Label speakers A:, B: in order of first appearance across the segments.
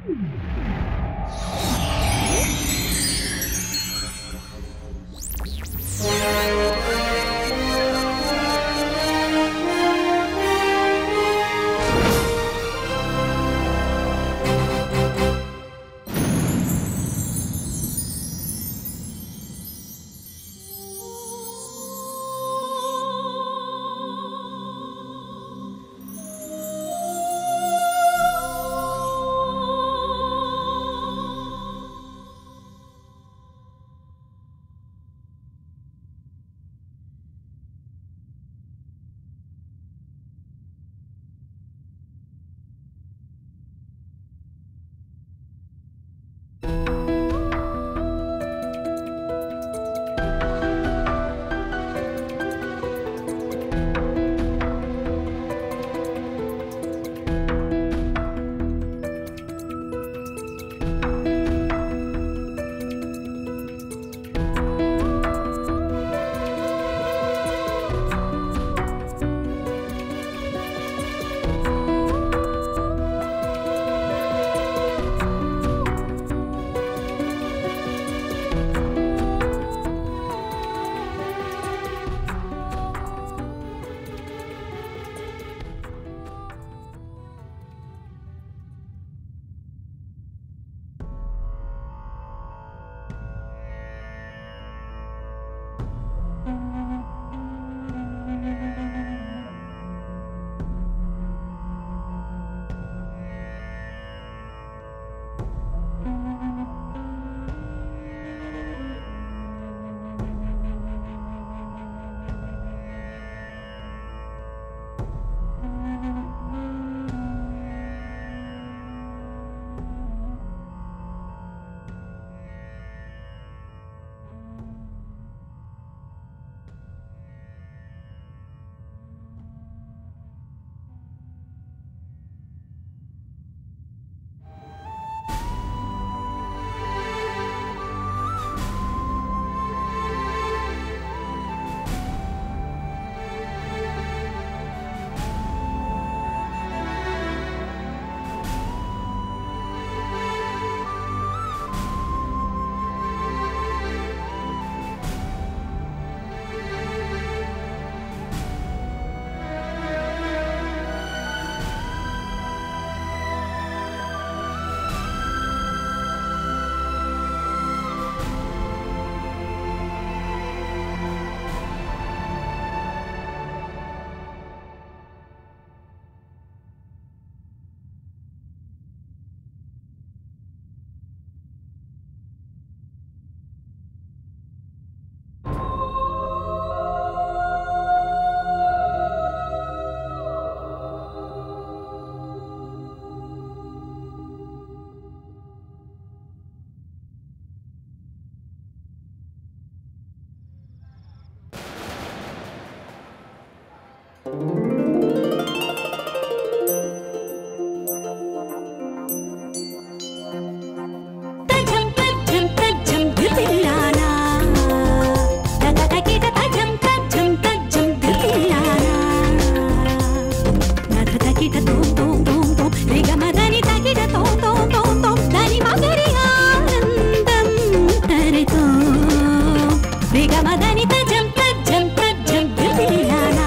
A: రిగమదని తజం తజం తజం దిల్లానా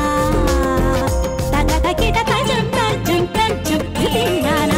A: తగ తగిట తజం తజం తజం దిల్లానా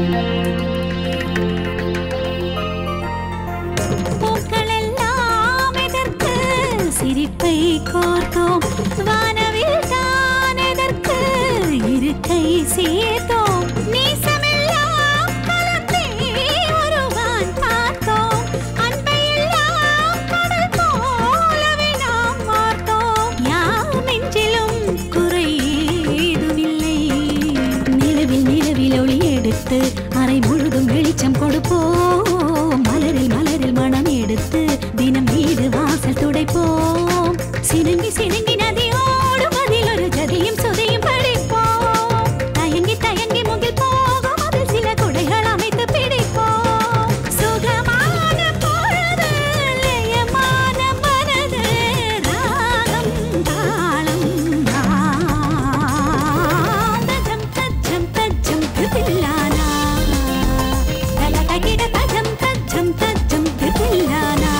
A: பூக்களெல்லாம் எதற்கு சிரிப்பை கோர்த்தோம் வானவில் தான் எதற்கு இருக்கை சேர்த்தோம் நேசமெல்லாம் கலந்தே ஒருவான் பார்த்தோம் அன்பையெல்லாம் கடல் போலவே நாம் பார்த்தோம் யார் நெஞ்சிலும் குறை ஏதுமில்லை நிலவில் நிலவில் ஒளி எடுத்து அறை முழுதும் வெளிச்சம் கொடுப்போம் மலரில் மலரில் மனம் எடுத்து தினம் வீடு வாசல் துடைப்போம் சினுங்கி சினுங்கி நதியோடும் அதில் ஒரு ஜதியும் சுதையும் படிப்போம் தயங்கி தயங்கி முகில் போகும் அதில் சில குடைகள் அமைத்து பிடிப்போம் சுகமான பொழுது லயமான மனது ராகம் தாளம் தஜம் தஜம் தஜம் தில்லானா தல தகிட தஜம் தஜம் தஜம் தில்லானா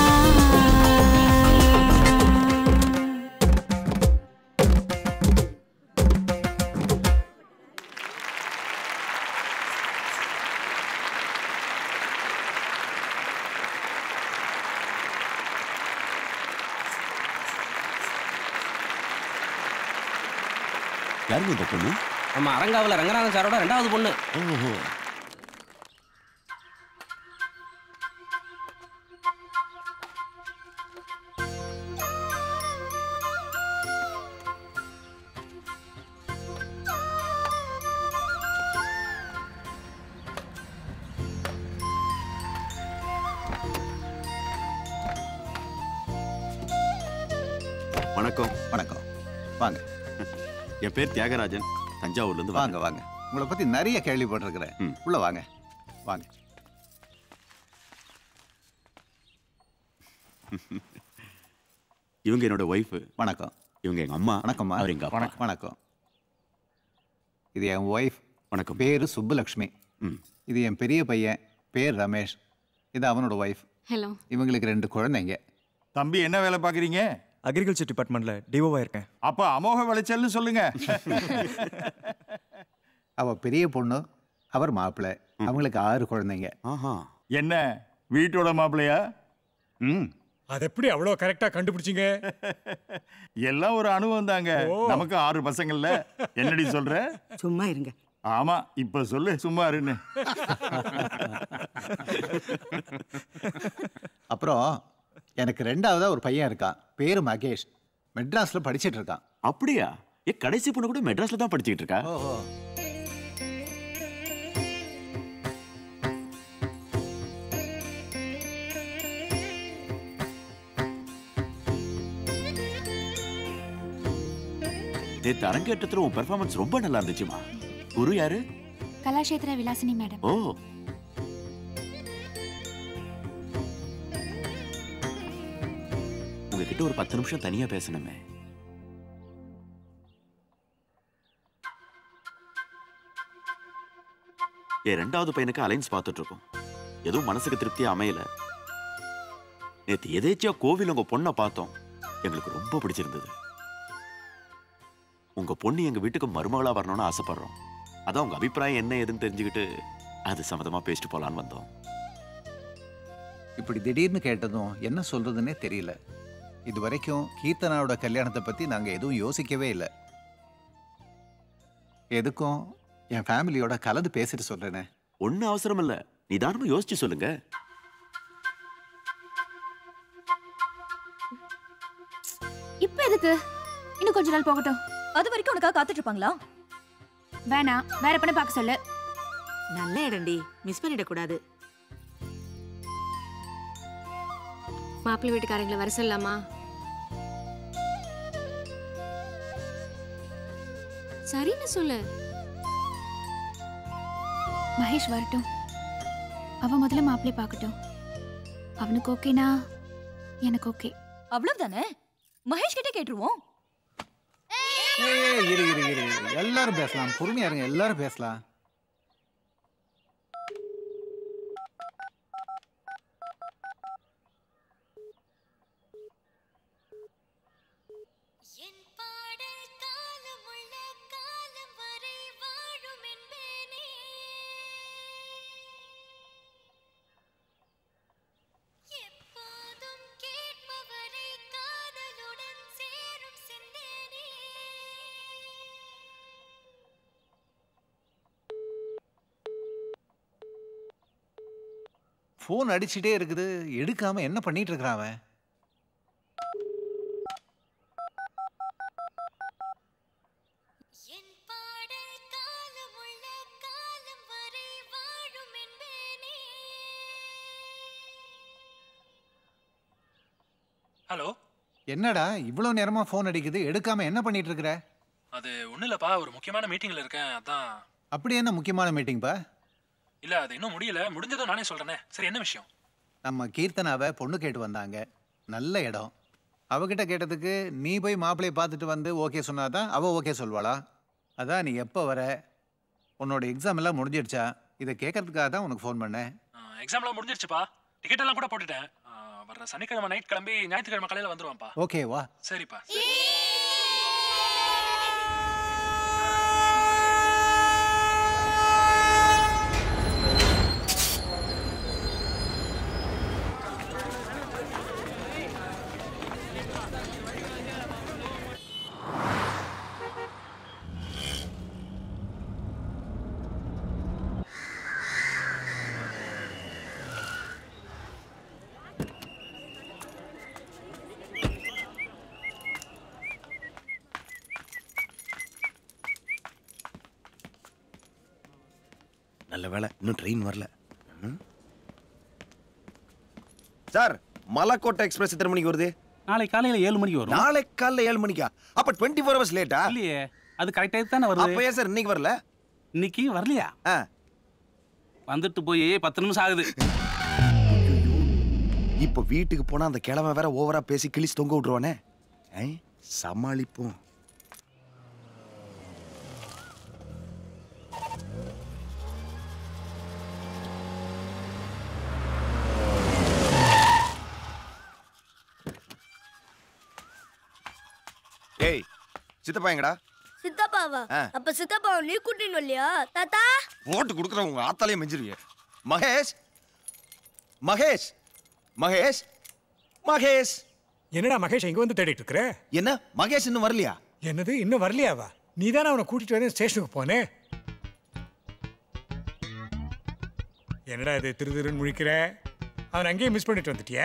B: யாருங்க இந்த பொண்ணு
C: நம்ம அரங்காவில் ரங்கநாதன் சாரோட ரெண்டாவது பொண்ணு
B: ஓஹோ வணக்கம்
D: வணக்கம் வாங்க
B: என் பேர் தியாகராஜன் தஞ்சாவூர்ல இருந்து
D: வாங்க வாங்க உங்களை பத்தி நிறைய கேள்விப்பட்டிருக்கிறேன்
B: ம்.
D: உள்ள வாங்க வாங்க
B: இவங்க என்னோட ஒய்ஃப்
D: வணக்கம்
B: இவங்க எங்க அம்மா
D: வணக்கம்மா
B: அவர் எங்க அப்பா
D: வணக்கம் வணக்கம் இது என் ஒய்ஃப்
B: வணக்கம்
D: பேரு சுப்புலக்ஷ்மி
B: ம்
D: இது என் பெரிய பையன் பேர் ரமேஷ் இது அவனோட ஒய்ஃப்
E: ஹலோ
D: இவங்களுக்கு ரெண்டு குழந்தைங்க
F: தம்பி என்ன வேலை பார்க்குறீங்க
G: அக்ரிகல்ச்சர் டிபார்ட்மெண்ட்ல டிஓவா இருக்கேன்
F: அப்ப அமோக விளைச்சல்னு சொல்லுங்க
D: அவ பெரிய பொண்ணு அவர் மாப்பிள்ளை அவங்களுக்கு ஆறு குழந்தைங்க
B: ஆஹா
F: என்ன வீட்டோட மாப்பிள்ளையா
D: ம்
H: அது எப்படி அவ்வளோ கரெக்டா கண்டுபிடிச்சீங்க
F: எல்லாம் ஒரு அனுபவம் தாங்க நமக்கு ஆறு பசங்கள்ல என்னடி சொல்ற
I: சும்மா இருங்க
F: ஆமா இப்ப சொல்லு சும்மா இருன்னு
D: அப்புறம் எனக்கு ரெண்டாவதா ஒரு பையன் இருக்கான் பேரு மகேஷ் மெட்ராஸ்ல படிச்சிட்டு இருக்கான்
B: அப்படியா ஏ கடைசி பொண்ணு கூட மெட்ராஸ்ல தான் படிச்சுக்கிட்டு இருக்கா
D: ஓஹோ
B: நேத்து அரங்கேற்றத்துல உன் பெர்ஃபார்மன்ஸ் ரொம்ப நல்லா இருந்துச்சுமா குரு யாரு
E: கலாஷேத்ர விலாசினி மேடம்
B: ஓ உங்ககிட்ட ஒரு பத்து நிமிஷம் தனியா பேசணுமே என் ரெண்டாவது பையனுக்கு அலைன்ஸ் பார்த்துட்டு இருக்கோம் எதுவும் மனசுக்கு திருப்தியா அமையல நேத்து எதேச்சியா கோவில் உங்க பொண்ணை பார்த்தோம் எங்களுக்கு ரொம்ப பிடிச்சிருந்தது உங்க பொண்ணு எங்க வீட்டுக்கு மருமகளா வரணும்னு ஆசைப்படுறோம் அதான் உங்க அபிப்பிராயம் என்ன ஏதுன்னு தெரிஞ்சுக்கிட்டு அது சம்மதமா பேசிட்டு போலான்னு வந்தோம்
D: இப்படி திடீர்னு கேட்டதும் என்ன சொல்றதுன்னே தெரியல இது வரைக்கும் கீர்த்தனாவோட கல்யாணத்தை பத்தி நாங்க எதுவும் யோசிக்கவே இல்லை எதுக்கும் என் ஃபேமிலியோட கலந்து பேசிட்டு சொல்றேனே
B: ஒன்னும் அவசரம் இல்ல நிதானமா யோசிச்சு சொல்லுங்க
E: இப்ப எதுக்கு இன்னும் கொஞ்ச நாள் போகட்டும்
A: அது வரைக்கும் உனக்காக காத்துட்டு இருப்பாங்களா
E: வேணாம் வேற பண்ண பார்க்க சொல்லு
I: நல்ல இடம்டி மிஸ் பண்ணிடக்கூடாது
E: மாப்பிள்ளை வீட்டுக்காரங்களை வர சொல்லலாமா சரின்னு சொல்லு மகேஷ் வரட்டும் அவ முதல்ல மாப்பிள்ளை பார்க்கட்டும் அவனுக்கு ஓகேனா எனக்கு ஓகே
A: அவ்வளவுதானே மகேஷ் கிட்ட கேட்டுருவோம்
D: ஏய், இரு இரு இரு இரு. எல்லாரும் பேசலாம் பொறுமையா இருங்க எல்லாரும் பேசலாம்
A: என் பாடல் காலம் உள்ள காலம் வரை வாழும் என்பேனே
D: ஃபோன் அடிச்சுட்டே இருக்குது எடுக்காம என்ன பண்ணிட்டு இருக்கிறான் அவன்
A: என் பாடல் காலமுள்ள காலம் வரை வாழும் என்பேனே
J: ஹலோ
D: என்னடா இவ்வளோ நேரமா ஃபோன் அடிக்குது எடுக்காம என்ன பண்ணிட்டு இருக்கிற
J: அது ஒன்றும் இல்லைப்பா ஒரு முக்கியமான மீட்டிங்கில் இருக்கேன் அதான்
D: அப்படி என்ன முக்கியமான மீட்டிங்ப்பா
J: இல்லை அது இன்னும் முடியல முடிஞ்சதும் நானே சொல்கிறேனே சரி என்ன விஷயம்
D: நம்ம கீர்த்தனாவை பொண்ணு கேட்டு வந்தாங்க நல்ல இடம் அவகிட்ட கேட்டதுக்கு நீ போய் மாப்பிள்ளையை பார்த்துட்டு வந்து ஓகே சொன்னாதான் அவ ஓகே சொல்வாளா அதான் நீ எப்போ வர உன்னோட எக்ஸாம் எல்லாம் முடிஞ்சிடுச்சா இதை கேட்கறதுக்காக தான் உனக்கு ஃபோன் பண்ணேன்
J: எக்ஸாம்லாம் முடிஞ்சிருச்சுப்பா டிக்கெட் எல்லாம் கூட போட்டுட்டேன் ஆ, வர்ற சனிக்கிழமை நைட் கிளம்பி ஞாயிற்றுக்கிழமை காலையில் வந்துருவான்ப்பா
D: ஓகே வா
J: சரிப்பா
K: நல்ல வேலை இன்னும் ட்ரெயின் வரல ம். சார் மலக்கோட்டை எக்ஸ்பிரஸ் எத்தனை மணிக்கு வருது
C: நாளை காலையில் ஏழு மணிக்கு வரும்
K: நாளை காலைல ஏழு மணிக்கா அப்ப டுவெண்ட்டி ஃபோர் ஹவர்ஸ் லேட்டா
C: இல்லையே அது கரெக்ட் டைம் தானே வருது
K: அப்ப ஏன் சார் இன்னைக்கு வரல
C: இன்னைக்கு வரலையா
K: ஆ.
C: வந்துட்டு போய் பத்து நிமிஷம் ஆகுது
K: இப்போ வீட்டுக்கு போனா அந்த கிழமை வேற ஓவரா பேசி கிழிச்சு தொங்க விட்டுருவானே ஐ, சமாளிப்போம் ஏய் சித்தப்பா எங்கடா
A: சித்தப்பாவா
K: ஆ.
A: அப்ப சித்தப்பாவை நீ கூட்டின்னு வரலையா தாத்தா
K: ஓட்டு கொடுக்குற உங்க ஆத்தாலே மெஞ்சிருவிய மகேஷ் மகேஷ் மகேஷ் மகேஷ்
H: என்னடா மகேஷ் இங்க வந்து தேடிட்டு இருக்கிற
K: என்ன மகேஷ் இன்னும் வரலையா
H: என்னது இன்னும் வரலையாவா நீ தானே அவனை கூட்டிட்டு வந்து ஸ்டேஷனுக்கு போனே என்னடா இது திரு திருன்னு முழிக்கிற அவன் அங்கேயே மிஸ் பண்ணிட்டு வந்துட்டியா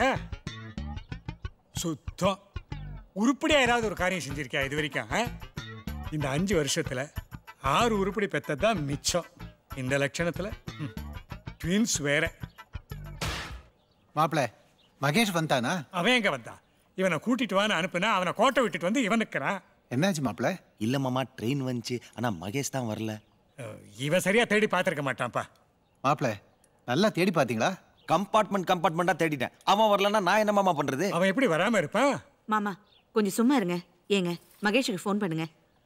H: சுத்தம் உருப்படியா ஏதாவது ஒரு காரியம் செஞ்சிருக்கியா இது வரைக்கும் ஆ? இந்த அஞ்சு வருஷத்துல ஆறு உருப்படி பெத்தது தான் மிச்சம் இந்த லட்சணத்துல ட்வின்ஸ் வேற
D: மாப்பிள்ள மகேஷ் வந்தானா
H: அவன் எங்க வந்தான் இவனை கூட்டிட்டு வான்னு அனுப்புனா அவனை கோட்டை விட்டுட்டு வந்து இவன் நிற்கிறான்
D: என்னாச்சு மாப்பிள்ள
K: இல்ல மாமா ட்ரெயின் வந்துச்சு ஆனா மகேஷ் தான் வரல
H: இவன் சரியா தேடி பார்த்திருக்க மாட்டான்ப்பா
D: மாப்பிள்ள நல்லா தேடி பார்த்தீங்களா
K: கம்பார்ட்மெண்ட் கம்பார்ட்மெண்டா தேடிட்டேன் அவன் வரலன்னா நான் என்ன மாமா பண்றது
H: அவன் எப்படி வராம இருப்பான்
I: மாமா கொஞ்சம் சும்மா இருங்க ஏங்க மகேஷுக்கு ஃபோன் பண்ணுங்க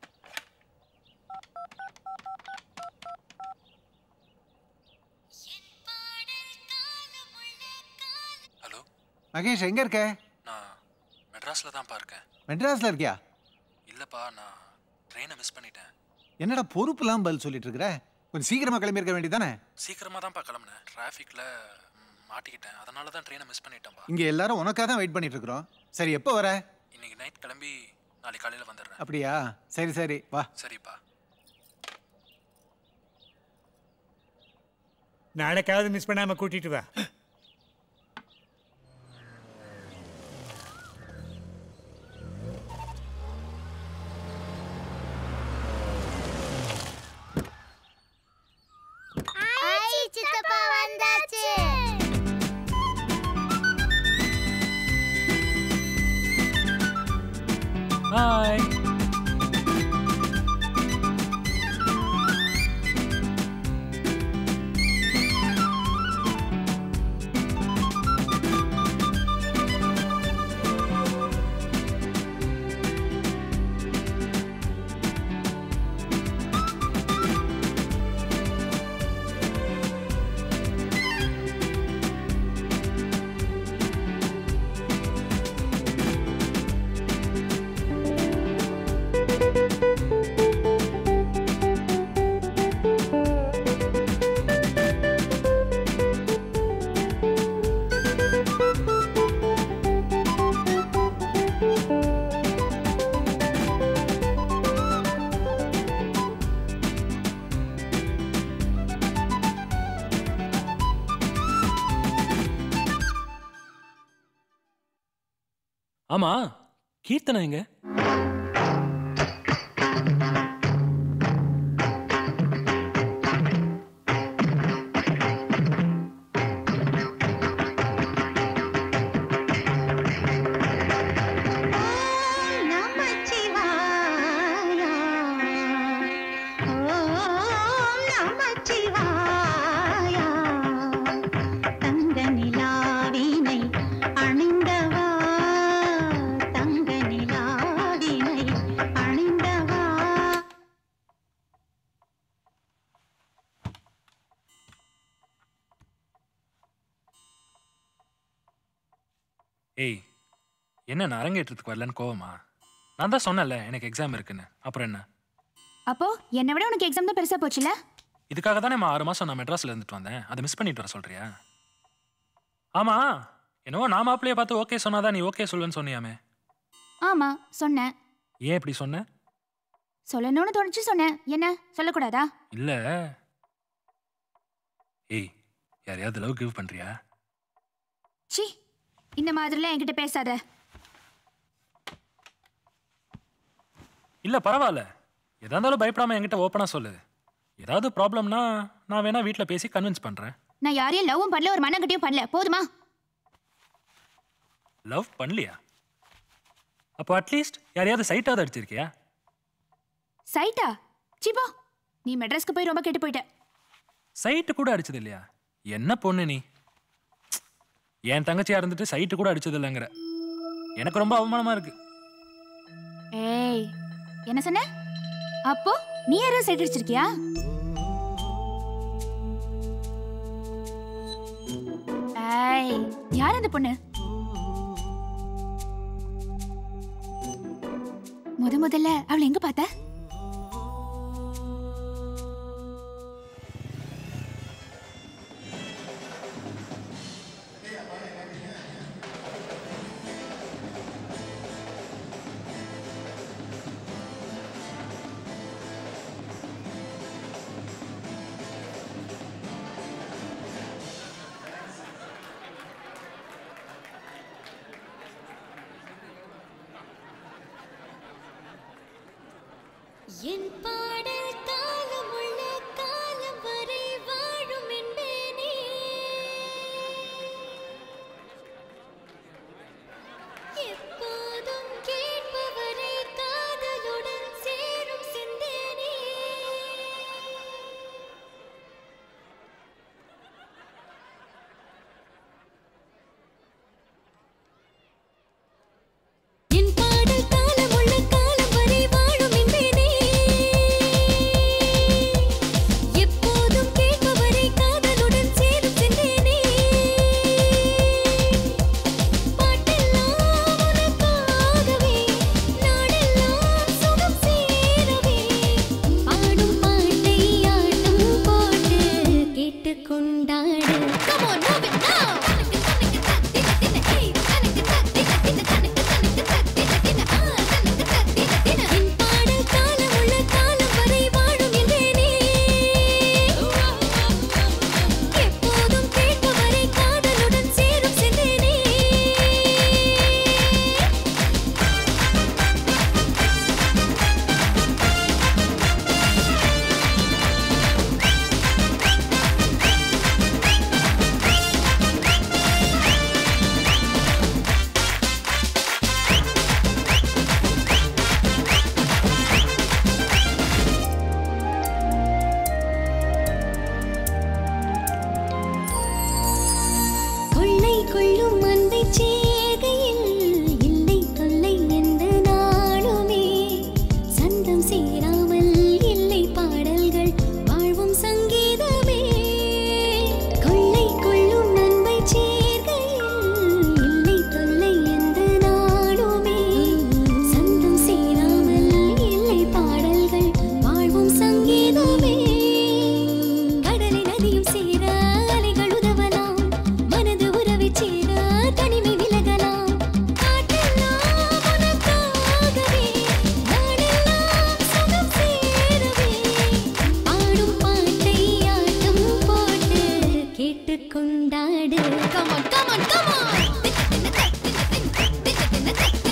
J: ஹலோ
D: மகேஷ் எங்க இருக்க
J: நான் மெட்ராஸில் தான்ப்பா இருக்கேன்
D: மெட்ராஸ்ல இருக்கியா
J: இல்லைப்பா நான் ட்ரெயினை மிஸ் பண்ணிட்டேன்
D: என்னடா பொறுப்புலாம் பதில் சொல்லிட்டு இருக்கிற கொஞ்சம் சீக்கிரமா கிளம்பி இருக்க வேண்டியதானே
J: சீக்கிரமாக தான்ப்பா கிளம்புனேன் டிராஃபிக்கில் மாட்டிக்கிட்டேன் அதனால தான் ட்ரெயினை மிஸ் பண்ணிட்டேன்ப்பா
D: இங்க எல்லாரும் உனக்காக தான் வெயிட் பண்ணிட்டு இருக்கிறோம் சரி எப்போ வர
J: இன்னைக்கு நைட் கிளம்பி நாளைக்கு காலையில் வந்துடுறேன்
D: அப்படியா சரி சரி வா
J: சரிப்பா
H: நாளைக்காவது மிஸ் பண்ணாம கூட்டிட்டு வா
A: சித்தப்பா வந்தாச்சு
C: ஹாய்
J: ஆமா கீர்த்தனை எங்க
L: தங்க நிலாவினை அணிந்தவா தங்க நிலாவினை அணிந்தவா
J: ஏய் என்ன நான் அரங்கேற்றத்துக்கு வரலன்னு கோவமா நான் தான் சொன்னேன்ல எனக்கு எக்ஸாம் இருக்குன்னு அப்புறம் என்ன
E: அப்போ என்னை விட உனக்கு எக்ஸாம் தான் பெருசா போச்சுல
J: இதுக்காக தானே ஆறு மாசம் நான் மெட்ராஸ்ல இருந்துட்டு வந்தேன் அதை மிஸ் பண்ணிட்டு வர சொல்றியா ஆமா என்னவோ நான் மாப்பிள்ளைய பார்த்து ஓகே சொன்னாதான் நீ ஓகே சொல்லுவேன்னு சொன்னியாமே
E: ஆமா சொன்னேன்
J: ஏன் இப்படி சொன்ன
E: சொல்லணும்னு தோணுச்சு சொன்னேன் என்ன சொல்லக்கூடாதா
J: இல்ல ஏய் யாரையாவது லவ் கிவ் பண்றியா
E: சி இந்த மாதிரிலாம் என்கிட்ட பேசாத
J: இல்ல பரவாயில்ல எதா இருந்தாலும் பயப்படாம என்கிட்ட ஓப்பனா சொல்லு ஏதாவது ப்ராப்ளம்னா நான் வேணா வீட்ல பேசி கன்வின்ஸ் பண்றேன்
E: நான் யாரையும் லவ்வும் பண்ணல ஒரு மண்ணங்கட்டியும் பண்ணல போதுமா
J: லவ் பண்ணலையா அப்போ அட்லீஸ்ட் யாரையாவது சைட்டாவது அடிச்சிருக்கியா
E: சைட்டா சிப்போ நீ மெட்ராஸ்க்கு போய் ரொம்ப கெட்டு போயிட்ட
J: சைட்டு கூட அடிச்சது இல்லையா என்ன பொண்ணு நீ என் தங்கச்சியா இருந்துட்டு சைட்டு கூட அடிச்சது இல்லைங்கிற எனக்கு ரொம்ப அவமானமா இருக்கு
E: ஏய் என்ன சொன்ன அப்போ நீ யாரும் சைட் அடிச்சிருக்கியா ஏய் யார் அந்த பொண்ணு முத முதல்ல அவளை எங்க பார்த்த
A: என் பாடல் காலமுள்ள காலம் வரை வாழும் என்பேனே எப்போதும் கேட்பவரை காதலுடன் சேரும் சிந்தேனே என் பாடல் காலமுள்ள காலம் வரை வாழும் என்பேனே எப்போதும் கேட்பவரை காதலுடன் சேரும் சென்றேனே பாட்டெல்லாம் உனக்காகவே நாடெல்லாம் சுகம் சேரவே பாடும் பாட்டை ஆட்டம் போட்டு கேட்டுக் கொண்டாடு Come on, move it now! என் பாடல் காலமுள்ள காலம் வரை வாழும் என்பேனே எப்போதும் கேட்பவரை காதலுடன் சேரும் சென்றேனே கொள்ளை கொள்ளும் அன்பை சேகையில் இல்லை தொல்லை எந்த நாளுமே சந்தம் சேராமல் இல்லை பாடல்கள் வாழ்வும் சங்கீதமே கொள்ளை கொள்ளும் அன்பை சேர்கையில் இல்லை தொல்லை எந்த நாளுமே சந்தம் சேராமல் இல்லை பாடல்கள் வாழ்வும் சங்கீதமே கடலை நதியும் சேர அலைகள் உதவலாம் மனது உறவை சேர தனிமை விலகலாம் காற்றெல்லாம் உனக்காகவே நாடெல்லாம் சுகம் சேரவே பாடும் பாட்டை ஆட்டம் போட்டு கேட்டுக் கொண்டாடு கமான் கமான் கமான்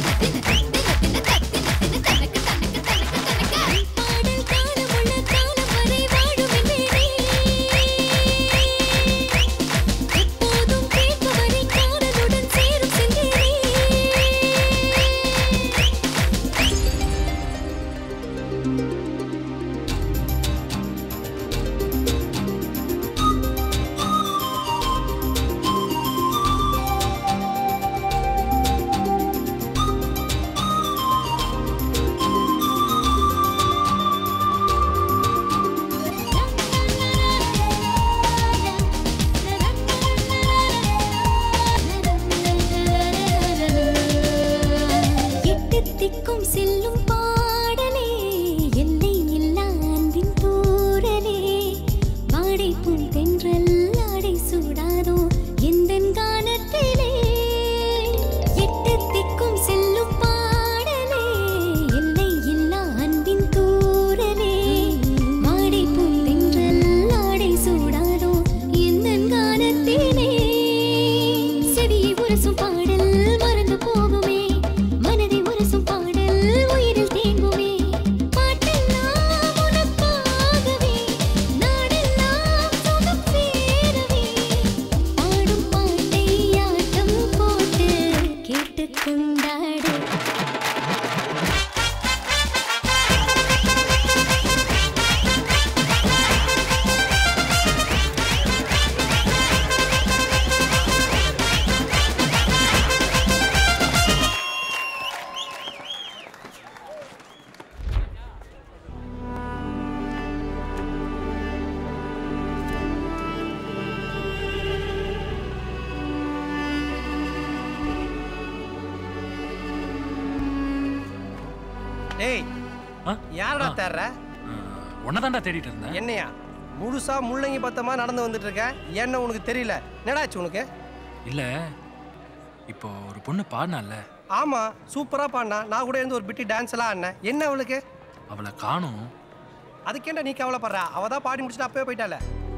M: டேய் யாரடா தேடுற
J: உன்னதாண்டா தேடிட்டு இருந்தேன்
M: என்னையா முழுசா முள்ளங்கி பத்தமா நடந்து வந்துட்டு இருக்க என்ன உனக்கு தெரியல என்னடாச்சு உனக்கு
J: இல்ல இப்போ ஒரு பொண்ணு பாடினால
M: ஆமா சூப்பரா பாடினா நான் கூட இருந்து ஒரு பிட்டி டான்ஸ் எல்லாம் ஆடினேன் என்ன அவளுக்கு
J: அவளை காணும்
M: அதுக்கேண்டா நீ கவலைப்படுற அவ தான் பாடி முடிச்சுட்டு அப்பவே போயிட்டால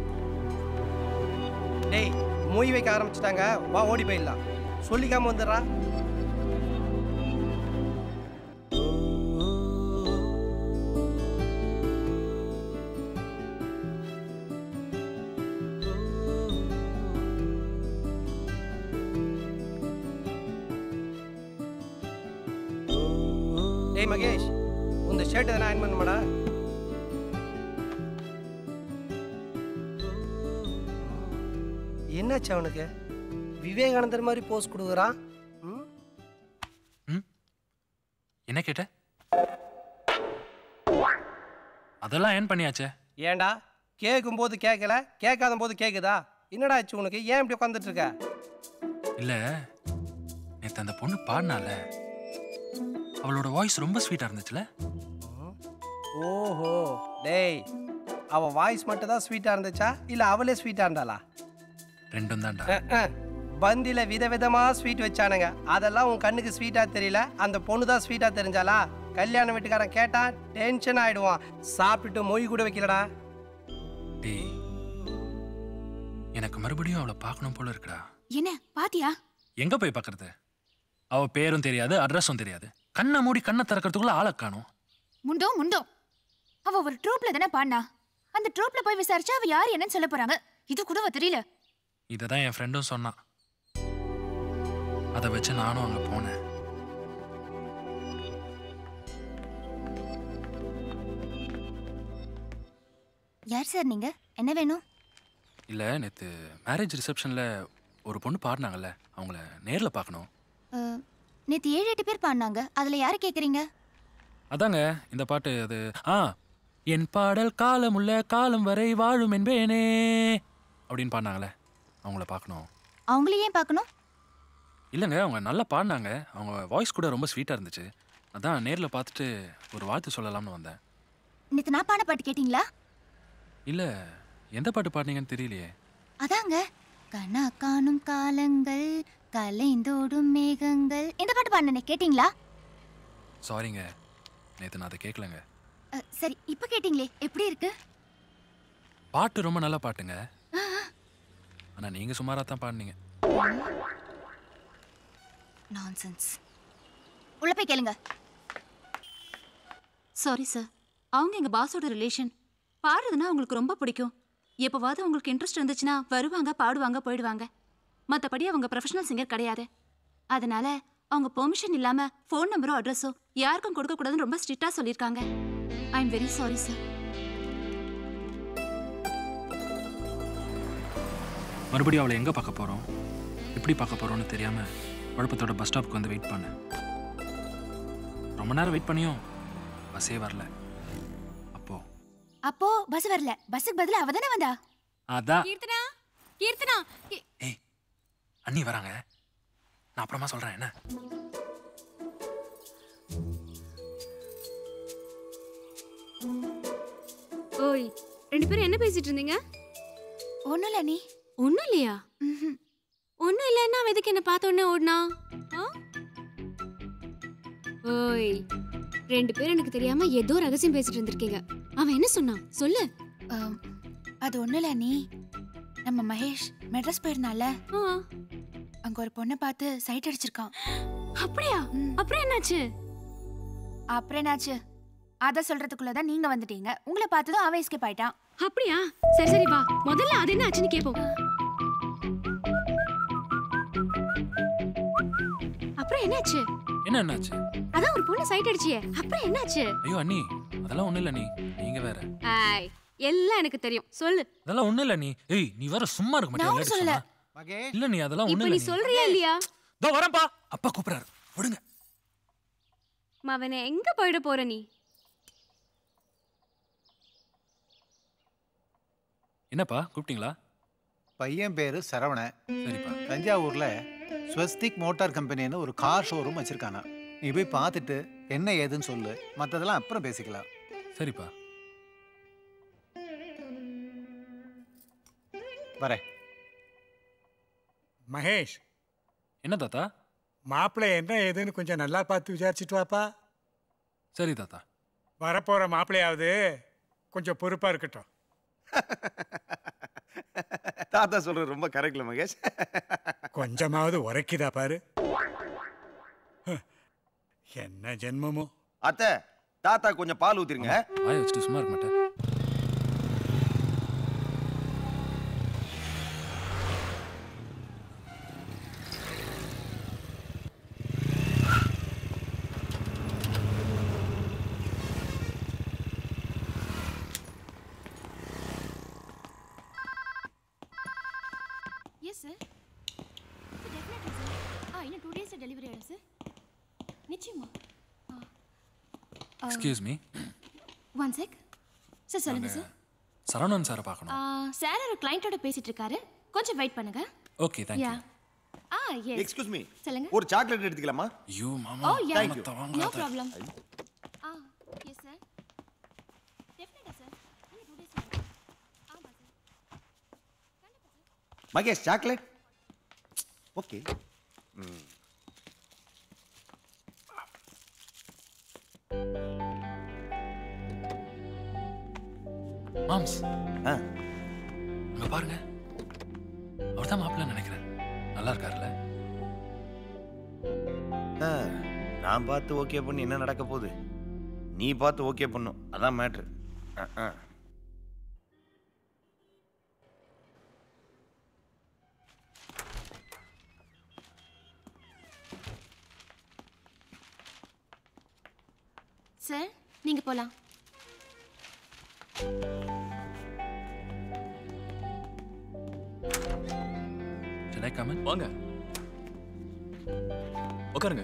M: டேய் மொய் வைக்க ஆரம்பிச்சிட்டாங்க வா ஓடி போயிடலாம் சொல்லிக்காம வந்துடுறா டேய் மகேஷ் உந்த ஷர்ட் எதனா அயன் பண்ணுமாடா என்னாச்சு அவனுக்கு விவேகானந்தர் மாதிரி போஸ் கொடுக்குறான்
J: என்ன கேட்ட அதெல்லாம் ஏன் பண்ணியாச்சே
M: ஏன்டா கேட்கும் போது கேட்கல கேட்காத போது கேட்குதா என்னடா ஆச்சு உனக்கு ஏன் இப்படி உட்காந்துட்டு இருக்க
J: இல்ல நேத்து அந்த பொண்ணு பாடினால அவளோட வாய்ஸ் ரொம்ப ஸ்வீட்டா இருந்துச்சுல
M: ஓஹோ டேய் அவ வாய்ஸ் மட்டும் தான் ஸ்வீட்டா இருந்துச்சா இல்ல அவளே ஸ்வீட்டா இருந்தாளா
J: ரெண்டும் தான்டா
M: அஹ், அஹ். பந்தில விதவிதமா ஸ்வீட் வச்சானுங்க அதெல்லாம் உன் கண்ணுக்கு ஸ்வீட்டா தெரியல அந்த பொண்ணு தான் ஸ்வீட்டா தெரிஞ்சாளா கல்யாண வீட்டுக்காரன் கேட்டான் டென்ஷன் ஆயிடுவான் சாப்பிட்டுட்டு மொய் கூட வைக்கலடா
J: டேய் எனக்கு மறுபடியும் அவளை பார்க்கணும் போல இருக்குடா
E: என்ன பாத்தியா
J: எங்க போய் பார்க்கறது அவ பேரும் தெரியாது அட்ரஸும் தெரியாது கண்ணை மூடி கண்ணை திறக்கிறதுக்குள்ள ஆளை காணும்
E: முண்டோ முண்டோ அவ ஒரு ட்ரூப்ல தானே பாடினா அந்த ட்ரூப்ல போய் விசாரிச்சா அவ யார் என்னன்னு சொல்ல போறாங்க இது கூட அவ தெரியல
J: இதை தான் என் ஃப்ரெண்டும் சொன்னான் அதை வச்சு நானும் அங்கே போனேன்
E: யார் சார் நீங்க என்ன வேணும்
J: இல்லை நேற்று மேரேஜ் ரிசப்ஷனில் ஒரு பொண்ணு பாடினாங்கல்ல அவங்கள நேரில் பார்க்கணும்
E: அஹ், நேத்து ஏழு எட்டு பேர் பாடினாங்க அதுல யாரை கேக்குறீங்க
J: அதாங்க இந்த பாட்டு அது ஆ என் பாடல் காலம் உள்ள காலம் வரை வாழும் என்பேனே அப்படின்னு பாடினாங்களே அவங்கள பார்க்கணும்
E: அவங்கள ஏன் பார்க்கணும்
J: இல்லைங்க அவங்க நல்லா பாடினாங்க அவங்க வாய்ஸ் கூட ரொம்ப ஸ்வீட்டாக இருந்துச்சு அதான் நேரில் பார்த்துட்டு ஒரு வாழ்த்து சொல்லலாம்னு வந்தேன்
E: நேத்து நான் பாட பாட்டு கேட்டிங்களா
J: இல்லை எந்த பாட்டு பாடினீங்கன்னு தெரியலையே
E: அதாங்க கண்ணா காணும் காலங்கள் கலைந்தோடும் மேகங்கள் இந்த பாட்டு பாடினே கேட்டிங்களா
J: சாரிங்க நேற்று நான் அதை கேட்கலங்க
E: அஹ், சரி இப்ப கேட்டிங்களே எப்படி இருக்கு
J: பாட்டு ரொம்ப நல்ல பாட்டுங்க ஆனால் நீங்கள் சுமாராக தான் பாடினீங்க
E: நான்சென்ஸ் உள்ள போய் கேளுங்க
N: சாரி சார் அவங்க எங்க பாஸோட ரிலேஷன் பாடுறதுன்னா அவங்களுக்கு ரொம்ப பிடிக்கும் எப்போவாவது அவங்களுக்கு இன்ட்ரெஸ்ட் இருந்துச்சுன்னா வருவாங்க பாடுவாங்க போயிடுவாங்க மற்றபடி அவங்க ப்ரொஃபஷனல் சிங்கர் கிடையாது அதனால அவங்க பெர்மிஷன் இல்லாம ஃபோன் நம்பரோ அட்ரஸோ யாருக்கும் கொடுக்கக்கூடாதுன்னு ரொம்ப ஸ்ட்ரிக்டாக சொல்லியிருக்காங்க I am very sorry sir
J: மறுபடியும் அவளை எங்கே பார்க்க போகிறோம் எப்படி பார்க்க போகிறோம்னு தெரியாமல் குழப்பத்தோட பஸ் ஸ்டாப்புக்கு வந்து வெயிட் பண்ணேன் ரொம்ப நேரம் வெயிட் பண்ணியும் பஸ்ஸே வரல
E: அப்போ பஸ் வரல பஸ்ஸுக்கு பதிலா அவ தானே வந்தா
J: அதான்
E: கீர்த்தனா கீர்த்தனா
J: அண்ணி வராங்க நான் அப்புறமா சொல்கிறேன் என்ன
O: ஓய் ரெண்டு பேரும் என்ன பேசிட்டு இருந்தீங்க
E: ஒண்ணும் இல்ல நீ
O: ஒண்ணும் இல்லையா ஒண்ணும் இல்லைன்னா அவன் எதுக்கு என்ன பார்த்த உடனே ஓடுனா ஆ? ஓய் ரெண்டு பேரும் எனக்கு தெரியாம ஏதோ ரகசியம் பேசிட்டு இருந்திருக்கீங்க அவன் என்ன சொன்னான் சொல்லு
E: அம், அது ஒண்ணும் இல்ல நீ நம்ம மகேஷ் மெட்ராஸ் போயிருந்தால அங்க ஒரு பொண்ணை பார்த்து சைட் அடிச்சிருக்கான்
O: அப்படியா அப்புறம் என்னாச்சு
E: அப்புறம் என்னாச்சு அத சொல்றதுக்குள்ளதான் நீங்க வந்துட்டீங்க உங்களை பார்த்ததும் அவன் எஸ்கேப் ஆயிட்டான்
O: அப்படியா சரி சரி வா முதல்ல அது என்ன ஆச்சுன்னு கேப்போம் அப்புறம் என்னாச்சு
J: என்ன என்னாச்சு
O: அதான் ஒரு பொண்ணு சைட் அடிச்சியே அப்புறம் என்னாச்சு
J: ஐயோ அண்ணி அதெல்லாம் ஒன்றும் இல்லை நீ நீங்கள் வேற
O: ஆய் எல்லாம் எனக்கு தெரியும் சொல்லு
J: அதெல்லாம் ஒன்றும் இல்லை நீ ஏய் நீ வேற சும்மா இருக்க
O: நான்
J: மாட்டியா
O: ஒண்ணும் சொல்லல.
J: இல்ல நீ அதெல்லாம்
O: இப்ப
J: ஒன்றும்
O: நீ
J: இல்லை
O: சொல்றியா இல்லையா
J: இதோ வரேன்ப்பா அப்பா கூப்பிடுறாரு விடுங்க
O: மவனே எங்க போயிட போற நீ
J: என்னப்பா கூப்பிட்டீங்களா
D: பையன் பேரு சரவணன்
J: சரிப்பா
D: தஞ்சாவூர்ல ஸ்வஸ்திக் மோட்டார் கம்பெனின்னு ஒரு கார் ஷோரூம் வச்சிருக்கானா நீ போய் பார்த்துட்டு என்ன ஏதுன்னு சொல்லு மற்றதெல்லாம் அப்புறம் பேசிக்கலாம்
J: சரிப்பா
D: வரேன்
H: மகேஷ்
J: என்ன தாத்தா
H: மாப்பிள்ளை என்ன ஏதுன்னு கொஞ்சம் நல்லா பார்த்து விசாரிச்சுட்டு வாப்பா
J: சரி தாத்தா
H: வரப்போற மாப்பிள்ளையாவது கொஞ்சம் பொறுப்பா இருக்கட்டும்
K: தாத்தா சொல்றது ரொம்ப கரெக்ட்ல மகேஷ்
H: கொஞ்சமாவது உரைக்குதா பாரு ஹ, என்ன ஜென்மமோ
K: அத்தை தாத்தா கொஞ்சம் பால் ஊத்திருங்க
J: வாய வச்சுட்டு சும்மா இருக்க மாட்டேன்
O: எஸ் சார் டெஃபினெட்லி சார் ஆ இன்னும் டூ டேஸில் டெலிவரி ஆகிடும் சார் நிச்சயமா
J: excuse me
O: one check sir சொல்லுங்க சார்
J: சரவணன் சாரை பார்க்கணும்
O: சார் ஒரு கிளைண்ட்டோட பேசிட்டு இருக்காரு கொஞ்சம் வெயிட் பண்ணுங்க
J: okay thank you
O: ya ah yes
K: excuse me
O: சொல்லுங்க
K: ஒரு சாக்லேட் எடுத்துக்கலாமா
J: ஐயோ
O: oh ya
K: Thank you.
O: No problem ah yes sir டெஃபினட்டா சார் இன்னும் டூ டேஸ் ஆமாம் சார்
K: மகேஷ் சாக்லேட் ஓகே
J: மாம்ஸ்
K: ஆ
J: அங்க பாருங்க அவர் தான் மாப்பிள்ளை நினைக்கிறேன் நல்லா இருக்காருல்ல
K: ஆ, நான் பார்த்து ஓகே பண்ணி என்ன நடக்க போகுது நீ பார்த்து ஓகே பண்ணும் அதான் மேட்ரு
O: சார் நீங்க போலாம்
J: Shall I come in?
P: வாங்க உட்காருங்க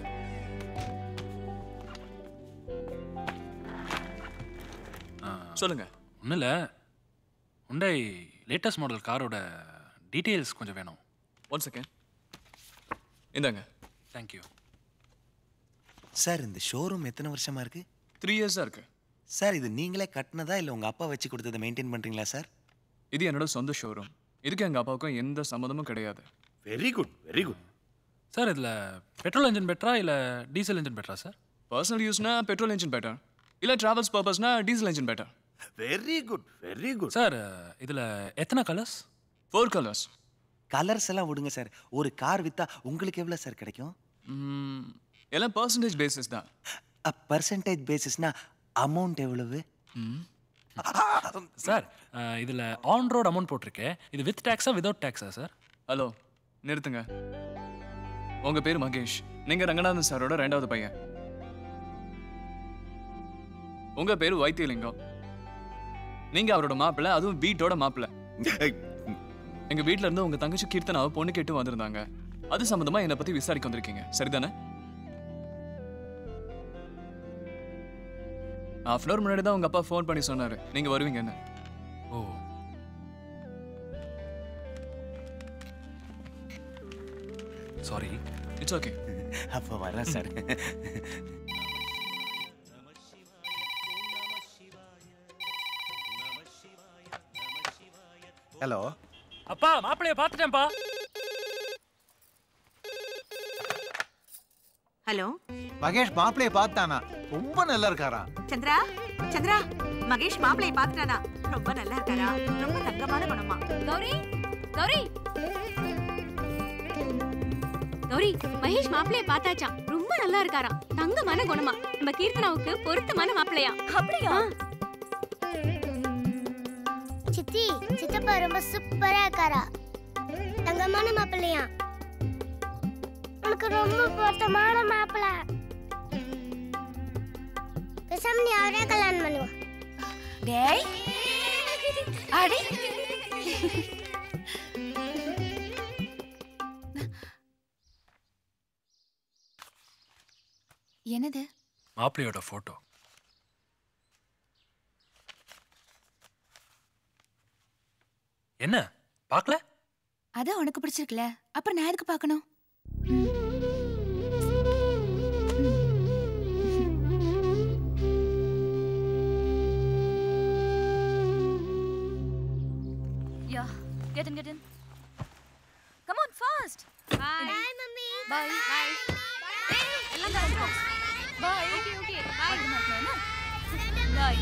P: சொல்லுங்க
J: ஒன்றும் இல்லை உண்டை லேட்டஸ்ட் மாடல் காரோட டீட்டெயில்ஸ் கொஞ்சம் வேணும்
P: ஒன் செகண்ட் இந்தாங்க
J: தேங்க்யூ
K: சார் இந்த ஷோரூம் எத்தனை வருஷமா இருக்கு
P: த்ரீ இயர்ஸாக இருக்கு
K: சார் இது நீங்களே கட்டினதா இல்லை உங்க அப்பா வச்சு கொடுத்ததை மெயின்டைன் பண்றீங்களா சார்
P: இது என்னோட சொந்த ஷோரூம் இதுக்கு எங்கள் அப்பாவுக்கும் எந்த சம்மந்தமும் கிடையாது
K: very good very good
J: sir இதில் பெட்ரோல் இன்ஜின் பெட்டரா இல்லை டீசல் இன்ஜின் பெட்டரா சார்
P: பர்சனல் யூஸ்னா பெட்ரோல் இன்ஜின் பெட்டர் இல்லை ட்ராவல்ஸ் பர்பஸ்னா diesel engine better
K: very good very good
J: sir இதில் எத்தனை கலர்ஸ்
P: ஃபோர் கலர்ஸ்
K: கலர்ஸ் எல்லாம் விடுங்க சார் ஒரு கார் வித்தா உங்களுக்கு எவ்வளோ சார் கிடைக்கும்
P: எல்லாம் பர்சன்டேஜ் பேசிஸ் தான்
K: பர்சன்டேஜ் பேசிஸ்னா அமௌண்ட் எவ்வளவு
J: சார் இதில் ஆன் ரோட் அமௌண்ட் போட்டிருக்கேன் இது வித் டேக்ஸா விதவுட் டேக்ஸா சார்
P: ஹலோ நிறுத்துங்க உங்க பேர் மகேஷ் நீங்க ரங்கநாதன் சாரோட ரெண்டாவது பையன் உங்க பேர் வைத்தியலிங்கம் நீங்க அவரோட மாப்பிள்ளை அதுவும் வீட்டோட மாப்பிள்ளை எங்க வீட்ல இருந்து உங்க தங்கச்சி கீர்த்தனாவை பொண்ணு கேட்டு வந்திருந்தாங்க அது சம்பந்தமா என்னை பத்தி விசாரிக்க வந்திருக்கீங்க சரிதானே ஹாஃப் அன் அவர் முன்னாடி தான் உங்க அப்பா ஃபோன் பண்ணி சொன்னாரு நீங்க வருவீங்கன்னு
J: ஓ சாரி
P: இட்ஸ் ஓகே
K: அப்போ வரேன் சார்
D: ஹலோ
J: அப்பா மாப்பிள்ளைய பார்த்துட்டேன்ப்பா
I: ஹலோ
D: மகேஷ் மாப்பிளைய பார்த்தானா ரொம்ப நல்லா இருக்காராம்
I: சந்திரா சந்திரா மகேஷ் மாப்பிளைய பாத்துட்டானா ரொம்ப நல்லா இருக்காரா ரொம்ப தங்கமான குணமா
O: கௌரி கௌரி கௌரி மகேஷ் மாப்பிளைய பார்த்தாச்சாம் ரொம்ப நல்லா இருக்காராம் தங்கமான குணமா நம்ம கீர்த்தனாவுக்கு பொருத்தமான மாப்பிளையா அப்படியா
Q: சித்தி சித்தப்பா ரொம்ப சூப்பரா இருக்காரா தங்கமான மாப்பிள்ளையா உனக்கு ரொம்ப பொருத்தமான மாப்பிள்ள பேசாம நீ அவரே கல்யாணம் பண்ணுவா
E: டேய் அடி என்னது
J: மாப்பிள்ளையோட ஃபோட்டோ என்ன பார்க்கல
E: அதான் உனக்கு பிடிச்சிருக்குல அப்புறம் நான் எதுக்கு பார்க்கணும்
R: Yeah. Get in, get in. Come on, fast. Bye. Bye, mummy. Bye. Bye. எல்லாம் கிளம்புறோம். Bye. Okay, okay. Bye. பத்திரமா இருக்கணும், என்ன? Bye.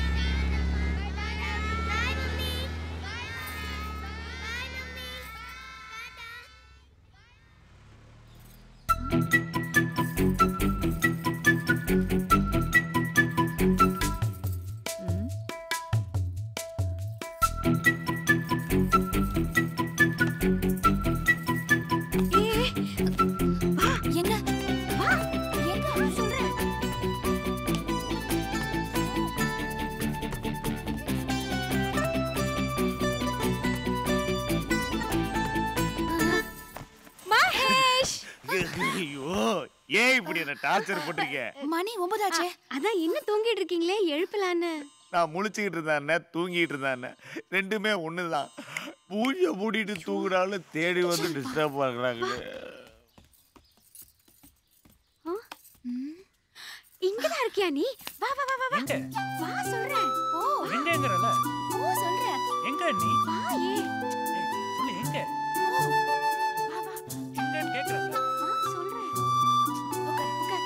E: எங்க வா எங்க வா சொல்றேன்
R: மகேஷ்
F: ஐயோ ஏன் இப்படி என்ன டார்ச்சர் பண்றீங்க
E: மணி ஒன்பதாச்சே
O: அதான் இன்னும் தூங்கிட்டு இருக்கீங்களே எழுப்பலான்னு
F: நான் முழிச்சுக்கிட்டு இருந்தானே தூங்கிட்டு இருந்தானே ரெண்டுமே ஒண்ணுதான் பூஜை மூடிட்டு தூங்குறாலும் தேடி வந்து டிஸ்டர்ப் பண்றாங்களே
O: இங்கதான் இருக்கியா நீ வா வா வா வா வா
J: எங்க?
O: வா சொல்றேன் ஓ
J: எங்கங்கறல
O: ஓ சொல்றேன்
J: எங்க நீ
O: வா ஏ
J: சொல்லு எங்க எங்கன்னு கேக்குறல
O: வா சொல்றேன் உட்கார் உட்கார்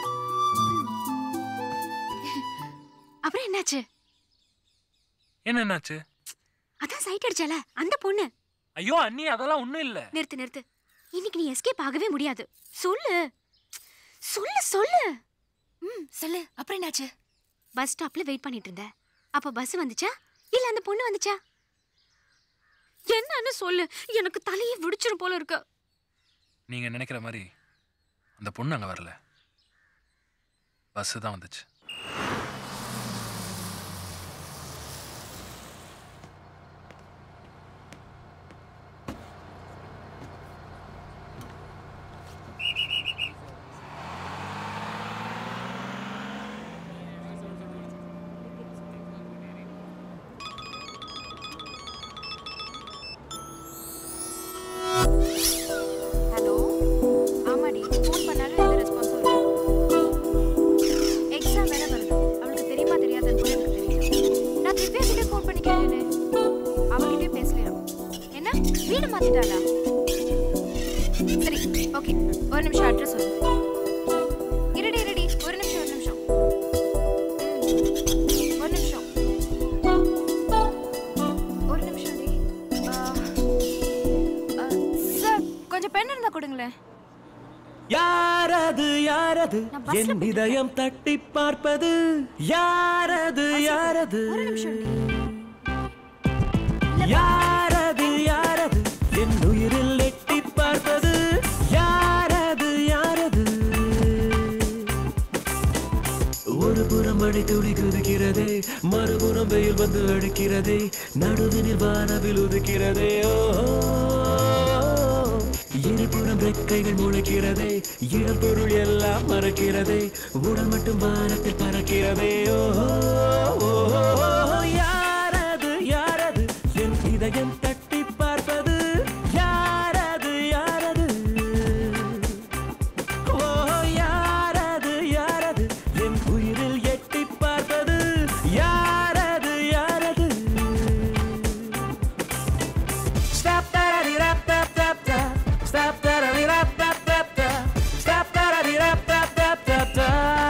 O: அப்புறம் என்னாச்சு
J: என்ன என்னாச்சு
O: அதான் சைட் அடிச்சால அந்த பொண்ணு
J: ஐயோ அண்ணி அதெல்லாம் ஒண்ணும் இல்ல
O: நிறுத்து நிறுத்து இன்னைக்கு நீ எஸ்கேப் ஆகவே முடியாது சொல்லு சொல்லு சொல்லு
E: ம் சொல்லு அப்புறம் என்னாச்சு
O: பஸ் ஸ்டாப்ல வெயிட் பண்ணிட்டு இருந்த அப்ப பஸ் வந்துச்சா இல்ல அந்த பொண்ணு வந்துச்சா என்னன்னு சொல்லு எனக்கு தலையே விடிச்சிரும் போல இருக்கு
J: நீங்க நினைக்கிற மாதிரி அந்த பொண்ணு அங்க வரல பஸ் தான் வந்துச்சு
E: ஹலோ ஆமாடி ஃபோன் பண்ணாலும் எந்த ரெஸ்பான்ஸும் இல்லை எக்ஸாம் வேற வருது அவளுக்கு தெரியுமா தெரியாதுன்னு கூட எனக்கு தெரியும் நான் திவ்யா கிட்ட ஃபோன் பண்ணி கேட்டேனே அவகிட்டே பேசலையாம் என்ன வீடு மாத்திட்டாளா சரி ஓகே ஒரு நிமிஷம் அட்ரஸ் சொல்லு இருடி இருடி ஒரு நிமிஷம் ஒரு நிமிஷம் ம், ஒரு நிமிஷம் ஒரு நிமிஷம் டி சார் கொஞ்சம் பென் இருந்தா கொடுங்களேன்
S: யாரது யாரது
E: பஸ்ல
S: என் இதயம் தட்டி பார்ப்பது யாரது யாரது யாரது யாரது என் உயிரில் எட்டி பார்ப்பது யாரது யாரது ஒரு புறம் மழை துளி குதிக்கிறதே மறுபுறம் வெயில் வந்து அடிக்கிறதே நடுவினில் வானவில் உதிக்கிறதே ஓ இருபுறம் ரெக்கைகள் முளைக்கிறதே இடம் பொருள் எல்லாம் மறக்கிறதே உடல் மட்டும் வானத்தில் பறக்கிறதே ஓ ஓ, ஓ, யாரது யாரது என் இதயம் தட்டி பார்ப்பது யாரது யாரது ஓ யாரது யாரது என் உயிரில் எட்டி பார்ப்பது யாரது யாரது Stop that rap tap tap tap Stop that rap tap tap tap Stop that rap tap tap tap tap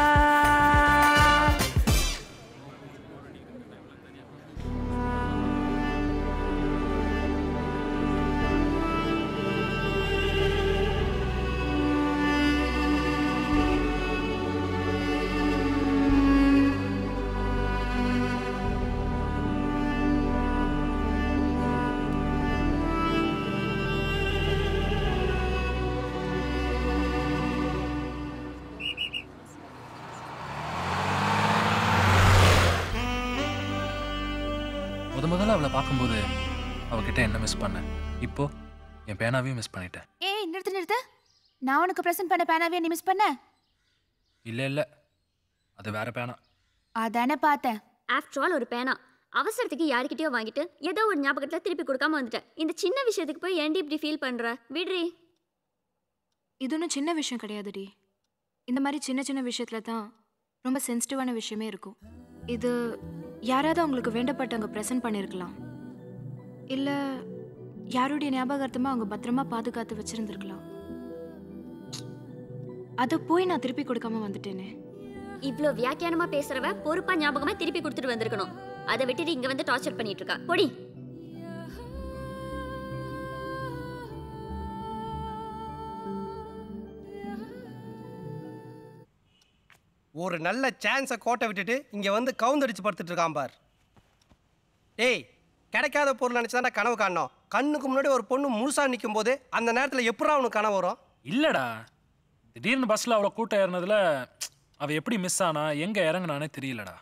J: முத முதல்ல அவளை பார்க்கும்போது அவகிட்ட என்ன மிஸ் பண்ணேன் இப்போ என் பேனாவையும் மிஸ் பண்ணிட்டேன்
E: ஏய் நிறுத்து நிறுத்து நான் உனக்கு ப்ரெசென்ட் பண்ண பேனாவே நீ மிஸ் பண்ண
J: இல்லை இல்லை அது வேற பேனா
E: அதானே பார்த்தேன்
T: ஆஃப்டர் ஆல் ஒரு பேனா அவசரத்துக்கு யார்கிட்டயோ வாங்கிட்டு ஏதோ ஒரு ஞாபகத்துல திருப்பி கொடுக்காம வந்துட்டேன் இந்த சின்ன விஷயத்துக்கு போய் ஏன்டி இப்படி ஃபீல் பண்ற விடுறி
E: இது ஒன்றும் சின்ன விஷயம் கிடையாதுடி இந்த மாதிரி சின்ன சின்ன விஷயத்துல தான் ரொம்ப சென்சிட்டிவான விஷயமே இருக்கும் இது யாராவது அவங்களுக்கு வேண்டப்பட்டவங்க ப்ரெசென்ட் பண்ணியிருக்கலாம் இல்லை யாருடைய ஞாபகார்த்தமா அவங்க பத்திரமா பாதுகாத்து வச்சிருந்திருக்கலாம் அதை போய் நான் திருப்பி கொடுக்காம வந்துட்டேனே
T: இவ்ளோ வியாக்கியானமா பேசுறவ பொறுப்பா ஞாபகமா திருப்பி கொடுத்துட்டு வந்திருக்கணும் அதை விட்டுட்டு இங்க வந்து டார்ச்சர் பண்ணிட்டு இருக்கா பொடி
M: ஒரு நல்ல சான்ஸை கோட்டை விட்டுட்டு இங்கே வந்து கவுந்தடிச்சு படுத்துட்டு இருக்கான் பார் டேய் கிடைக்காத பொருள் நினச்சி தான் கனவு காணோம் கண்ணுக்கு முன்னாடி ஒரு பொண்ணு முழுசா நிற்கும் போது அந்த நேரத்தில் எப்படா அவனுக்கு கனவு வரும்
J: இல்லடா திடீர்னு பஸ்ல அவளை கூட்டம் ஏறினதுல அவ எப்படி மிஸ் ஆனா எங்க இறங்குனானே தெரியலடா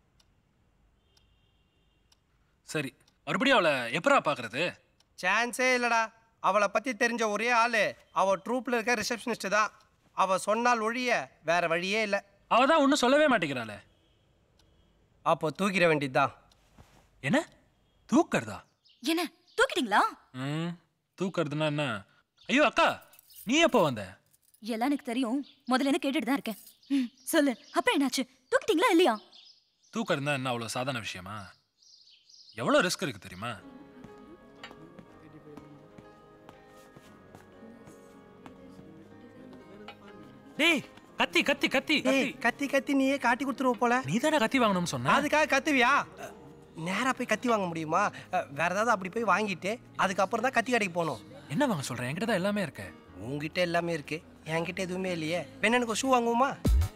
J: சரி மறுபடியும் அவளை எப்பரா பாக்குறது
M: சான்ஸே இல்லைடா அவளை பற்றி தெரிஞ்ச ஒரே ஆள் அவள் ட்ரூப்பில் இருக்க ரிசப்ஷனிஸ்ட் தான் அவள் சொன்னால் ஒழிய வேற வழியே இல்லை
J: அவ தான் ஒன்றும் சொல்லவே மாட்டேங்கிறாளே
M: அப்போ தூக்கிட வேண்டியதுதான்
J: என்ன தூக்கறதா
R: என்ன தூக்கிட்டீங்களா
J: ம் தூக்கறதுன்னா என்ன ஐயோ அக்கா நீ எப்போ வந்த
R: எல்லாம் எனக்கு தெரியும் முதல்ல இருந்து கேட்டுட்டு தான் இருக்கேன் ம், சொல்லு அப்புறம் என்னாச்சு தூக்கிட்டீங்களா இல்லையா
J: தூக்கறதுனா என்ன அவ்வளோ சாதாரண விஷயமா எவ்வளோ ரிஸ்க் இருக்கு தெரியுமா டேய் கத்தி கத்தி கத்தி
M: ஏய் கத்தி கத்தி நீயே காட்டி கொடுத்துருவ போல
J: நீ தானே கத்தி வாங்கணும்னு சொன்ன
M: அதுக்காக கத்துவியா நேரா போய் கத்தி வாங்க முடியுமா அஹ், வேற ஏதாவது அப்படி போய் வாங்கிட்டு அதுக்கப்புறம் தான் கத்தி கடைக்கு போகணும்
J: என்ன வாங்க சொல்றேன் என்கிட்ட தான் எல்லாமே இருக்கு
M: உங்ககிட்ட எல்லாமே இருக்கு என்கிட்ட எதுவுமே இல்லையே வேணா எனக்கு ஷூ வாங்குவோமா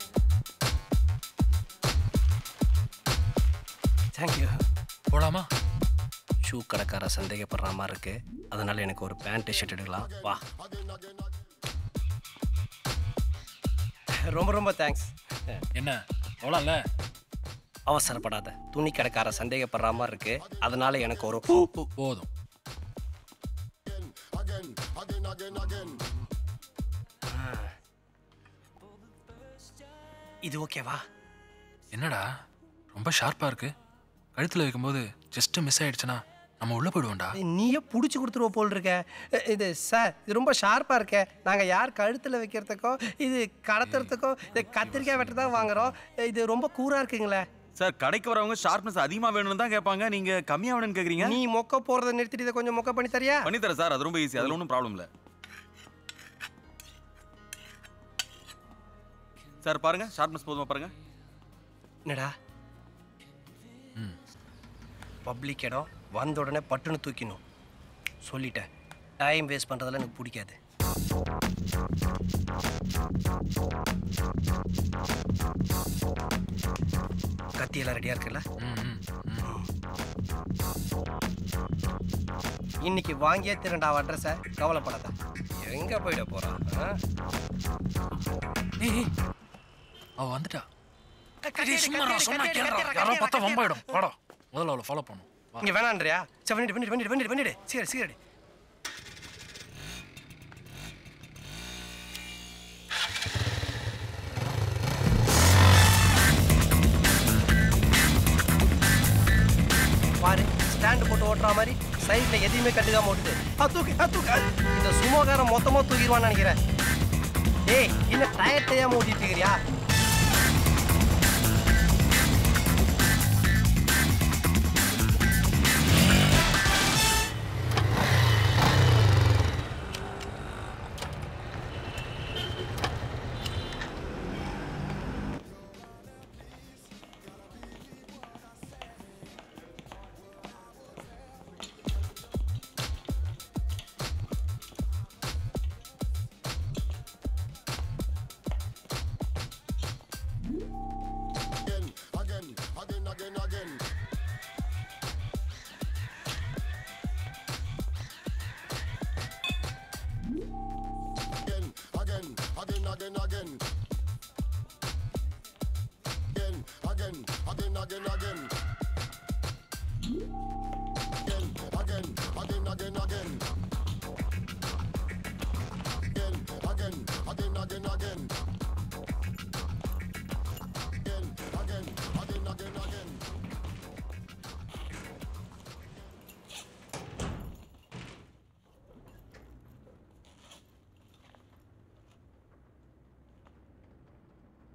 M: தேங்க்யூ
J: போலாமா
M: ஷூ கடைக்கார சந்தேகப்படுற மாதிரி இருக்கு அதனால எனக்கு ஒரு பேண்ட் ஷர்ட் எடுக்கலாம் வா ரொம்ப ரொம்ப தேங்க்ஸ்
J: என்ன போலாம்ல
M: அவசரப்படாத துணி கடைக்கார சந்தேகப்படுற மாதிரி இருக்கு அதனால எனக்கு ஒரு
J: போதும்
M: இது ஓகேவா
J: என்னடா ரொம்ப ஷார்ப்பா இருக்கு கழுத்துல வைக்கும்போது ஜஸ்ட் மிஸ் ஆயிடுச்சுன்னா நம்ம உள்ள போயிடுவோம்டா
M: நீயே பிடிச்சி கொடுத்துருவ போல் இருக்க அஹ், இது சார் இது ரொம்ப ஷார்ப்பாக இருக்கே நாங்கள் யார் கழுத்தில் வைக்கிறதுக்கோ இது கடத்துறதுக்கோ இது கத்திரிக்காய் வெட்டுறதா வாங்குறோம் இது ரொம்ப கூராக இருக்குங்களே
B: சார் கடைக்கு வரவங்க ஷார்ப்னஸ் அதிகமா வேணும்னு தான் கேட்பாங்க நீங்க கம்மியா வேணும்னு கேக்குறீங்க
M: நீ மொக்க போகிறத நிறுத்திட்டு இதை கொஞ்சம் மொக்க பண்ணி தரியா
B: பண்ணி தரேன் சார் அது ரொம்ப ஈஸி அதுல ஒன்றும் ப்ராப்ளம் இல்ல சார் பாருங்க ஷார்ப்னஸ் போதுமா பாருங்க
M: என்னடா பப்ளிக் இடம் வந்த உடனே பட்டுன்னு தூக்கிடணும் சொல்லிட்டேன் டைம் வேஸ்ட் பண்ணுறதெல்லாம் எனக்கு பிடிக்காது கத்தியெல்லாம் ரெடியாக இருக்குல்ல இன்னைக்கு வாங்கியே திருண்டா அட்ரஸை கவலைப்படாத எங்க போயிட போறான் ஆ?
J: ஏய் ஏய், அவ வந்துட்டா டேய், சும்மா நான் சொன்னா கேளுடா யாரோ பார்த்தா வம்பாயிடும் வாடா முதல்ல அவளை ஃபாலோ பண்ணும்
M: இங்க வேணான்றியா சரி பண்ணிடு பண்ணிடு பண்ணிடு பண்ணிடு பண்ணிடு சீக்கிரம் சீக்கிரம் பாரு ஸ்டாண்ட் போட்டு ஓட்டுற மாதிரி சைடுல எதையுமே கட்டுக்காம ஓட்டுது ஆ, தூக்கு ஆ, தூக்கு ஆ. இந்த சுமோகாரம் மொத்தமா தூக்கிடுவான்னு நினைக்கிறேன் ஏய் என்ன டயர் தெரியாம ஓட்டிட்டு இருக்கிறியா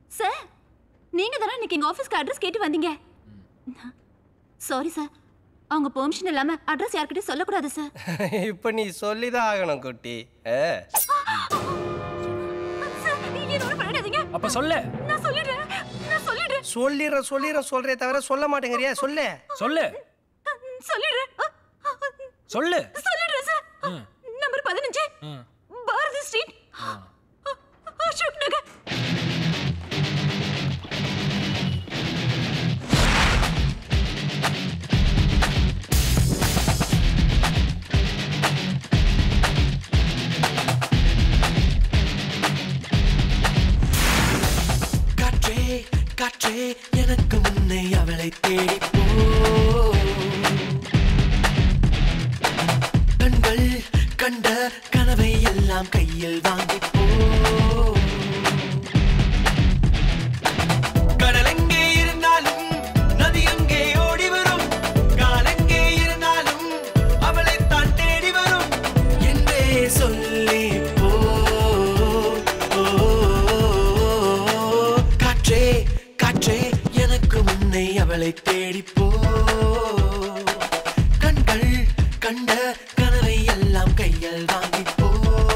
N: சார் நீங்க தானே இன்னைக்கு எங்க ஆஃபீஸ்க்கு அட்ரஸ் கேட்டு வந்தீங்க சாரி சார் அவங்க பெர்மிஷன் இல்லாம அட்ரஸ் யார்கிட்டயும் சொல்லக்கூடாது சார்
M: இப்போ நீ சொல்லி தான் ஆகணும் குட்டி ஆ.
N: என்னோட பண்ணிடாதீங்க
J: அப்ப சொல்லு
N: நான் சொல்லிடுறேன் நான் சொல்லிடுறேன்
M: சொல்லிடுறேன் சொல்லிடுறேன் சொல்றே தவிர சொல்ல மாட்டேங்கிறியா சொல்லு
J: சொல்லு
N: சொல்லிடுறேன்
J: சொல்லு
N: சொல்லிடுறேன் சார் நம்பர் பதினஞ்சு பாரதி ஸ்ட்ரீட் அசோக் நகர்
S: காற்றே காற்றே எனக்கு முன்னே அவளை தேடி போ கண்கள் கண்ட கனவை எல்லாம் கையில் வாங்கி போ கடல் எங்கே இருந்தாலும் நதி எங்கே ஓடி வரும் காலெங்கே இருந்தாலும் அவளை தான் தேடி வரும் என்றே சொல்லி போ காற்றே காற்றே எனக்கு முன்னை அவளை தேடி போ கண்கள் கண்ட கனவை எல்லாம் கையில் வாங்கி போ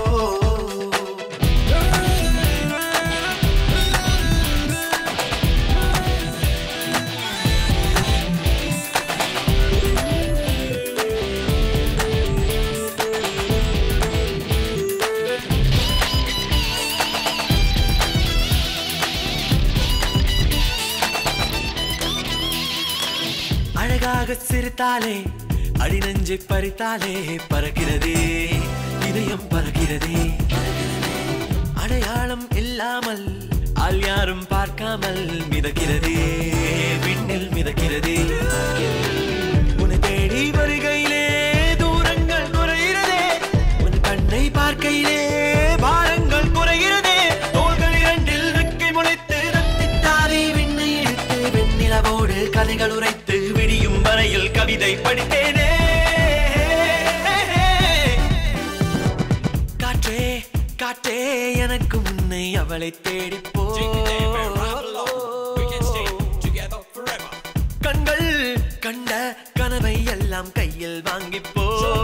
S: அழகாக சிரித்தாலே அடிநெஞ்சை பறித்தாலே பறக்கிறதே இதயம் பறக்கிறதே அடையாளம் இல்லாமல் ஆள் யாரும் பார்க்காமல் மிதக்கிறதே விண்ணில் மிதக்கிறதே உன்னை தேடி வருகையிலே தூரங்கள் குறைகிறதே உன் கண்ணை பார்க்கையிலே பாரங்கள் குறைகிறதே தோள்கள் இரண்டில் ரெக்கை முளைத்து ரத்தித்தாரை விண்ணை இழுத்து வெண்ணிலவோடு கதைகள் உரைத்து விடியும் வரையில் கவிதை படித்தேனே காற்றே காற்றே எனக்கு முன்னை அவளை தேடி போ கண்கள் கண்ட கனவை எல்லாம் கையில் வாங்கி போ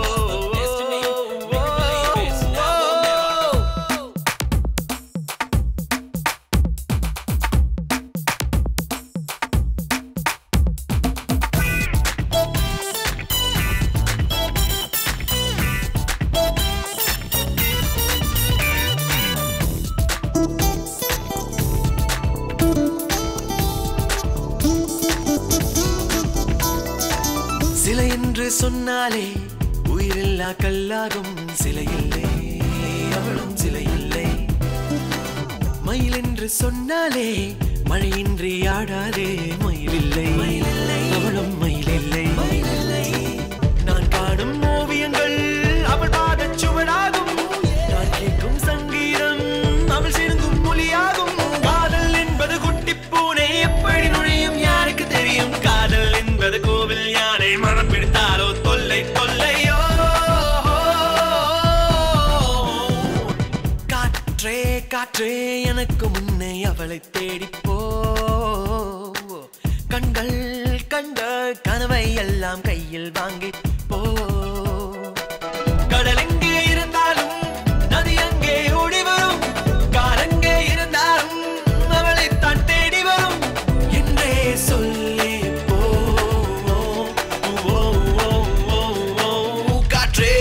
S: சிலை என்று சொன்னாலே உயிரில்லா கல்லாகும் சிலை இல்லை அவளும் சிலை இல்லை மயில் என்று சொன்னாலே மழையின்றி ஆடாதே மயிலில்லை அவளும் மயிலில்லை நான் காணும் ஓவியங்கள் அவள் பாதச் சுவடாகும் நான் கேட்கும் சங்கீதம் அவள் சிறுங்கும் மொழியாகும் காதல் என்பது குட்டிப் பூனை எப்படி நுழையும் யாருக்கு தெரியும் காதல் என்பது கோவில் யானை மனம் பிடித்தாலோ தொல்லை தொல்லையோ காற்றே காற்றே எனக்கு முன்னே அவளை தேடி போ கண்கள் கண்ட கனவை எல்லாம் கையில் வாங்கி போ கடல் எங்கே இருந்தாலும் நதி அங்கே ஓடி வரும் காலங்கே இருந்தாலும் அவளை தான் தேடி வரும் என்றே சொல்லி போ ஓ, ஓ, ஓ, ஓ, காற்றே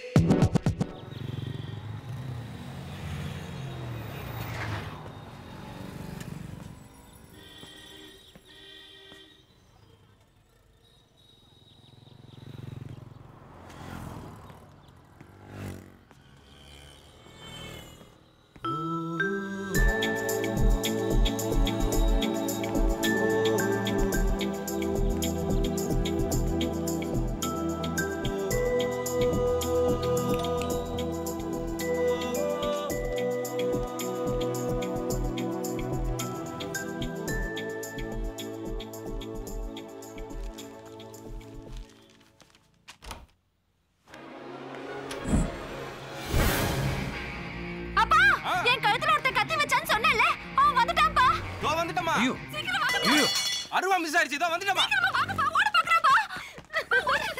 N: அப்பா என் கழுத்துல ஒருத்த கத்தி வச்சான்னு சொன்னேன்ல அவன் வந்துட்டான்ப்பா
C: இதோ வந்துட்டமா
N: சீக்கிரம் வாங்கப்பா.
C: அருவா மிஸ் ஆயிடுச்சு இதோ வந்துட்டமா
N: சீக்கிரமா வாங்கப்பா ஓட பாக்குறாப்பா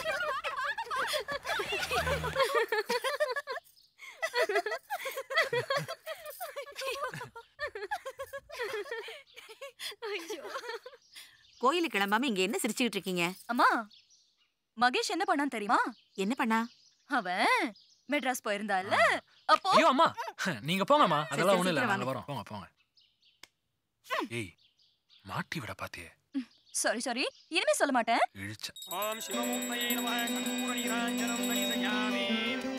I: கோயிலுக்கு கிளம்பாம இங்க என்ன சிரிச்சுக்கிட்டு இருக்கீங்க
R: அம்மா மகேஷ் என்ன பண்ணான் தெரியுமா
I: என்ன பண்ணா
R: அவன் மெட்ராஸ் போயிருந்தால அப்போ
J: ஐயோ அம்மா நீங்க போங்கம்மா
R: சரி,
J: அதெல்லாம்
R: சரி,
J: ஒண்ணும் இல்ல
R: சீக்கிரம்
J: நாங்க
R: வாங்க.
J: வரோம் போங்க போங்க ஏய் மாட்டி விட பாத்தியே
R: சாரி சாரி இனிமே சொல்ல மாட்டேன்
J: இழிச்ச
S: ஓம் சிவமுத்தையே நமः கற்பூர நீராஞ்சனம் தரிசயாமி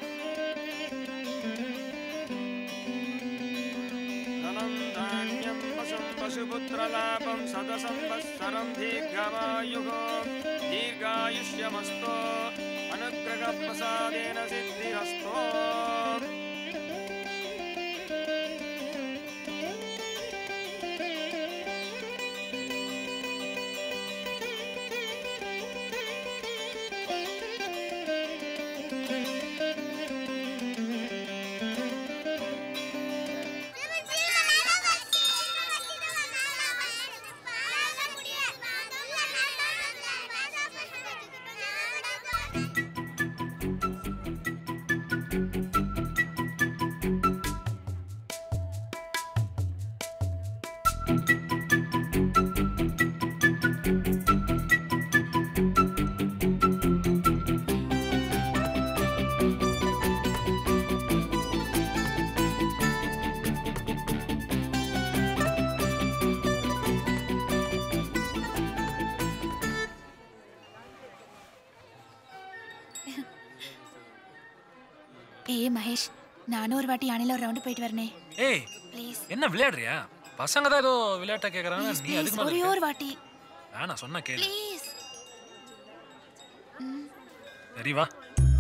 S: धनं धान्यं पशुं पशुपुत्रलाभं सदसंवत्सरं दीर्घमायुः दीर्घायुष्यमस्तु अनुग्रहप्रसादेन सिद्धिरस्तु
N: ஏய் மகேஷ் நானும் ஒரு வாட்டி யானையில ஒரு ரவுண்டு போயிட்டு வரனே
J: ஏய்
N: ப்ளீஸ்
J: என்ன விளையாடுறியா பசங்க தான் ஏதோ விளையாட்டா கேக்குறாங்க நீ
N: ப்ளீஸ்
J: அதுக்கு மேல
N: ஒரே
J: இருக்க.
N: ஒரு வாட்டி
J: வேணாம் சொன்னா கேளு
N: ப்ளீஸ்
J: சரி வா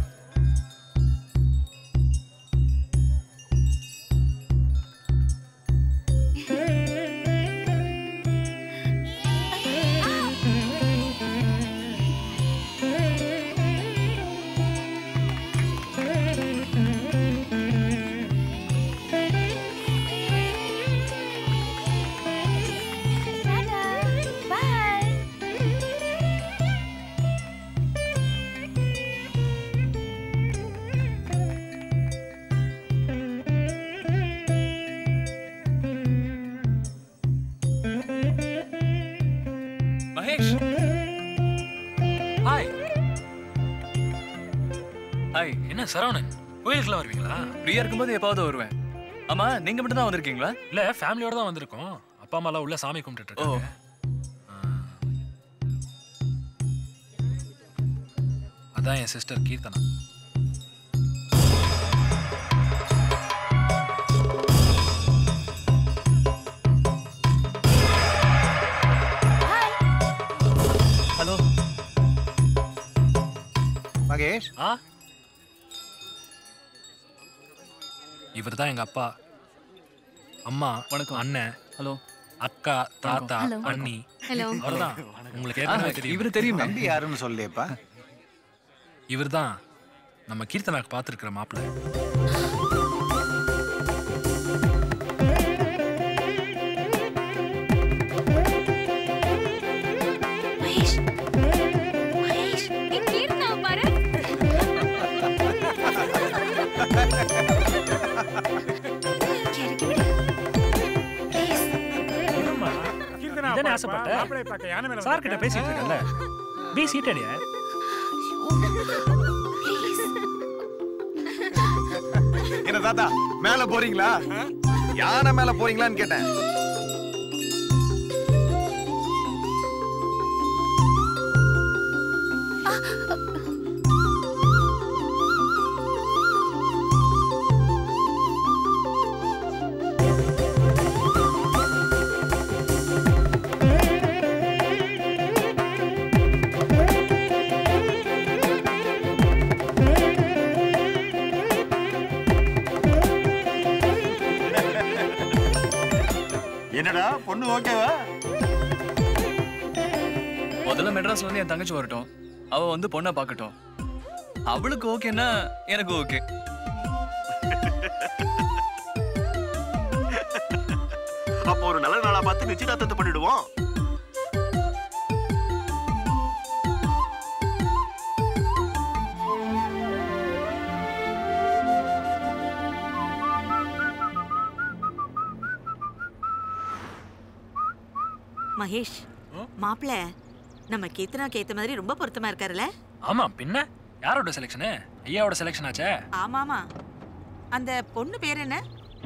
P: மகேஷ்
J: ஹாய்
P: ஹாய்
J: என்ன சரவணன் கோயிலுக்குலாம் வருவீங்களா
P: ஃப்ரீயா இருக்கும்போது எப்பாவது வருவேன் ஆமா நீங்க மட்டும் தான் வந்திருக்கீங்களா
J: இல்ல ஃபேமிலியோட தான் வந்திருக்கோம் அப்பா அம்மா எல்லாம் உள்ள சாமி கும்பிட்டுட்டு இருக்காங்க அதான் என் சிஸ்டர் கீர்த்தனா
P: ஹலோ
D: மகேஷ்
J: ஆ இவர் தான் எங்க அப்பா அம்மா வணக்கம் அண்ணன்
P: ஹலோ
J: அக்கா தாத்தா
D: Hello.
J: அண்ணி
D: Hello.
J: அவர்தான் உங்களுக்கு ஏற்கனவே தெரியும்
P: இவரு தெரியுமே.
D: தம்பி யாருன்னு சொல்லியப்பா
J: இவர்தான் நம்ம கீர்த்தனாக்கு பார்த்துருக்கிற மாப்பிள்ளை
N: மகேஷ் மகேஷ்
O: ஏய், கீர்த்தனாவை பாரு
H: இதானே ஆசைப்பட்ட சார் கிட்ட பேசிட்டு இருக்கல பி சீட்டடியா
K: என்ன தாத்தா மேல போறீங்களா யானை மேல போறீங்களான்னு கேட்டேன்
B: என்னடா பொண்ணு ஓகேவா
P: முதல்ல மெட்ராஸ்ல இருந்து என் தங்கச்சி வரட்டும் அவ வந்து பொண்ணை பார்க்கட்டும் அவளுக்கு ஓகேன்னா எனக்கு ஓகே
B: அப்போ ஒரு நல்ல நாளா பார்த்து நிச்சயதார்த்தத்தை பண்ணிடுவோம்
I: மகேஷ் மாப்பிள்ள நம்ம கீர்த்தனாக்கு ஏத்த மாதிரி ரொம்ப பொருத்தமா இருக்காருல்ல
J: ஆமா பின்ன யாரோட செலெக்ஷனு ஐயாவோட செலெக்ஷன் ஆச்சே
I: ஆமாமா அந்த பொண்ணு பேர் என்ன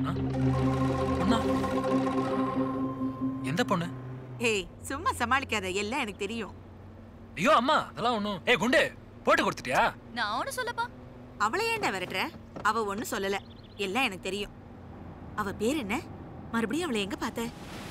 J: எந்த பொண்ணு
I: ஏய் சும்மா சமாளிக்காத எல்லாம் எனக்கு தெரியும்
J: ஐயோ அம்மா அதெல்லாம் ஒண்ணும் ஏய் குண்டு போட்டு கொடுத்துட்டியா
R: நான் ஒன்றும் சொல்லப்பா
I: அவளை ஏன்டா விரட்டுற அவ ஒன்றும் சொல்லல எல்லாம் எனக்கு தெரியும் அவ பேர் என்ன மறுபடியும் அவளை எங்க பார்த்த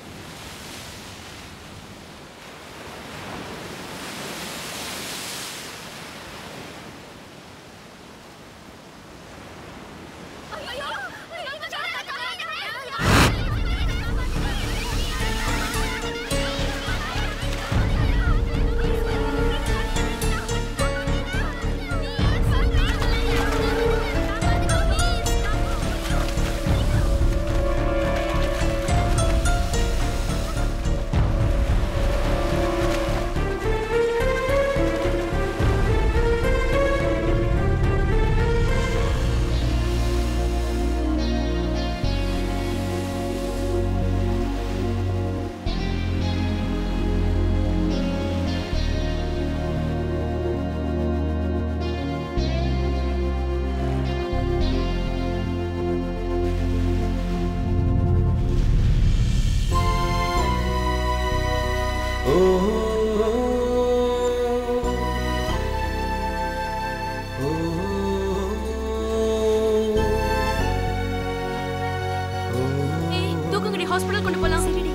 O: ஏய் தூக்குங்கடி ஹாஸ்பிடல் கொண்டு போலாம் சரிடி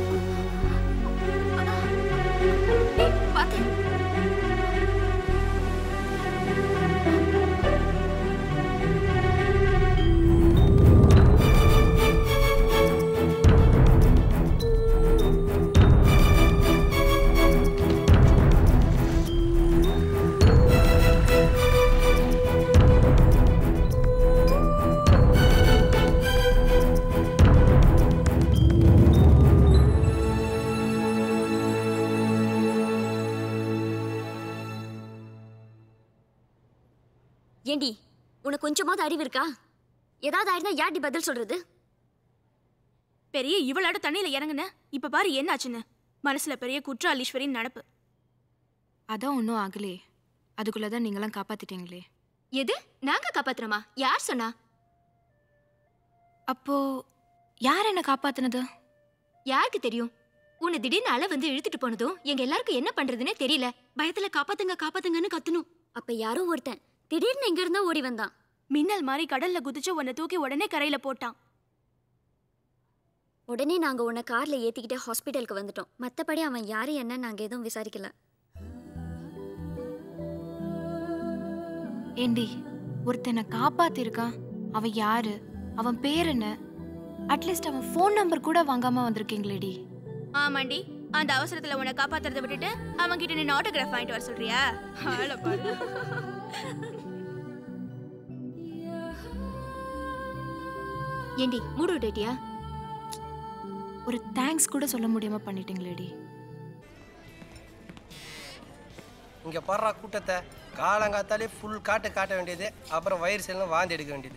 O: ஏய் பாத்து
T: ஏண்டி உனக்கு கொஞ்சமாவது அறிவு இருக்கா ஏதாவது ஆயிருந்தா யார்டி பதில் சொல்றது
O: பெரிய இவளாட தண்ணியில இறங்குன இப்ப பாரு என்னாச்சுன்னு மனசுல பெரிய குற்றாலீஸ்வரின் நடப்பு
E: அதான் ஒன்றும் ஆகலே அதுக்குள்ளதான் நீங்களாம் காப்பாத்திட்டீங்களே
T: எது நாங்க காப்பாத்துறோமா யார் சொன்னா
E: அப்போ யார் என்ன காப்பாத்துனது
T: யாருக்கு தெரியும் உன்னை திடீர்னு அலை வந்து இழுத்துட்டு போனதும் எங்க எல்லாருக்கும் என்ன பண்றதுன்னே தெரியல பயத்துல காப்பாத்துங்க காப்பாத்துங்கன்னு கத்தணும் அப்ப யாரோ ஒருத்தன் திடீர்னு எங்க இருந்தா ஓடி வந்தான்
O: மின்னல் மாதிரி கடல்ல குதிச்சு உன்னை தூக்கி உடனே கரையில போட்டான்
T: உடனே நாங்க உன்னை கார்ல ஏத்திக்கிட்டு ஹாஸ்பிட்டலுக்கு வந்துட்டோம் மத்தபடி அவன் யாரு என்ன நாங்க எதுவும் விசாரிக்கல
E: ஏண்டி ஒருத்தனை காப்பாத்திருக்கான் அவன் யாரு அவன் பேர் என்ன அட்லீஸ்ட் அவன் ஃபோன் நம்பர் கூட வாங்காம வந்திருக்கீங்களேடி
O: ஆமாண்டி அந்த அவசரத்துல உன்னை காப்பாத்துறத விட்டுட்டு அவன் கிட்ட நின்று ஆட்டோகிராஃப் வாங்கிட்டு வர சொல்றியா ஆளை பாரு.
T: ஏண்டி மூடு விட்டுட்டியா
E: ஒரு தேங்க்ஸ் கூட சொல்ல முடியாம பண்ணிட்டீங்களேடி
M: இங்க படுற கூட்டத்தை காலங்காத்தாலே ஃபுல் காட்டு காட்ட வேண்டியது அப்புறம் வயிறு செல்லும் வாந்தி எடுக்க வேண்டியது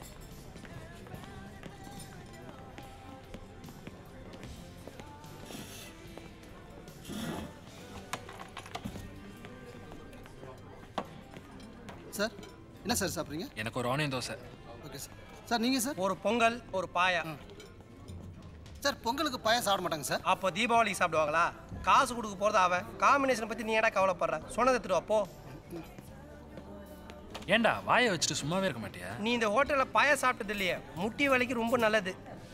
U: சார் என்ன சார் சாப்பிட்றீங்க
J: எனக்கு ஒரு onion dosa
U: okay sir sir நீங்கள் சார்
M: ஒரு பொங்கல் ஒரு பாயா
U: சார் பொங்கலுக்கு பாயா சாப்பிட மாட்டாங்க சார்
M: அப்போ தீபாவளிக்கு சாப்பிடுவாங்களா காசு கொடுக்க போறது அவன் காம்பினேஷனை பத்தி நீ ஏடா கவலைப்படுற சொன்னதை எடுத்துட்டு வா போ
J: ஏன்டா வாயை வச்சுட்டு சும்மாவே இருக்க மாட்டியா
M: நீ இந்த ஹோட்டல்ல பாயா சாப்பிட்டது இல்லையே முட்டி வலிக்கு ரொம்ப நல்லது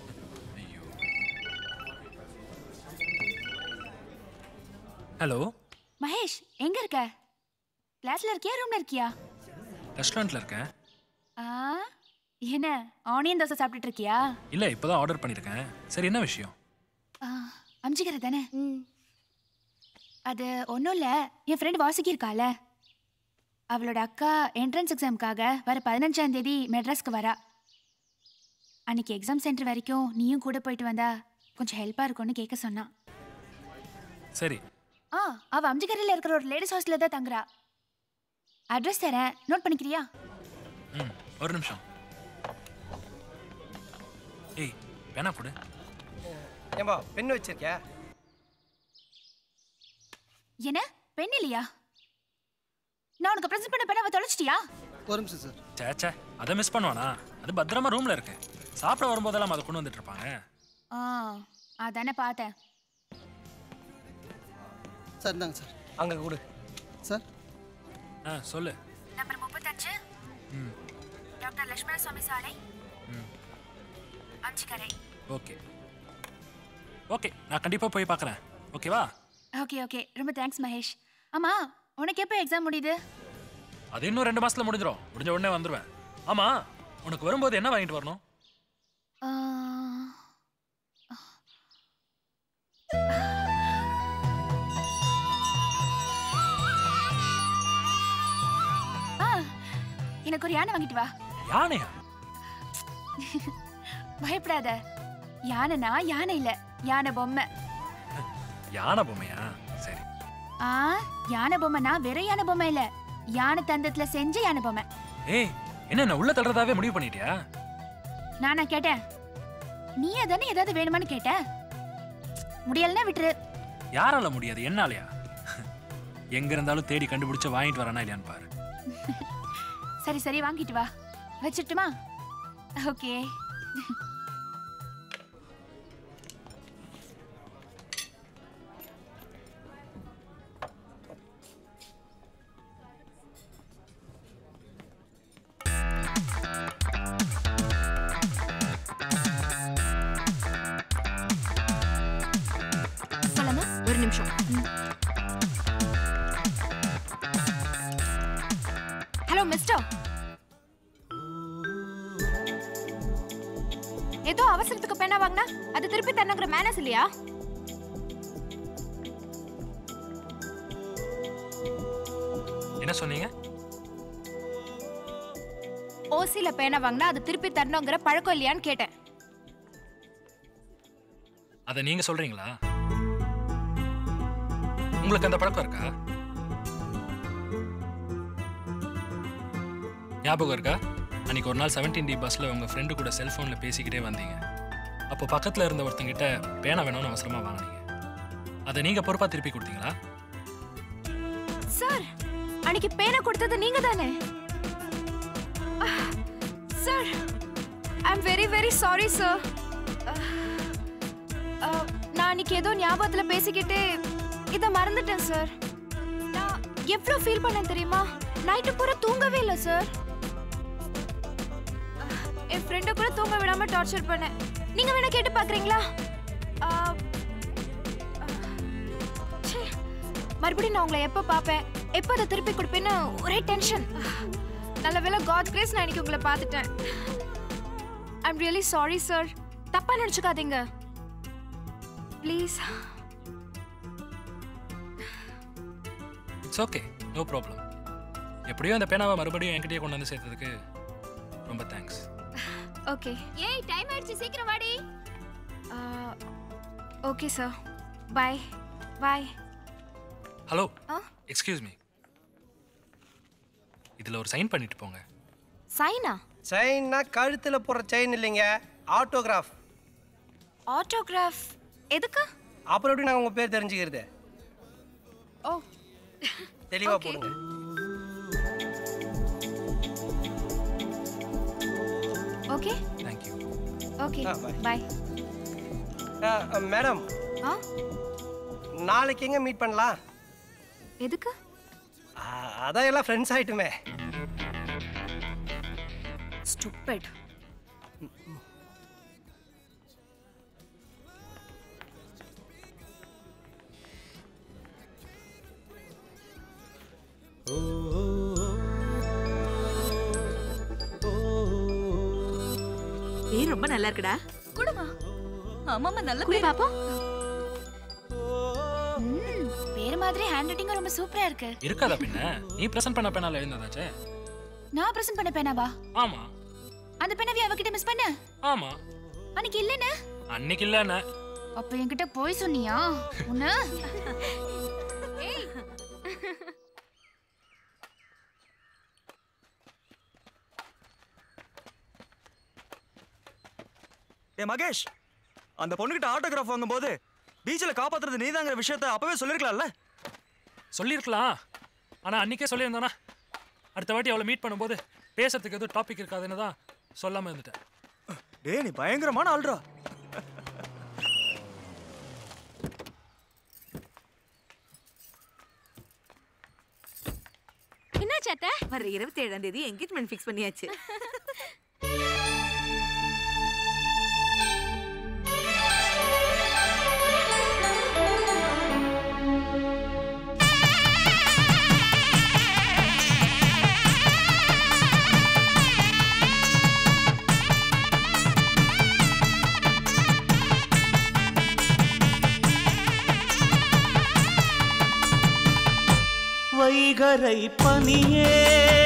J: ஹலோ
E: மகேஷ் எங்க இருக்க கிளாஸ்ல இருக்கியா ரூம்ல இருக்கியா
J: ரெஸ்டாரண்ட்ல இருக்கேன்
E: ஆ என்ன ஆனியன் தோசை சாப்பிட்டுட்டு இருக்கியா
J: இல்ல இப்பதான் ஆர்டர் பண்ணிருக்கேன் சரி என்ன விஷயம்
E: ஆ, அம்ஜிகரை தானே அது ஒன்றும் இல்லை என் ஃப்ரெண்ட் வாசுகி இருக்கால அவளோட அக்கா என்ட்ரன்ஸ் எக்ஸாமுக்காக வர பதினஞ்சாம் தேதி மெட்ராஸ்க்கு வரா அன்னைக்கு எக்ஸாம் சென்டர் வரைக்கும் நீயும் கூட போயிட்டு வந்தா கொஞ்சம் ஹெல்ப்பாக இருக்கும்னு கேட்க சொன்னான்
J: சரி
E: ஆ அவள் அம்ஜிகரில் இருக்கிற ஒரு லேடிஸ் ஹாஸ்டலில் தான் தங்குறா அட்ரஸ் தரேன் நோட் பண்ணிக்கிறியா
J: ம் ஒரு நிமிஷம் ஏய் வேணா கொடு
M: ஏம்பா பெண் வச்சிருக்கியா
R: என்ன பெண் இல்லையா நான் உனக்கு பிரசன்ட் பண்ண பெண்ணை தொலைச்சிட்டியா
U: ஒரு நிமிஷம் சார்
J: சே சே அதை மிஸ் பண்ணுவானா அது பத்திரமா ரூம்ல இருக்கு சாப்பிட வரும்போதெல்லாம் அதை கொண்டு வந்துட்டு இருப்பாங்க
R: ஆ அதானே பார்த்தேன்
U: சார் இந்தாங்க சார்
M: அங்க கொடு
U: சார்
J: ஆ சொல்லு
R: நம்பர் முப்பத்தஞ்சு
J: ம்
R: டாக்டர் லட்சுமண சுவாமி சாலை
J: ம்
R: அஞ்சு கரை
J: ஓகே ஓகே நான் கண்டிப்பா போய் பார்க்கறேன் ஓகேவா
R: ஓகே ஓகே ரொம்ப தேங்க்ஸ் மகேஷ் ஆமா உனக்கு எப்போ எக்ஸாம் முடியுது
J: அது இன்னும் ரெண்டு மாசத்துல முடிஞ்சிடும் முடிஞ்ச உடனே வந்துருவேன் ஆமா உனக்கு வரும்போது என்ன வாங்கிட்டு வரணும்
R: ஆ, ஆ, எனக்கு ஒரு யானை வாங்கிட்டு வா
J: யானையா
R: பயப்படாத யானைனா யானை இல்ல யானை பொம்மை
J: யானை பொம்மையா சரி
R: ஆ யானை பொம்மைனா வெறும் யானை பொம்மை இல்ல யானை தந்தத்துல செஞ்ச யானை பொம்மை
J: ஏய் என்ன நான் உள்ள தள்ளுறதாவே முடிவு பண்ணிட்டியா
R: நானா கேட்டேன் நீ அதானே ஏதாவது வேணுமான்னு கேட்ட முடியலன்னா விட்டுரு
J: யாரால முடியாது என்னாலயா எங்க இருந்தாலும் தேடி கண்டுபிடிச்சு வாங்கிட்டு வரானா இல்லையான்னு பாரு
R: சரி சரி வாங்கிட்டு வா வச்சிட்டுமா ஓகே
T: சொல்லுங்க ஒரு நிமிஷம்
R: ஹலோ மிஸ்டர் ஏதோ அவசரத்துக்கு பேனா வாங்கினா அது திருப்பி தரணுங்கிற மேனஸ் இல்லையா
J: என்ன சொன்னீங்க
R: ஓசில பேனா வாங்கினா அது திருப்பி தரணுங்கிற பழக்கம் இல்லையான்னு கேட்டேன்
J: அதை நீங்க சொல்றீங்களா உங்களுக்கு அந்த பழக்கம் இருக்கா ஞாபகம் இருக்கா அன்னைக்கு ஒரு நாள் செவன்டீன் டி பஸ்ல உங்க ஃப்ரெண்டு கூட செல்போன்ல பேசிக்கிட்டே வந்தீங்க அப்போ பக்கத்துல இருந்த ஒருத்தங்கிட்ட பேனா வேணும்னு அவசரமா வாங்குனீங்க அதை நீங்க பொறுப்பா திருப்பி கொடுத்தீங்களா
R: சார் அன்னைக்கு பேனா கொடுத்தது நீங்க தானே sir I am very very sorry sir நான் அன்னைக்கு ஏதோ ஞாபகத்துல பேசிக்கிட்டு இதை மறந்துட்டேன் சார் நான் எவ்வளோ ஃபீல் பண்ணேன் தெரியுமா நைட்டு பூரா தூங்கவே இல்லை சார் என் ஃப்ரெண்டை கூட தூங்க விடாம டார்ச்சர் பண்ணேன் நீங்க வேணா கேட்டு பாக்குறீங்களா ஆ, ச்சே, மறுபடியும் நான் உங்களை எப்போ பார்ப்பேன் எப்போ அதை திருப்பி கொடுப்பேன்னு ஒரே டென்ஷன் நல்ல வேளை காட் கிரேஸ் நான் இன்னைக்கு உங்களை பார்த்துட்டேன் ஐம் ரியலி சாரி சார் தப்பா நினச்சிக்காதீங்க please
J: it's okay no problem எப்படியோ அந்த பேனாவை மறுபடியும் என்கிட்டயே கொண்டு வந்து சேர்த்ததுக்கு ரொம்ப தேங்க்ஸ்
R: ஓகே
T: ஏய் டைம் ஆயிடுச்சு சீக்கிரம் வாடி
R: okay sir bye bye
J: hello
R: ஆ?
J: எக்ஸ்கியூஸ் மீ இதில் ஒரு சைன் பண்ணிட்டு போங்க
R: சைனா
M: செயின்னா கழுத்துல போடுற செயின் இல்லைங்க ஆட்டோகிராஃப்
R: ஆட்டோகிராஃப் எதுக்கு
M: அப்புறம் எப்படி நாங்கள் உங்கள் பேர் தெரிஞ்சுக்கிறது
R: ஓ
M: தெளிவாக
R: Okay.
M: போடுங்க
R: ஓகே
J: தேங்க்யூ
R: ஓகே
M: ஆ, bye.
R: பாய்
M: மேடம்
R: ஆ
M: நாளைக்கு எங்கே மீட் பண்ணலாம்
R: எதுக்கு
M: ஆ, அதான் எல்லாம் ஃப்ரெண்ட்ஸ் ஆயிட்டுமே
R: ஸ்டூபிட்
I: பேர் ரொம்ப நல்லா இருக்குடா
R: குடுமா ஆமாமா நல்ல
T: குடி
R: பேர்
T: பாப்போம்
R: ம், பேர் மாதிரி ஹேண்ட் ரைட்டிங் ரொம்ப சூப்பரா இருக்கு
J: இருக்காதா பின்ன நீ ப்ரெசென்ட் பண்ண பேனால எழுந்ததாச்சே
R: நான் பிரசன்ட் பண்ண பேனாவா
J: ஆமா
R: அந்த பேனாவை அவகிட்ட மிஸ் பண்ண
J: ஆமா
R: அன்னைக்கு இல்லனே
J: அன்னைக்கு இல்லைன்னு
R: அப்ப என்கிட்ட போய் சொன்னியா உன்ன
G: ஏ மகேஷ் அந்த பொண்ணுகிட்ட ஆட்டோகிராஃப் வாங்கும்போது பீச்சில் காப்பாத்துறது நீதாங்கிற விஷயத்த அப்பவே சொல்லிருக்கலாம்ல
J: சொல்லியிருக்கலாம் ஆனால் அன்றைக்கே சொல்லியிருந்தானா அடுத்த வாட்டி அவளை மீட் பண்ணும்போது பேசுறதுக்கு எதுவும் டாபிக் இருக்காதுன்னு தான் சொல்லாமல் இருந்துட்டேன்
G: டேய் நீ பயங்கரமான ஆள்ரா
I: என்னாச்சு அத்தை வர இருபத்தி ஏழாம் தேதி என்கேஜ்மெண்ட் ஃபிக்ஸ் பண்ணியாச்சு
S: வைகரை பனியே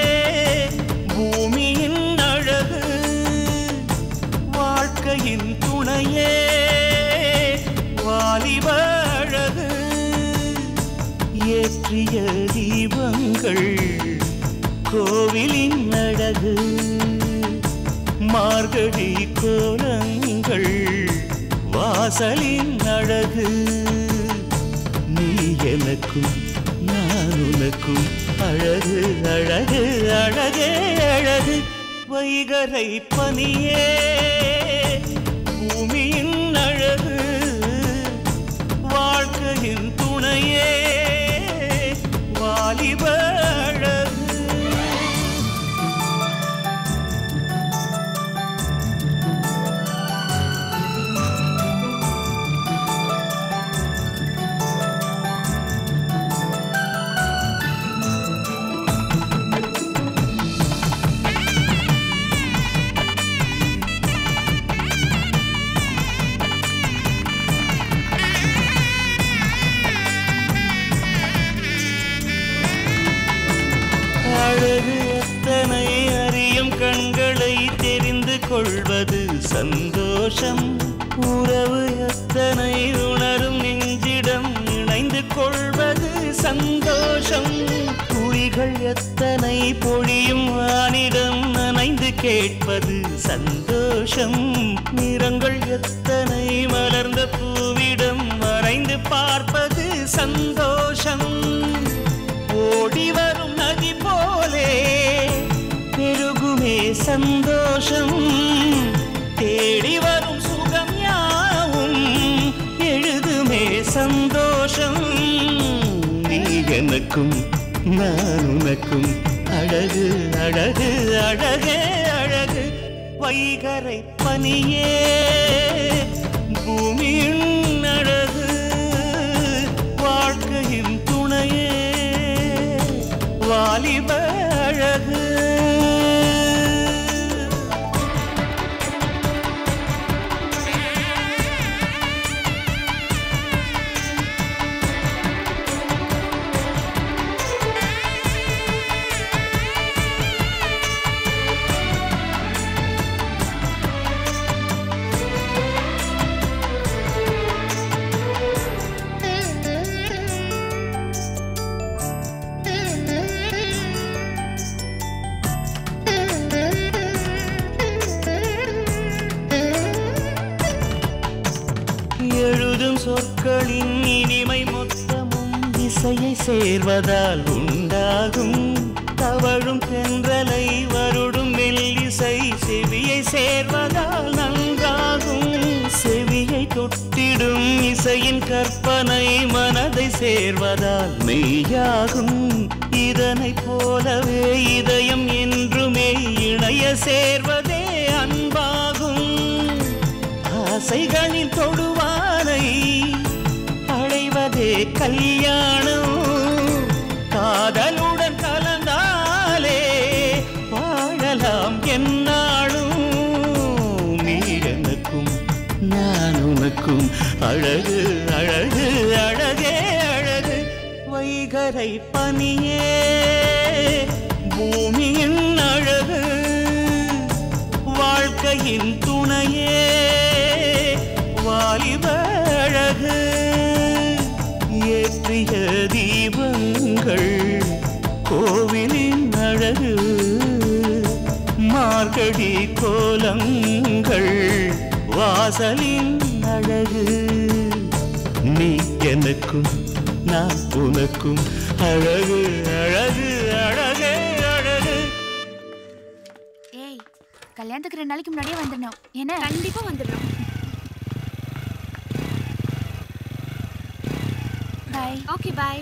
S: பூமியின் அழகு வாழ்க்கையின் துணையே வாலிப அழகு ஏற்றிய தீபங்கள் கோவிலின் அழகு மார்கழி கோலங்கள் வாசலின் அழகு நீ எனக்கும் நான் உனக்கும் அழகு அழகு அழகே அழகு வைகரை பனியே பூமியின் அழகு வாழ்க்கையின் துணையே வாலிப அழகு அழகு எத்தனை அறியும் கண்களை தெரிந்து கொள்வது சந்தோஷம் உறவு எத்தனை உணரும் நெஞ்சிடம் இணைந்து கொள்வது சந்தோஷம் துளிகள் எத்தனை பொழியும் வானிடம் நனைந்து கேட்பது சந்தோஷம் நிறங்கள் எத்தனை மலர்ந்த பூவிடம் மறைந்து பார்ப்பது சந்தோஷம் ஓடி வரும் நதி போலே பெருகுமே சந்தோஷம் தேடி வரும் சுகம் யாவும் எழுதுமே சந்தோஷம் நீ எனக்கும் நான் உனக்கும் அழகு அழகு அழகே அழகு வைகரை பனியே பூமியின் அழகு வாழ்க்கையின் துணையே வாலிப அழகு எழுதும் சொற்களின் இனிமை மொத்தமும் இசையை சேர்வதால் உண்டாகும் தவழும் தென்றலை வருடும் மெல்லிசை செவியை சேர்வதால் நன்றாகும் செவியை தொட்டிடும் இசையின் கற்பனை மனதை சேர்வதால் மெய்யாகும் இதனைப் போலவே இதயம் என்றுமே இணைய சேர்வதே அன்பாகும் ஆசைகளின் தொடுவானை அடைவதே கல்யாணம் காதலுடன் கலந்தாலே வாழலாம் என்னாலும் நீ எனக்கும் நான் உனக்கும் அழகு அழகு அழகே அழகு வைகரை பனியே பூமியின் அழகு வாழ்க்கையின் துணையே வாலிப அழகு ஏற்றிய தீபங்கள் கோவிலின் அழகு மார்கழி கோலங்கள் வாசலின் அழகு நீ எனக்கும் நான் உனக்கும் அழகு அழகு அழகே அழகு
E: ஏய் கல்யாணத்துக்கு ரெண்டு நாளைக்கு முன்னாடியே வந்துடணும் என்ன
T: கண்டிப்பா வந்துடுறோம்
E: bye
T: okay bye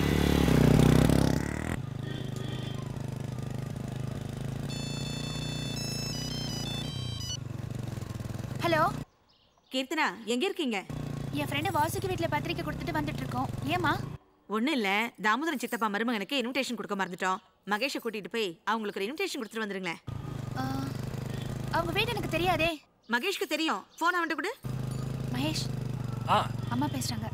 E: hello
I: Keerthana எங்க இருக்கீங்க
E: என் ஃப்ரெண்டு வாசுக்கு வீட்ல பத்திரிக்கை கொடுத்துட்டு வந்துட்டு இருக்கோம் ஏமா
I: ஒண்ணும் இல்ல தாமோதரன் சித்தப்பா மருமகனுக்கு இன்விடேஷன் கொடுக்க மறந்துட்டோம் மகேஷை கூட்டிட்டு போய் அவங்களுக்கு ஒரு இன்விடேஷன் கொடுத்துட்டு வந்துருங்களேன்
E: அவங்க வீடு எனக்கு தெரியாதே
I: மகேஷ்க்கு தெரியும் போன் அவன்கிட்ட கொடு
E: மகேஷ்
J: ஆ
E: அம்மா பேசுறாங்க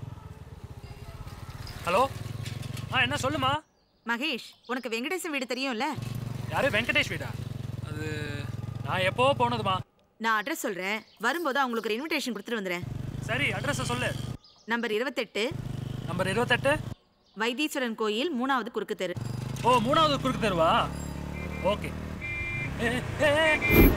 J: ஹலோ ஆ என்ன சொல்லுமா
I: மகேஷ் உனக்கு வெங்கடேசன் வீடு தெரியும்ல
J: யாரு வெங்கடேஷ் வீடா அது நான் எப்போ போனதுமா
I: நான் அட்ரஸ் சொல்றேன் வரும்போது அவங்களுக்கு ஒரு இன்விடேஷன் கொடுத்துட்டு வந்துடுறேன்
J: சரி அட்ரஸை சொல்லு
I: நம்பர் இருபத்தெட்டு
J: நம்பர் இருபத்தெட்டு
I: வைத்தீஸ்வரன் கோயில் மூணாவது குறுக்கு தெரு
J: ஓ மூணாவது குறுக்கு தெருவா ஓகே ஏ, ஏ, ஏ.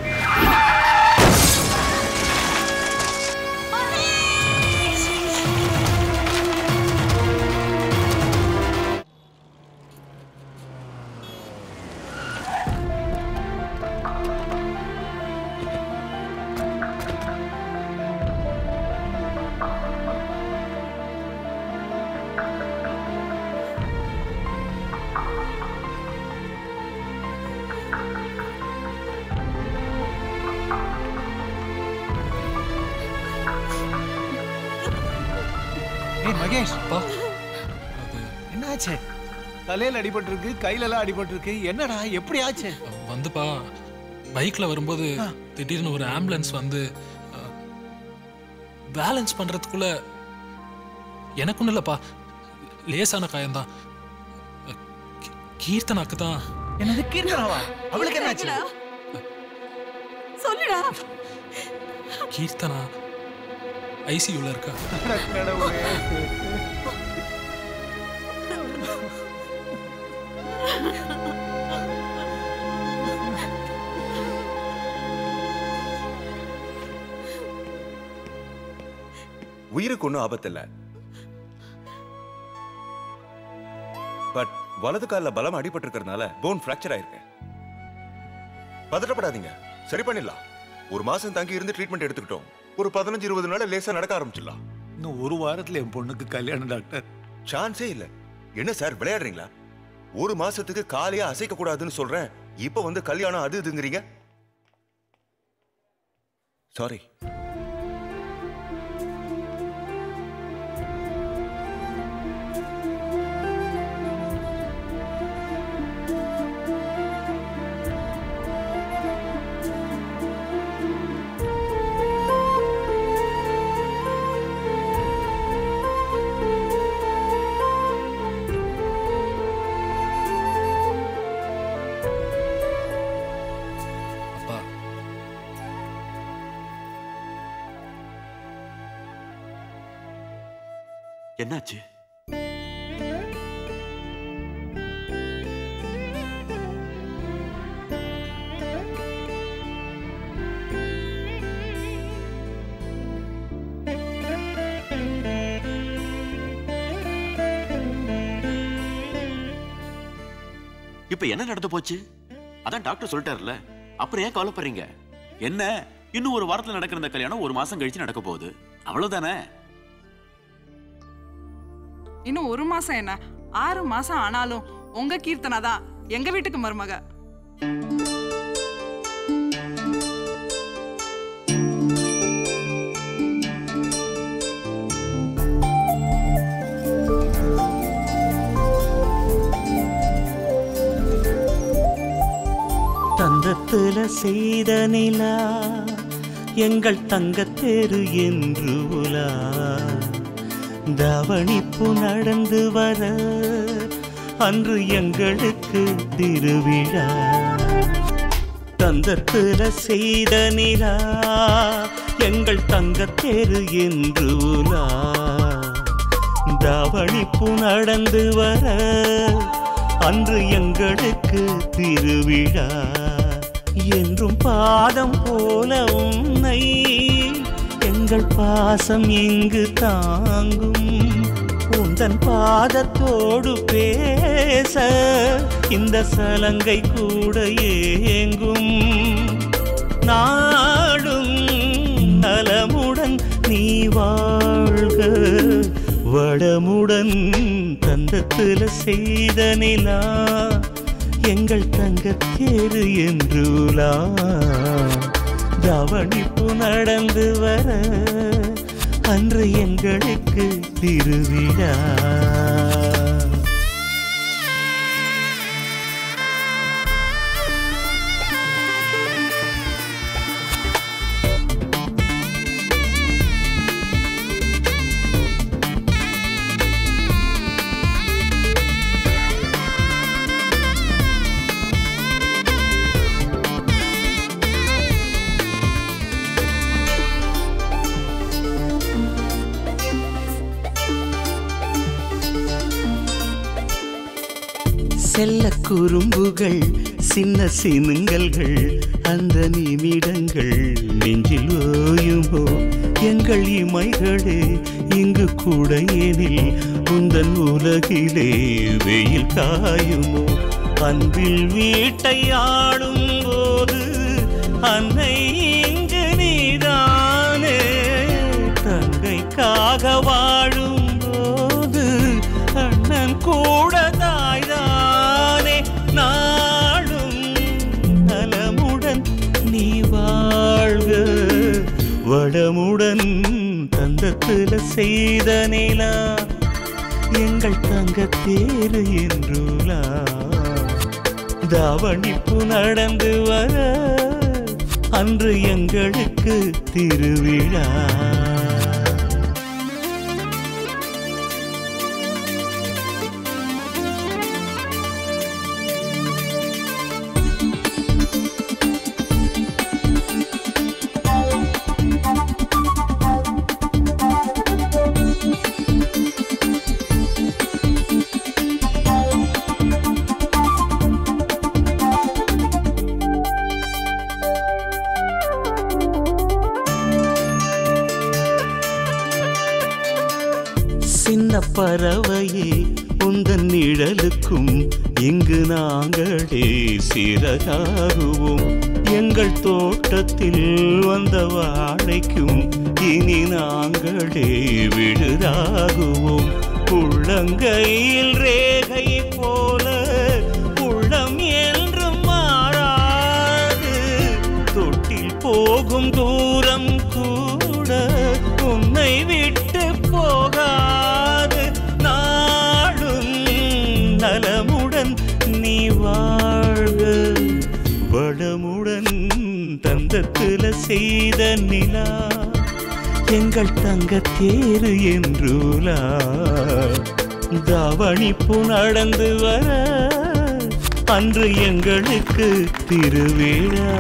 D: ஏய் மகேஷ் என்ன ஆச்சு தலையில அடிபட்டிருக்கு கையில எல்லாம் அடிபட்டிருக்கு என்னடா எப்படி ஆச்சு
J: வந்துப்பா பைக்ல வரும்போது திடீர்னு ஒரு ஆம்புலன்ஸ் வந்து பேலன்ஸ் பண்றதுக்குள்ள எனக்கு ஒன்றும் இல்லப்பா லேசான காயம்தான் அஹ், கீ- கீர்த்தனாக்கு தான்
D: என்னது கீர்த்தனாவா அவளுக்கு என்னாச்சு
I: சொல்லுடா
J: கீர்த்தனா ஐசியூல இருக்கா
D: கடவுளே
L: உயிருக்கு ஒன்றும் ஆபத்தில்ல பட் வலது காலில் பலம் அடிபட்டிருக்கிறதுனால போன் ஃப்ராக்சர் ஆயிருக்கு பதட்டப்படாதீங்க சரி பண்ணிடலாம் ஒரு மாசம் தங்கி இருந்து ட்ரீட்மெண்ட் எடுத்துக்கிட்டோம் ஒரு பதினஞ்சு இருபது நாள் லேசா நடக்க ஆரம்பிச்சிடலாம்
D: இன்னும் ஒரு வாரத்துல என் பொண்ணுக்கு கல்யாணம் டாக்டர்
L: சான்ஸே இல்ல என்ன சார் விளையாடுறீங்களா ஒரு மாசத்துக்கு காலையா அசைக்க கூடாதுன்னு சொல்றேன் இப்ப வந்து கல்யாணம் அது இதுங்கிறீங்க சாரி
J: அப்பா
B: என்னாச்சு இப்ப என்ன நடந்து போச்சு அதான் டாக்டர் சொல்லிட்டாருல அப்புறம் ஏன் கவலைப்படுறீங்க என்ன இன்னும் ஒரு வாரத்துல நடக்கிற இந்த கல்யாணம் ஒரு மாசம் கழிச்சு நடக்க போகுது அவ்வளவுதானே
V: இன்னும் ஒரு மாசம் என்ன ஆறு மாசம் ஆனாலும் உங்க கீர்த்தனா தான் எங்க வீட்டுக்கு மருமக
S: தந்தத்துல செய்த நிலா எங்கள் தங்கத்தேரு என்று உலா தவணிப்பு நடந்து வர அன்று எங்களுக்கு திருவிழா தந்தத்துல செய்த நிலா எங்கள் தங்கத்தேரு என்று உலா தவணிப்பு நடந்து வர அன்று எங்களுக்கு திருவிழா என்றும் பாதம் போல உன்னை எங்கள் பாசம் இங்கு தாங்கும்
A: உந்தன் பாதத்தோடு பேச இந்த சலங்கை கூட ஏங்கும் நாடும் நலமுடன் நீ வாழ்க வளமுடன் தந்தத்துல செய்த நிலா எங்கள் தங்கத்தேரு என்றுலா தவணிப்பு நடந்து வர அன்று எங்களுக்கு திருவிழா செல்ல குறும்புகள் சின்ன சினுங்கல்கள் அந்த நிமிடங்கள் நெஞ்சில் ஓயுமோ எங்கள் இமைகளே இங்கு கூட எனில் உந்தன் உலகிலே வெயில் காயுமோ அன்பில் வீட்டை ஆடும் போது அன்னை இங்கு நீதானே தங்கைக்காக வாழும் போது அண்ணன் கூட தாய்தானே நாளும் நலமுடன் நீ வாழ்க வளமுடன் தந்தத்துல செய்த நிலா எங்கள் தங்கத்தேரு என்றுலா தவணிப்பு நடந்து வர அன்று எங்களுக்கு திருவிழா சின்ன பறவையே உந்தன் நிழலுக்கும் இங்கு நாங்களே சிறகாகுவோம் எங்கள் தோட்டத்தில் வந்த வாழைக்கும் இனி நாங்களே விழுதாகுவோம் உள்ளங்கையில் ரேகை போல உள்ளம் என்றும் மாறாது தொட்டில் போகும் தூரம் கூட உன்னை விட்டு போகாது நாளும் நலமுடன் நீ வாழ்க வளமுடன் தந்தத்துல செய்த நிலா எங்கள் தங்கத்தேரு என்றுலா தவணிப்பு நடந்து வர அன்று எங்களுக்கு திருவிழா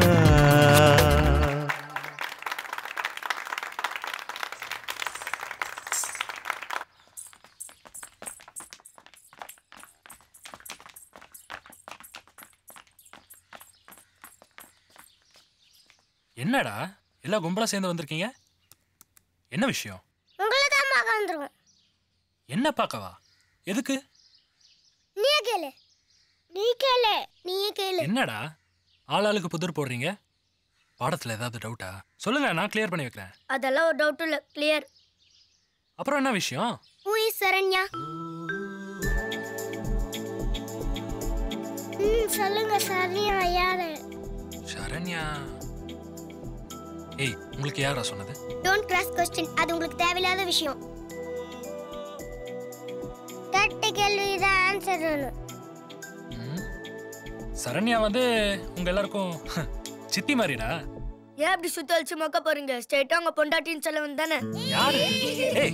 J: என்னடா எல்லாம் கும்பலா சேர்ந்து வந்திருக்கீங்க என்ன விஷயம்
Q: உங்களை தான் பார்க்க வந்துருவோம்
J: என்ன பார்க்கவா எதுக்கு
Q: நீயே கேளு நீ கேளு நீயே கேளு
J: என்னடா ஆளாளுக்கு புதிர் போடுறீங்க பாடத்துல ஏதாவது டவுட்டா சொல்லுங்க நான் கிளியர் பண்ணி வைக்கிறேன்
Q: அதெல்லாம் ஒரு டவுட் இல்ல கிளியர்
J: அப்புறம் என்ன விஷயம்
Q: ஹூ இஸ் சரண்யா ம் சொல்லுங்க சரண்யா யாரு
J: சரண்யா ஏய் உங்களுக்கு யாரா சொன்னது
Q: டோன்ட் கிராஸ் கொஸ்டின் அது உங்களுக்கு தேவையில்லாத விஷயம் கேட்ட கேள்வி தான் ஆன்சர் வேணும்
J: சரண்யா வந்து உங்க எல்லாருக்கும் சித்தி மாதிரிடா
Q: ஏன் அப்படி சுத்த வச்சு மொக்க போறீங்க ஸ்ட்ரைட்டா உங்க பொண்டாட்டின்னு சொல்ல வந்தானே
J: யாரு ஏய்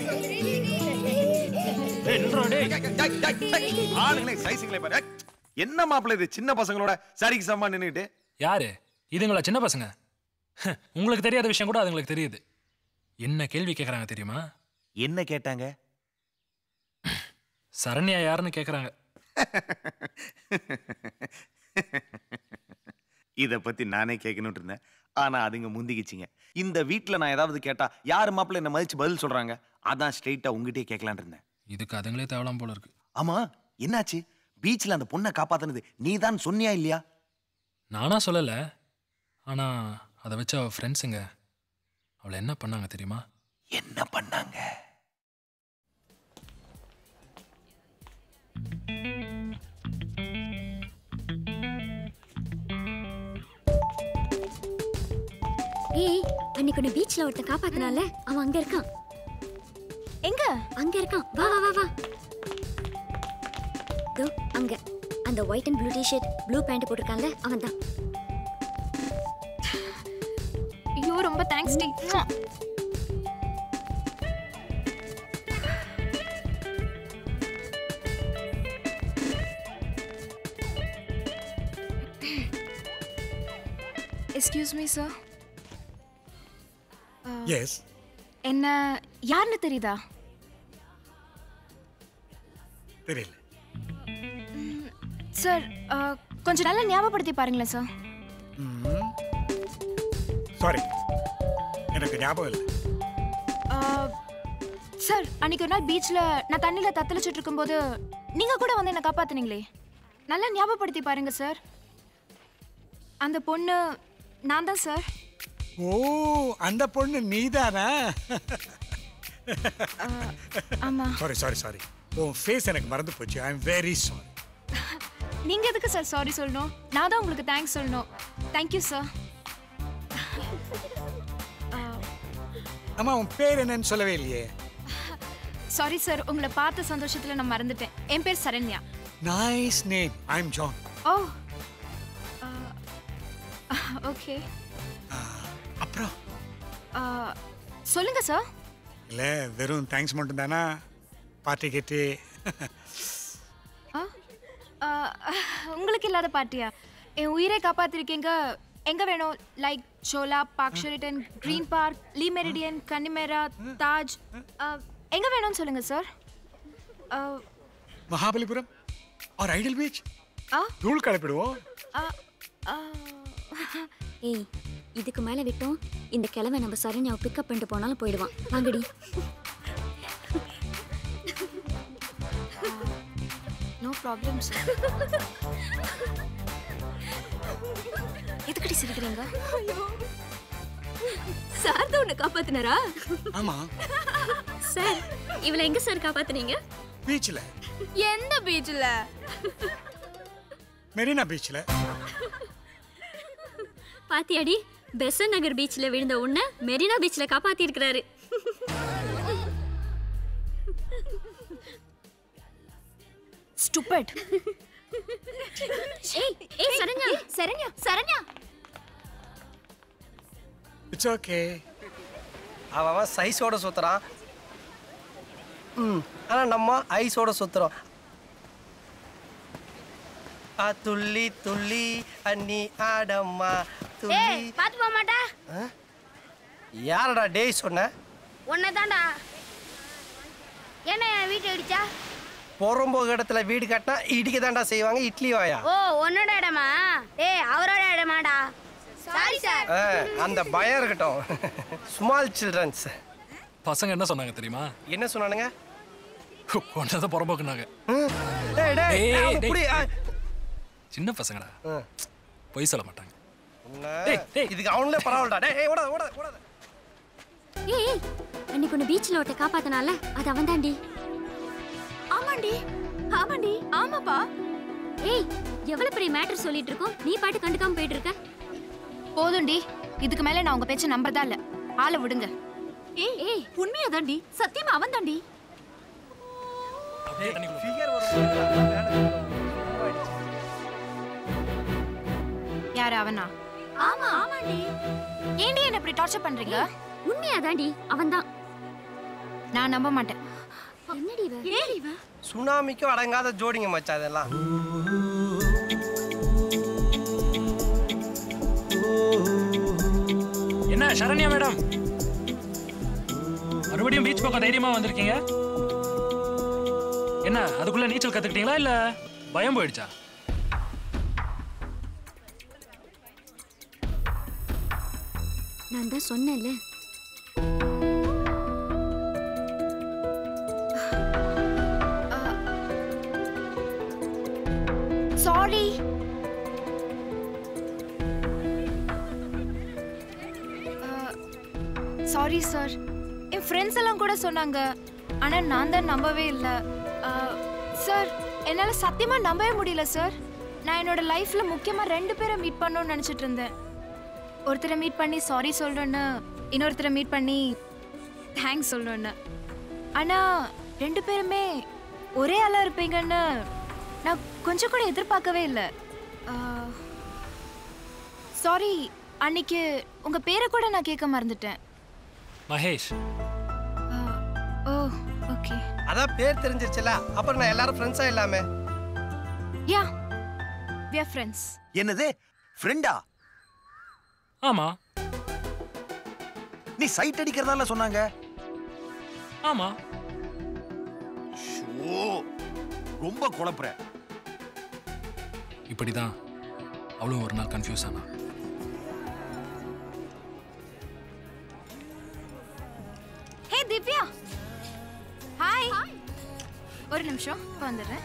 K: ஆளுங்களே சைஸுங்களே பாரு என்ன மாப்பிள்ள இது சின்ன பசங்களோட சரிக்கு சம்மா நின்னுட்டு
J: யாரு இதுங்களா சின்ன பசங்க உங்களுக்கு தெரியாத விஷயம் கூட அதுங்களுக்கு தெரியுது என்ன கேள்வி கேட்குறாங்க தெரியுமா
K: என்ன கேட்டாங்க
J: சரண்யா யாருன்னு கேட்குறாங்க
K: இத பத்தி நானே கேட்கணும்னு இருந்தேன் ஆனா அதுங்க முந்திக்கிச்சிங்க இந்த வீட்ல நான் ஏதாவது கேட்டா யார் மாப்பிள்ள என்ன மதிச்சு பதில் சொல்றாங்க அதான் ஸ்ட்ரெயிட்டா உங்ககிட்டயே கேட்கலான்னு இருந்தேன்
J: இதுக்கு அதுங்களே தேவலாம் போல இருக்கு
K: ஆமா என்னாச்சு பீச்ல அந்த பொண்ணை காப்பாத்துனது நீ தான் சொன்னியா இல்லையா
J: நானா சொல்லலை ஆனால் அதை வச்சு அவள் ஃப்ரெண்ட்ஸுங்க அவளை என்ன பண்ணாங்க தெரியுமா
K: என்ன பண்ணாங்க
T: ஏய் அன்னைக்கு உன்னை பீச்ல ஒருத்தன் காப்பாத்தினால அவன் அங்க இருக்கான்
O: எங்க
T: அங்க இருக்கான் வா வா வா வா தோ அங்க அந்த white and blue T shirt blue pant போட்டிருக்கான்ல அவன் தான்
E: ஐயோ ரொம்ப தேங்க்ஸ் டி எக்ஸ்கியூஸ் மீ சார்
H: எஸ்
E: என்ன யாருன்னு தெரியுதா
H: தெரியல
E: சார் கொஞ்சம் நல்லா ஞாபகப்படுத்தி பாருங்களேன் சார்
H: சாரி எனக்கு ஞாபகம் இல்லை
E: சார் அன்னைக்கு ஒரு நாள் பீச்சில் நான் தண்ணியில் தத்தளிச்சுட்டு இருக்கும்போது நீங்கள் கூட வந்து என்னை காப்பாத்துனீங்களே நல்லா ஞாபகப்படுத்தி பாருங்க சார் அந்த பொண்ணு நான் தான் சார்
H: ஓ அந்த பொண்ணு நீதானா
E: ஆமாம்
H: சாரி சாரி சாரி உன் ஃபேஸ் எனக்கு மறந்து போச்சு ஐ எம் வெரி சாரி
E: நீங்கள் எதுக்கு சார் சாரி சொல்லணும் நான் தான் உங்களுக்கு தேங்க்ஸ் சொல்லணும் தேங்க்யூ சார்
H: அம்மா உன் பேர் என்னன்னு சொல்லவே இல்லையே
E: சாரி சார் உங்களை பார்த்த சந்தோஷத்தில் நான் மறந்துட்டேன் என் பேர் Saranya
H: nice name I am John
E: oh okay
H: அப்புறம்
E: சொல்லுங்க சார்
H: இல்லை வெறும் தேங்க்ஸ் மட்டும் தானா பார்ட்டி கேட்டு
E: உங்களுக்கு இல்லாத பார்ட்டியா என் உயிரை காப்பாத்திருக்கீங்க எங்க வேணும் like Chola Park Sheraton Green Park Le Meridien Connemara Taj எங்க வேணும்னு சொல்லுங்க sir
H: Mahabalipuram or ideal beach
E: ஆ
H: தூள் கலப்பிடுவோம்
T: ஏய் இதுக்கு மேல விட்டோம் இந்த கிழமை நம்ம சரண்யாவை பிக்கப் பண்ணிட்டு போனாலும் போயிடுவான் வாங்கடி
E: நோ ப்ராப்ளம் சார் எதுக்கடி சிரிக்கிறீங்க
T: சார் தான் உன்னை காப்பாத்தினாரா
H: ஆமா
T: சார் இவளை எங்க சார் காப்பாத்துனீங்க
H: பீச்சில்
E: எந்த பீச்சில்
H: மெரினா பீச்சில்
T: பாத்தியாடி பெசன் நகர் பீச்ல விழுந்த உன்னை மெரினா பீச்ல காப்பாத்தி இருக்கிறாரு
E: ஸ்டூபிட்
T: ஏய் ஏய் சரண்யா சரண்யா சரண்யா
H: இட்ஸ் ஓகே
M: அவன் அவன் சைஸோட சுத்துறான் ம் ஆனா நம்ம ஐஸோட சுத்துறோம் ஆ துள்ளி துள்ளி அண்ணி ஆடம்மா துள்ளி
Q: ஏய் பாத்து போக மாட்டா
M: ஆ? யாரடா டேய் சொன்ன
Q: உன்னை தான்டா என்ன என் வீட்டை இடிச்சா
M: புறம்போக்கு இடத்துல வீடு கட்டினா இடிக்க தான்டா செய்வாங்க இட்லி வாயா
Q: ஓ உன்னோட இடமா ஏய் அவரோட இடமாடா சாரி சார்
M: ஆ, அந்த பயம் இருக்கட்டும் ஸ்மால் சில்ட்ரன்ஸ்
J: பசங்க என்ன சொன்னாங்க தெரியுமா
M: என்ன சொன்னானுங்க
J: கொண்டதை புறம்போக்குனாங்க
M: டேய் டேய்
J: ஏய்,
M: டேய், அவனை
J: டேய்.
M: புடி, ஆ.
J: சின்ன பசங்கடா பொய் சொல்ல மாட்டாங்க
M: உன்னை- இதுக்கு அவங்களே பரவாயில்லடா டேய் ஏய், ஓடாத ஓடாத ஓடாத
T: ஏய் ஏய், அன்னைக்கு உன்னை பீச்ல ஒருத்த காப்பாத்தினால அது அவன் தாண்டி
O: ஆமாண்டி ஆமாண்டி ஆமாப்பா
T: ஏய் எவ்வளவு பெரிய மேட்டர் சொல்லிட்டு இருக்கோம் நீ பாட்டு கண்டுக்காம போயிட்டு இருக்க
E: போதும்டி இதுக்கு மேல நான் உங்க பேச்ச நம்புறதா இல்ல ஆளை விடுங்க
O: ஏய் ஏய் உண்மையா தாண்டி சத்தியமா அவன் தாண்டி
E: யாரு அவனா
T: ஆமா ஆமாண்டி
E: ஏன்டி என்ன இப்படி டார்ச்சர் பண்றீங்க
T: உண்மையா தாண்டி அவன் தான்
E: நான் நம்ப மாட்டேன்
T: என்னடி இவ என்னடி இவ
M: சுனாமிக்கும் அடங்காத ஜோடிங்க மச்சான் அதெல்லாம்
J: என்ன சரண்யா மேடம் மறுபடியும் பீச் பக்கம் தைரியமா வந்திருக்கீங்க என்ன அதுக்குள்ள நீச்சல் கத்துக்கிட்டீங்களா இல்ல பயம் போயிடுச்சா
T: நான் தான் சொன்னேன்ல
E: சாரி சார் என் ஃப்ரெண்ட்ஸ் எல்லாம் கூட சொன்னாங்க ஆனால் நான் தான் நம்பவே இல்லை சார் என்னால் சத்தியமாக நம்பவே முடியல சார் நான் என்னோட லைஃப்பில் முக்கியமாக ரெண்டு பேரை மீட் பண்ணணும்னு நினச்சிட்டு இருந்தேன் ஒருத்தரை மீட் பண்ணி சாரி சொல்கிறேன்னு இன்னொருத்தரை மீட் பண்ணி தேங்க்ஸ் சொல்கிறேன்னு ஆனால் ரெண்டு பேருமே ஒரே ஆளாக இருப்பீங்கன்னு நான் கொஞ்சம் கூட எதிர்பார்க்கவே இல்லை சாரி அன்னைக்கு உங்கள் பேரை கூட நான் கேட்க மறந்துட்டேன்
J: மகேஷ்
E: ஓ ஓகே
M: அதான் பேர் தெரிஞ்சிருச்சுல அப்புறம் நான் எல்லாரும் ஃப்ரெண்ட்ஸா இல்லாம
E: யா வி ஆர் ஃப்ரெண்ட்ஸ்
K: என்னது ஃப்ரெண்டா
J: ஆமா
K: நீ சைட் அடிக்கிறதால சொன்னாங்க
J: ஆமா
K: ஓ ரொம்ப குழப்புற
J: இப்படிதான் அவளும் ஒரு நாள் கன்ஃபியூஸ் ஆனா
E: ஹே திவ்யா ஹாய் ஒரு நிமிஷம் இப்போ வந்துடுறேன்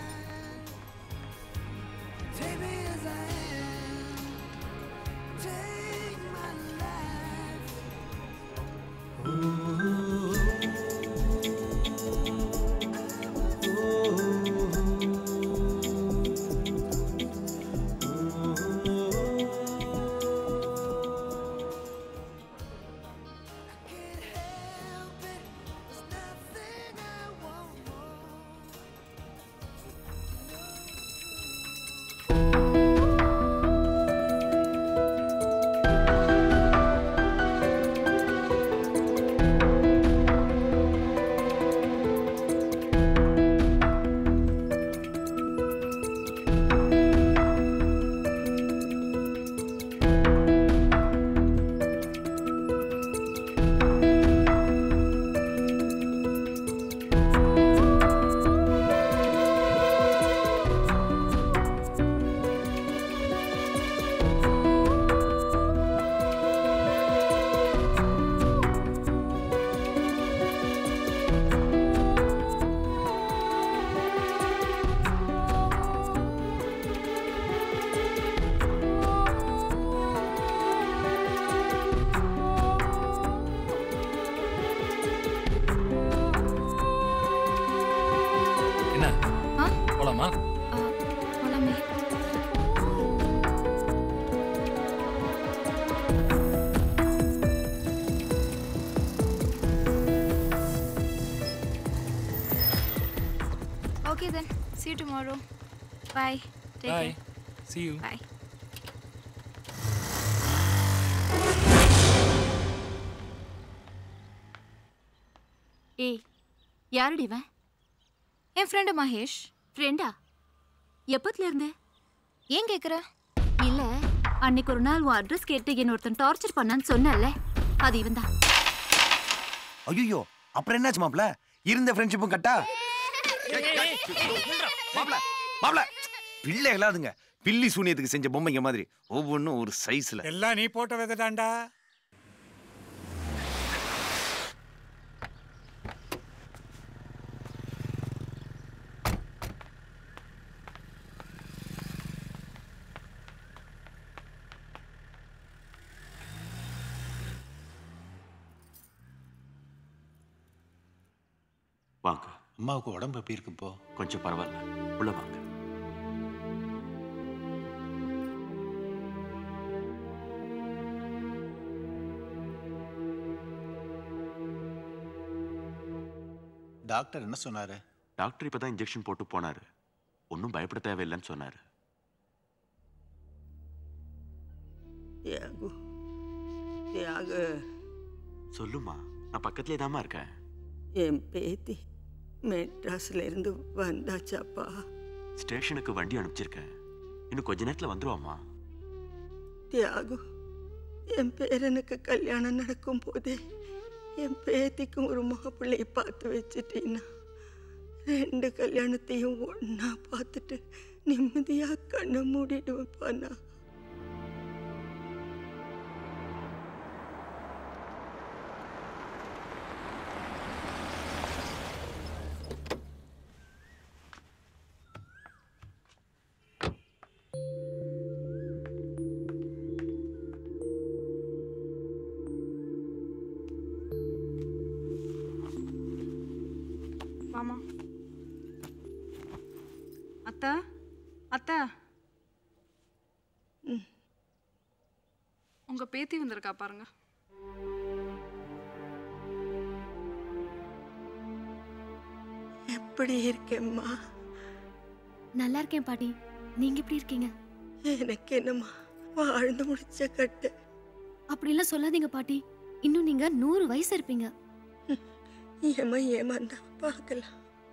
J: என்ன போலாமா
E: போலாமே Okay then. See you tomorrow. Bye. Take
J: Bye.
E: care.
J: See you.
E: Bye.
N: ஏய் யாரடி இவன்
E: என் ஃப்ரெண்டு மகேஷ்
N: ஃப்ரெண்டா எப்பத்துல இருந்து
E: ஏன் கேக்குற
N: இல்ல அன்னைக்கு ஒரு நாள் உன் அட்ரஸ் கேட்டு என்ன ஒருத்தன் டார்ச்சர் பண்ணான்னு சொன்னல அது இவன் தான்
K: ஐயோ அப்புறம் என்னாச்சு மாப்ள இருந்த ஃப்ரெண்ட்ஷிப்பும் கட்டா மாப்ள மாப்ள பிள்ளை இல்லாதுங்க பில்லி சூனியத்துக்கு செஞ்ச பொம்மைங்க மாதிரி ஒவ்வொன்றும் ஒரு சைஸ்ல
H: எல்லாம் நீ போட்ட விததாண்டா
B: வாங்க
D: அம்மாவுக்கு உடம்பு எப்படி இருக்கு இப்போ
B: கொஞ்சம் பரவாயில்ல உள்ள வாங்க
D: டாக்டர் என்ன சொன்னாரு
B: டாக்டர் இப்பதான் இன்ஜெக்ஷன் போட்டு போனாரு ஒன்றும் பயப்பட தேவையில்லைன்னு சொன்னாரு
C: தியாகு தியாகு
B: சொல்லுமா நான் பக்கத்துலேயே தாம்மா இருக்கேன்
C: என் பேத்தி மெட்ராஸ்ல இருந்து வந்தாச்சாப்பா
B: ஸ்டேஷனுக்கு வண்டி அனுப்பிச்சிருக்கேன் இன்னும் கொஞ்ச நேரத்தில் வந்துருவாம்மா
C: தியாகு என் பேரனுக்கு கல்யாணம் நடக்கும் போதே என் பேத்திக்கும் ஒரு மாப்பிள்ளைய பார்த்து வச்சிட்டீன்னா ரெண்டு கல்யாணத்தையும் ஒண்ணா பார்த்துட்டு நிம்மதியா கண்ணை மூடிடுவேன்ப்பா நான்
V: வாமா அத்தை அத்தை உங்க பேத்தி வந்திருக்கா பாருங்க
C: எப்படி இருக்கேம்மா
O: நல்லா இருக்கேன் பாட்டி நீங்க எப்படி இருக்கீங்க
C: எனக்கு என்னம்மா வாழ்ந்து முடிச்ச கட்டு
O: அப்படிலாம் சொல்லாதீங்க பாட்டி இன்னும் நீங்க நூறு வயசு இருப்பீங்க
C: ஏமா ஏமாந்தா பார்க்கலாம்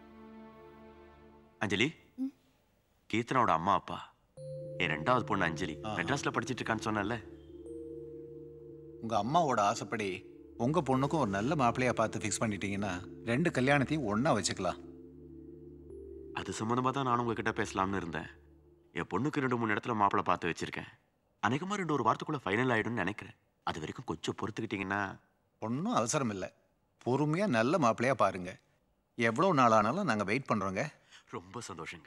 B: அஞ்சலி கீர்த்தனாவோட அம்மா அப்பா என் ரெண்டாவது பொண்ணு அஞ்சலி மெட்ராஸ்ல படிச்சிட்டு இருக்கான்னு சொன்னல
D: உங்க அம்மாவோட ஆசைப்படி உங்க பொண்ணுக்கும் ஒரு நல்ல மாப்பிள்ளையா பார்த்து ஃபிக்ஸ் பண்ணிட்டீங்கன்னா ரெண்டு கல்யாணத்தையும் ஒண்ணா வச்சுக்கலாம்
B: அது சம்மந்தமா தான் நானும் உங்ககிட்ட பேசலாம்னு இருந்தேன் என் பொண்ணுக்கு ரெண்டு மூணு இடத்துல மாப்பிள்ளை பார்த்து வச்சிருக்கேன் அநேகமா ரெண்டு ஒரு வாரத்துக்குள்ள ஃபைனல் ஆயிடும்னு நினைக்கிறேன் அது வரைக்கும் கொஞ்சம் பொறுத்துக்கிட்டீங்கன்னா
D: ஒன்றும் அவசரம் இல்லை பொறுமையா நல்ல மாப்பிள்ளையா பாருங்க எவ்வளோ நாள் ஆனாலும் நாங்கள் வெயிட் பண்றோங்க
B: ரொம்ப சந்தோஷங்க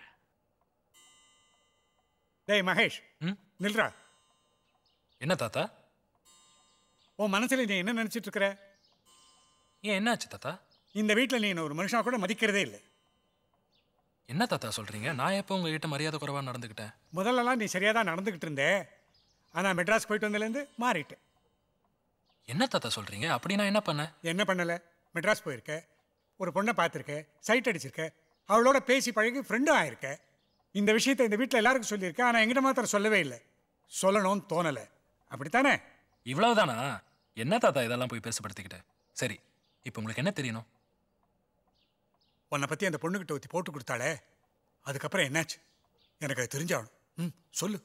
H: டேய் மகேஷ் நில்றா
J: என்ன தாத்தா
H: உன் மனசுல நீ என்ன நினைச்சிட்டு இருக்கிற
J: ஏன் என்னாச்சு தாத்தா
H: இந்த வீட்டில் நீ என்னை ஒரு மனுஷனா கூட மதிக்கிறதே இல்லை
J: என்ன தாத்தா சொல்றீங்க நான் எப்போ உங்ககிட்ட மரியாதை குறைவா நடந்துக்கிட்டேன்
H: முதல்லலாம் நீ சரியாக தான் நடந்துக்கிட்டு இருந்தே ஆனால் மெட்ராஸ் போயிட்டு வந்ததுலேருந்து மாறிட்டேன்
J: என்ன தாத்தா சொல்றீங்க அப்படி நான் என்ன பண்ணேன்
H: என்ன பண்ணலை மெட்ராஸ் போயிருக்க ஒரு பொண்ணை பார்த்துருக்க சைட் அடிச்சிருக்க அவளோட பேசி பழகி ஃப்ரெண்டும் ஆயிருக்க இந்த விஷயத்தை இந்த வீட்டில் எல்லாருக்கும் சொல்லியிருக்கேன் ஆனால் எங்கிட்ட மாத்திரம் சொல்லவே இல்லை சொல்லணும்னு தோணலை அப்படித்தானே
J: இவ்வளவுதானா என்ன தாத்தா இதெல்லாம் போய் பேசப்படுத்திக்கிட்டு சரி இப்போ உங்களுக்கு என்ன தெரியணும்
H: உன்னை பற்றி அந்த பொண்ணுக்கிட்ட ஊற்றி போட்டு கொடுத்தாளே அதுக்கப்புறம் என்னாச்சு எனக்கு அது தெரிஞ்சாகணும் ம் சொல்லு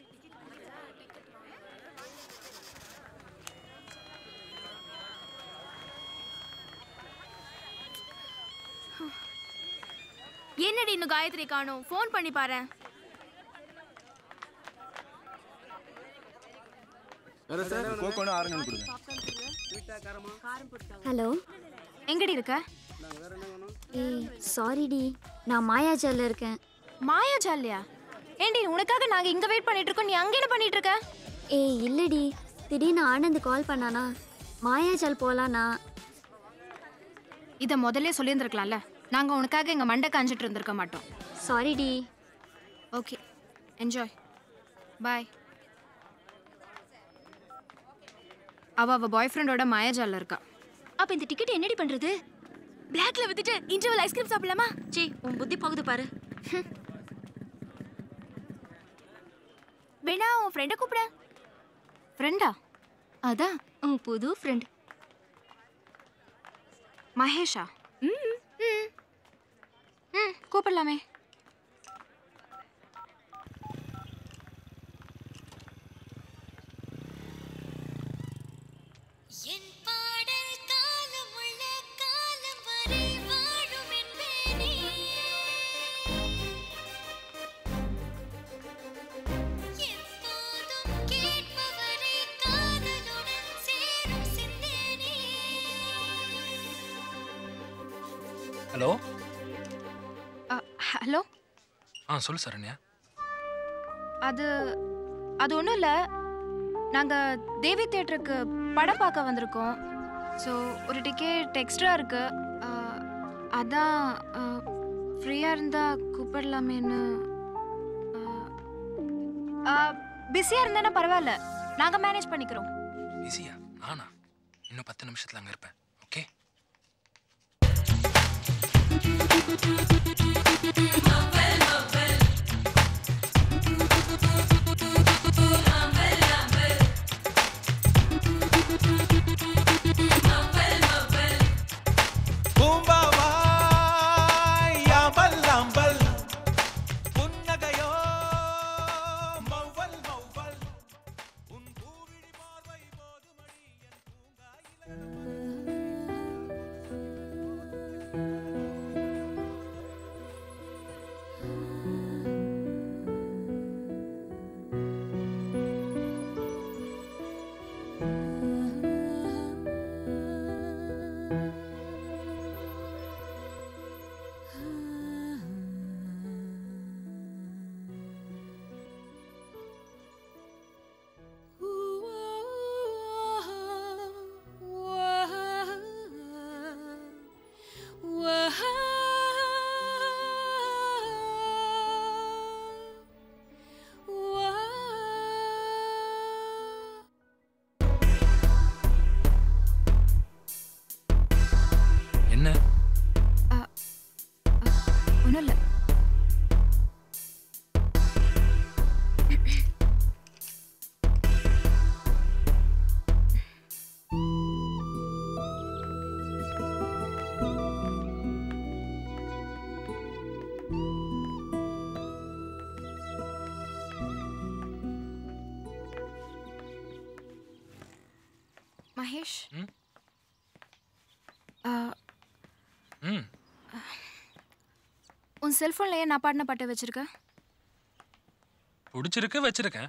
E: என்னடி இன்னும் காயத்ரி காணும் ஃபோன் பண்ணி பாரு
K: கோகோனு ஆரஞ்சு கொடுங்க
T: ஹலோ
E: எங்கடி இருக்க
T: ஏய் சாரிடி நான் மாயாஜாலில் இருக்கேன்
E: மாயாஜாலியா ஏண்டி உனக்காக நாங்க இங்க வெயிட் பண்ணிட்டு இருக்கோம் நீ அங்க என்ன பண்ணிட்டு இருக்க
T: ஏய் இல்லடி திடீர்னு ஆனந்த் கால் பண்ணானா மாயாஜால் போலானா
E: இத முதல்ல சொல்லியிருந்திருக்கலாம்ல நாங்க உனக்காக எங்க மண்டை காஞ்சிட்டு இருந்திருக்க மாட்டோம்
T: சாரிடி
E: ஓகே என்ஜாய் பாய் அவ அவ பாய் ஃப்ரெண்டோட மாயாஜாலில் இருக்கா
T: அப்ப இந்த டிக்கெட் என்னடி பண்றது
E: பிளாக்ல வித்துட்டு இன்டர்வல் ஐஸ்கிரீம் சாப்பிடலாமா
T: சீ உன் புத்தி போகுது பாரு
E: வேணா உன் ஃப்ரெண்டை கூப்பிட ஃப்ரெண்டா
T: அதான் உன் புது ஃப்ரெண்ட்
E: மகேஷா ம் ம் ம் கூப்பிடலாமே
J: ஹலோ
E: ஹலோ
J: ஆ சொல்லு சரண்யா
E: அது அது ஒன்றும் இல்லை நாங்கள் தேவி தியேட்டருக்கு படம் பார்க்க வந்திருக்கோம் ஸோ ஒரு டிக்கெட் எக்ஸ்ட்ரா இருக்கு ஆ, அதான் ஃப்ரீயாக இருந்தால் கூப்பிடலாமேன்னு பிஸியாக இருந்தேன்னா பரவாயில்ல நாங்கள் மேனேஜ் பண்ணிக்கிறோம்
J: பிஸியா நானா இன்னும் பத்து நிமிஷத்துல அங்க இருப்பேன் ஓகே
S: பூம்பாவாய் யாம்பல் லாம்பல் புன்னகையோ மௌவல் மௌவல் உன் பூவிழி பார்வை போதுமடி என் பூங்காயிலே
E: மகேஷ்
J: ம்?
E: ஆ,
J: ம்
E: உன் செல்ஃபோனில் ஏன் நான் பாடின பாட்டை வச்சிருக்க
J: பிடிச்சிருக்கு வச்சிருக்கேன்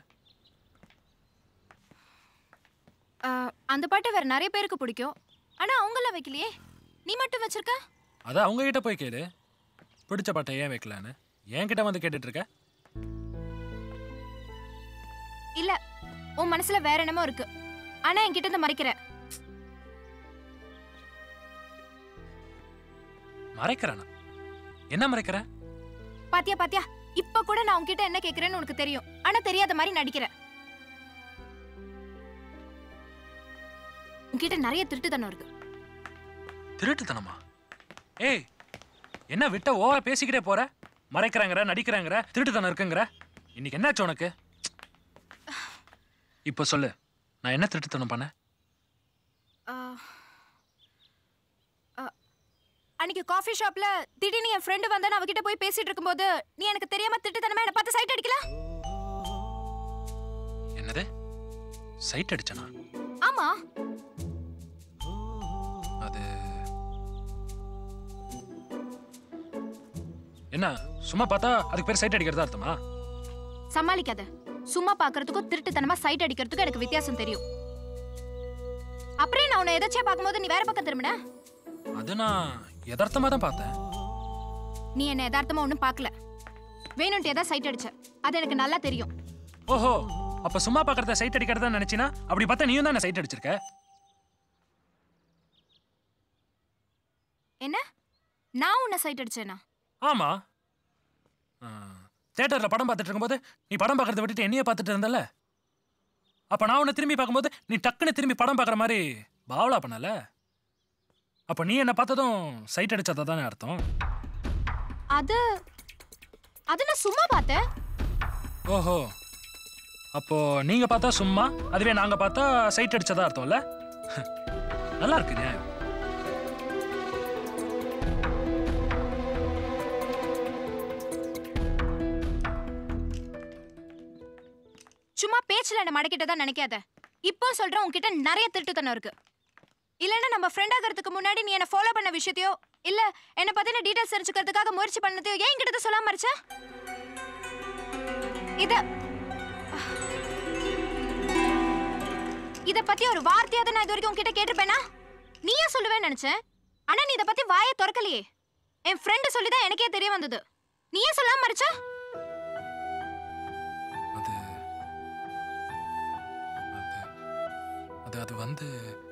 E: ஆ, அந்த பாட்டை வேற நிறைய பேருக்கு பிடிக்கும் ஆனா அவங்களாம் வைக்கலையே நீ மட்டும் வச்சிருக்க
J: அதை அவங்க கிட்ட போய் கேளு பிடிச்ச பாட்டை ஏன் வைக்கலான்னு என்கிட்ட வந்து கேட்டுட்டு இருக்க
E: இல்ல உன் மனசுல வேற என்னமோ இருக்கு ஆனா என்கிட்ட இருந்து மறைக்கிற
J: மறைக்கிறேனா என்ன மறைக்கிற
E: பாத்தியா பாத்தியா இப்ப கூட நான் உன்கிட்ட என்ன கேக்குறேன்னு உனக்கு தெரியும் ஆனா தெரியாத மாதிரி நடிக்கிற உன்கிட்ட நிறைய திருட்டுத்தனம் இருக்கு
J: திருட்டுத்தனமா ஏய் என்ன விட்ட ஓவரா பேசிக்கிட்டே போற மறைக்கிறாங்கற நடிக்கிறாங்கற திருட்டுத்தனம் இருக்குங்கிற இன்னைக்கு என்னாச்சு உனக்கு இப்போ சொல்லு நான் என்ன திருட்டுத்தனம் பண்ணேன்
E: ஆ, ஆ, அன்னைக்கு காஃபி ஷாப்ல திடீர்னு என் ஃப்ரெண்டு வந்தா நான் அவகிட்ட போய் பேசிட்டு இருக்கும்போது நீ எனக்கு தெரியாம திட்டுத்தனமா என்ன பார்த்து சைட் அடிக்கல
J: என்னது சைட் அடிச்சனா
E: ஆமா
J: அது என்ன சும்மா பார்த்தா அதுக்கு பேர் சைட் அடிக்கிறதா அர்த்தமா
E: சமாளிக்காத சும்மா பாக்குறதுக்கும் திருட்டுத்தனமா சைட் அடிக்கிறதுக்கும் எனக்கு வித்தியாசம் தெரியும் அப்புறம் நான் உன்னை எதாச்சியா பார்க்கும்போது நீ வேற பக்கம் திரும்பின
J: அது நான் யதார்த்தமா தான் பார்த்தேன்
E: நீ என்ன யதார்த்தமா ஒன்றும் பார்க்கல வேணும்ட்டு ஏதாவது சைட் அடிச்ச அது எனக்கு நல்லா தெரியும்
J: ஓஹோ அப்ப சும்மா பார்க்கறத சைட் அடிக்கிறதா நினைச்சினா அப்படி பார்த்தா நீயும் தான் சைட் அடிச்சிருக்க
E: என்ன நான் உன்னை சைட் அடிச்சேனா
J: ஆமா தேட்டர்ல படம் பார்த்துட்டு இருக்கும்போது நீ படம் பார்க்கறத விட்டுட்டு என்னையே பார்த்துட்டு இருந்தல அப்ப நான் உன்னை திரும்பி பார்க்கும்போது நீ டக்குன்னு திரும்பி படம் பார்க்குற மாதிரி பாவலா பண்ணல அப்ப நீ என்ன பார்த்ததும் சைட் அடிச்சதா தானே அர்த்தம்
E: அது அது நான் சும்மா பார்த்தேன்
J: ஓஹோ அப்போ நீங்க பார்த்தா சும்மா அதுவே நாங்க பார்த்தா சைட் அடிச்சதா அர்த்தம்ல நல்லா இருக்கு நியாயம்
E: சும்மா பேச்சுல என்ன மடக்கிட்டதா நினைக்காத இப்போ சொல்றேன் உன்கிட்ட நிறைய திருட்டுத்தனம் இருக்கு இல்லைன்னா நம்ம ஃப்ரெண்ட் ஆகிறதுக்கு முன்னாடி நீ என்ன ஃபாலோ பண்ண விஷயத்தையோ இல்ல என்ன பத்தின டீடைல்ஸ் தெரிஞ்சுக்கிறதுக்காக முயற்சி பண்ணதையோ ஏன் கிட்ட சொல்லாம மறைச்ச இத இத பத்தி ஒரு வார்த்தையாவது நான் இது வரைக்கும் உன்கிட்ட கேட்டிருப்பேனா நீயே சொல்லுவேன்னு நினைச்சேன் ஆனா நீ இத பத்தி வாயை திறக்கலையே என் ஃப்ரெண்டு சொல்லிதான் எனக்கே தெரிய வந்தது நீயே சொல்லாம மறைச்ச
J: அது அது வந்து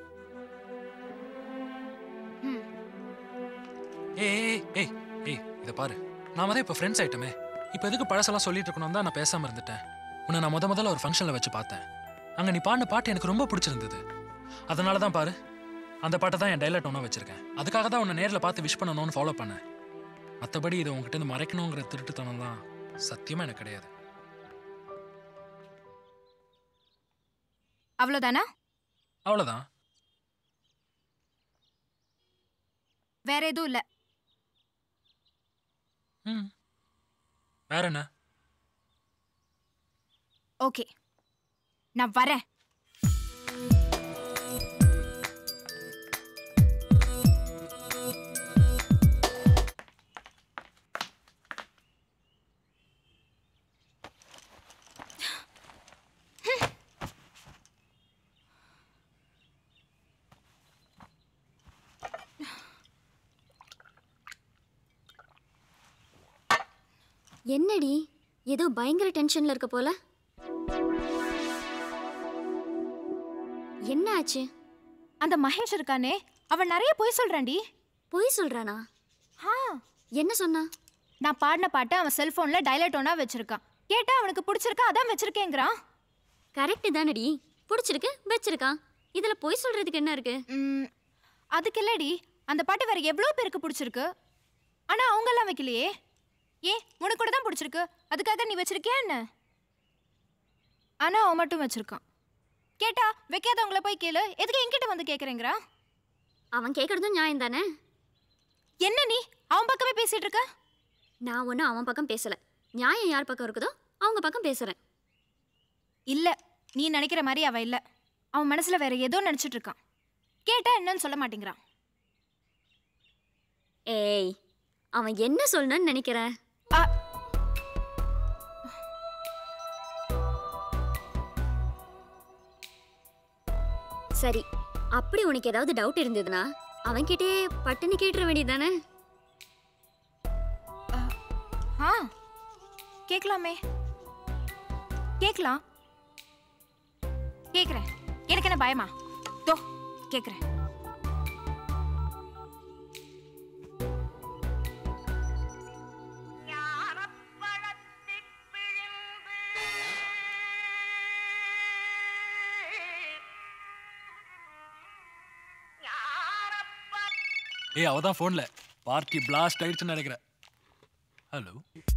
J: ஏய் ஏய் ஏய் ஏய் இதை பாரு நாம தான் இப்போ ஃப்ரெண்ட்ஸ் ஆயிட்டோமே இப்போ எதுக்கு பழசெல்லாம் சொல்லிட்டு இருக்கணும் தான் நான் பேசாம இருந்துட்டேன் உன்னை நான் முத முதல்ல ஒரு ஃபங்க்ஷனில் வச்சு பார்த்தேன் அங்கே நீ பாடின பாட்டு எனக்கு ரொம்ப பிடிச்சிருந்தது அதனால தான் பாரு அந்த பாட்டை தான் என் டைலாட் ஒன்றா வச்சிருக்கேன் அதுக்காக தான் உன்னை நேரில் பார்த்து விஷ் பண்ணணும்னு ஃபாலோ பண்ணேன் மற்றபடி இதை உங்ககிட்ட இருந்து மறைக்கணுங்கிற திருட்டுத்தனம் தான் சத்தியமாக எனக்கு கிடையாது
E: அவ்வளவுதானா
J: அவ்வளோதான்
E: வேற எதுவும் இல்ல
J: ம் வேற என்ன
E: ஓகே நான் வரேன்
T: என்னடி ஏதோ பயங்கர டென்ஷன்ல இருக்க போல என்ன ஆச்சு
E: அந்த மகேஷ் இருக்கானே அவன் நிறைய பொய் சொல்றான்டி
T: பொய் சொல்றானா
E: ஆ
T: என்ன சொன்னா
E: நான் பாடின பாட்டை அவன் செல்போன்ல டைலட் ஒன்னா வச்சிருக்கான் கேட்டா அவனுக்கு பிடிச்சிருக்கா அதான் வச்சிருக்கேங்கிறான்
T: கரெக்ட் தானடி பிடிச்சிருக்கு வச்சிருக்கான் இதுல பொய் சொல்றதுக்கு என்ன இருக்கு
E: ம், அதுக்கு இல்லடி அந்த பாட்டு வேற எவ்வளோ பேருக்கு பிடிச்சிருக்கு ஆனா அவங்க எல்லாம் வைக்கலையே ஏன் உனக்கு கூட தான் பிடிச்சிருக்கு அதுக்காக நீ வச்சிருக்கியா என்ன ஆனா அவன் மட்டும் வச்சிருக்கான் கேட்டா வைக்காதவங்கள போய் கேளு எதுக்கு என்கிட்ட வந்து கேக்குறேங்கிறா
T: அவன் கேட்கறதும் நியாயம் தானே
E: என்ன நீ அவன் பக்கமே பேசிட்டு இருக்க
T: நான் ஒன்றும் அவன் பக்கம் பேசல நியாயம் யார் பக்கம் இருக்குதோ அவங்க பக்கம் பேசுறேன்
E: இல்ல நீ நினைக்கிற மாதிரி அவன் இல்ல அவன் மனசுல வேற ஏதோ நினைச்சிட்டு இருக்கான் கேட்டா என்னன்னு சொல்ல மாட்டேங்கிறான்
T: ஏய் அவன் என்ன சொல்லணும்னு நினைக்கிறேன் சரி அப்படி உனக்கு ஏதாவது டவுட் இருந்ததுன்னா அவன்கிட்டே பட்டுன்னு கேட்டுற வேண்டியதானே
E: ஆ கேட்கலாமே கேட்கலாம் கேட்குறேன் எனக்கு என்ன பயமா தோ கேட்குறேன்
J: ஏய் அவ தான் ஃபோனில் பார்ட்டி பிளாஸ்ட் ஆயிடுச்சுன்னு நினைக்கிறேன் ஹலோ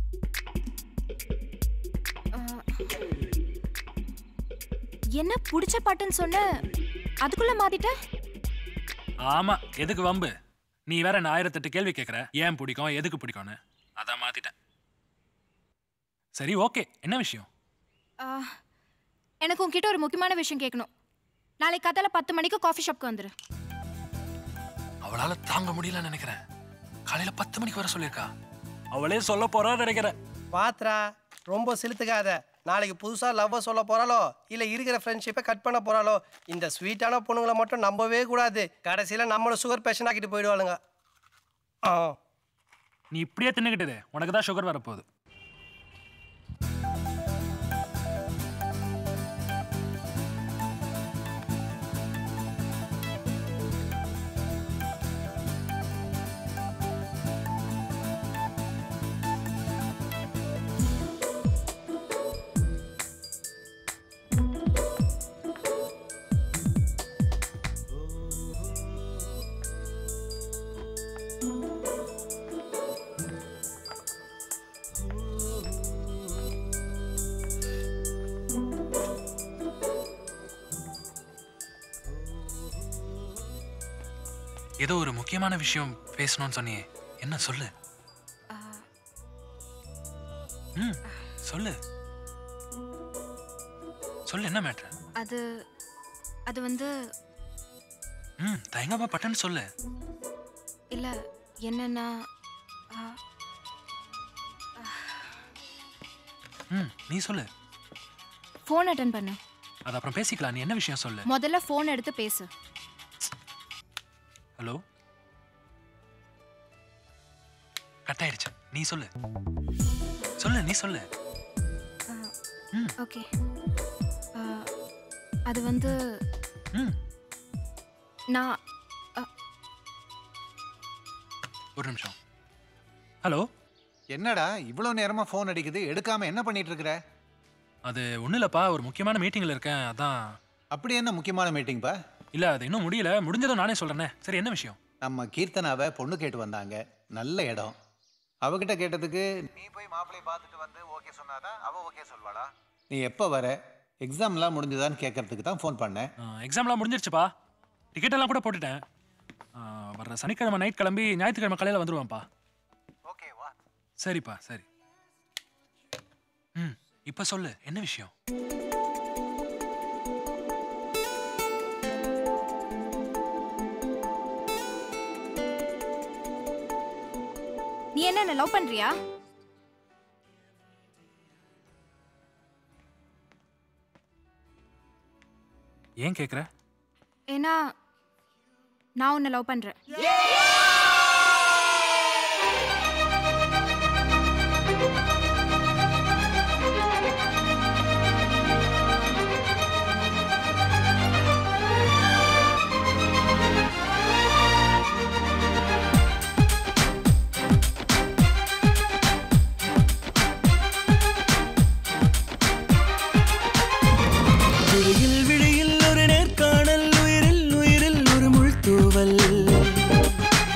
E: என்ன பிடிச்ச பாட்டுன்னு சொன்ன அதுக்குள்ள மாத்திட்ட
J: ஆமா எதுக்கு வம்பு நீ வேற நான் ஆயிரத்தெட்டு கேள்வி கேட்குற ஏன் பிடிக்கும் எதுக்கு பிடிக்கும்னு அதான் மாத்திட்டேன் சரி ஓகே என்ன விஷயம்
E: ஆ, எனக்கு உன்கிட்ட ஒரு முக்கியமான விஷயம் கேட்கணும் நாளைக்கு காத்தால பத்து மணிக்கு காஃபி ஷாப்க்கு வந்துரு
J: அவளால தாங்க முடியலன்னு நினைக்கிறேன் காலையில பத்து மணிக்கு வர சொல்லியிருக்கா அவளே சொல்ல போறான்னு நினைக்கிறேன்
M: பாத்ரா ரொம்ப செலுத்துக்காத நாளைக்கு புதுசா லவ் சொல்ல போறாளோ இல்ல இருக்கிற ஃப்ரெண்ட்ஷிப்பை கட் பண்ண போறாளோ இந்த ஸ்வீட்டான பொண்ணுங்களை மட்டும் நம்பவே கூடாது கடைசியில நம்மள சுகர் பேஷண்ட் ஆக்கிட்டு போயிடுவாளுங்க ஆ
J: நீ இப்படியே தின்னுக்கிட்டது உனக்கு தான் சுகர் வரப்போகுது ஏதோ ஒரு முக்கியமான விஷயம் பேசணும்னு சொன்னியே என்ன சொல்லு ம் சொல்லு சொல்லு என்ன மேட்ரு
E: அது அது வந்து
J: ம் தயங்காம பட்டன்னு சொல்லு
E: இல்ல என்னன்னா ஆ,
J: ம் நீ சொல்லு
E: ஃபோன் அட்டன் பண்ணு
J: அது அப்புறம் பேசிக்கலாம் நீ என்ன விஷயம் சொல்லு
E: முதல்ல ஃபோன் எடுத்து பேசு
J: ஹலோ கட் ஆயிடுச்சு நீ சொல்லு சொல்லு நீ சொல்லு
E: ஓகே ஆ, அது வந்து
J: ம்
E: நான்
J: ஒரு நிமிஷம் ஹலோ
D: என்னடா இவ்வளோ நேரமா ஃபோன் அடிக்குது எடுக்காம என்ன பண்ணிட்டு இருக்கிற
J: அது ஒன்றும் இல்லைப்பா ஒரு முக்கியமான மீட்டிங்கில் இருக்கேன் அதான்
D: அப்படி என்ன முக்கியமான மீட்டிங்ப்பா
J: இல்லை அது இன்னும் முடியல முடிஞ்சதும் நானே சொல்கிறேனே சரி என்ன விஷயம்
D: நம்ம கீர்த்தனாவை பொண்ணு கேட்டு வந்தாங்க நல்ல இடம் அவகிட்ட கேட்டதுக்கு நீ போய் மாப்பிள்ளை பார்த்துட்டு வந்து ஓகே சொன்னாதான் அவ ஓகே சொல்வாளா நீ எப்போ வர எக்ஸாம்லாம் முடிஞ்சுதான்னு கேட்கறதுக்கு தான் ஃபோன் பண்ணேன்
J: எக்ஸாம்லாம் முடிஞ்சிருச்சுப்பா டிக்கெட் எல்லாம் கூட போட்டுட்டேன் ஆ, வர்ற சனிக்கிழமை நைட் கிளம்பி ஞாயிற்றுக்கிழமை காலையில் வந்துருவேன்ப்பா
D: ஓகே வா
J: சரிப்பா சரி ம் இப்போ சொல்லு என்ன விஷயம்
E: நீ என்ன என்ன லவ் பண்றியா
J: ஏன் கேட்குற
E: ஏன்னா நான் உன்னை லவ் பண்றேன்
S: விழியில் விழியில் ஒரு நேர்காணல் உயிரில் உயிரில் ஒரு முள்தூவல்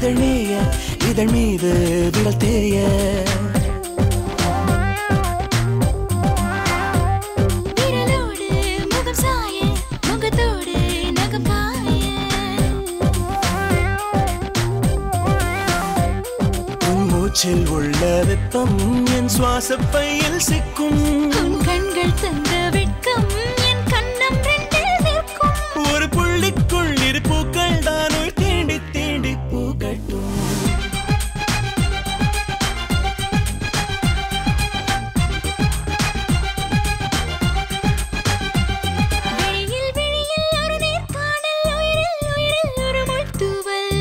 S: இதழ் மேய இதழ் மீது விரல் தேய
F: விரலோடு முகம் சாய முகத்தோடு நகம் காய
S: உன் மூச்சில் உள்ள வெப்பம் என் சுவாச பையில் சிக்கும்
F: உன் கண்கள் தந்த வெட்கம் என் கண்ணம் ரெண்டில் நிற்கும்
S: ஒரு புள்ளிக்குள் இரு பூக்கள் தான் உயிர் தீண்டி தீண்டி பூக்கட்டும்
F: விழியில் விழியில் ஒரு நேர்காணல் உயிரில் உயிரில் ஒரு முள்தூவல்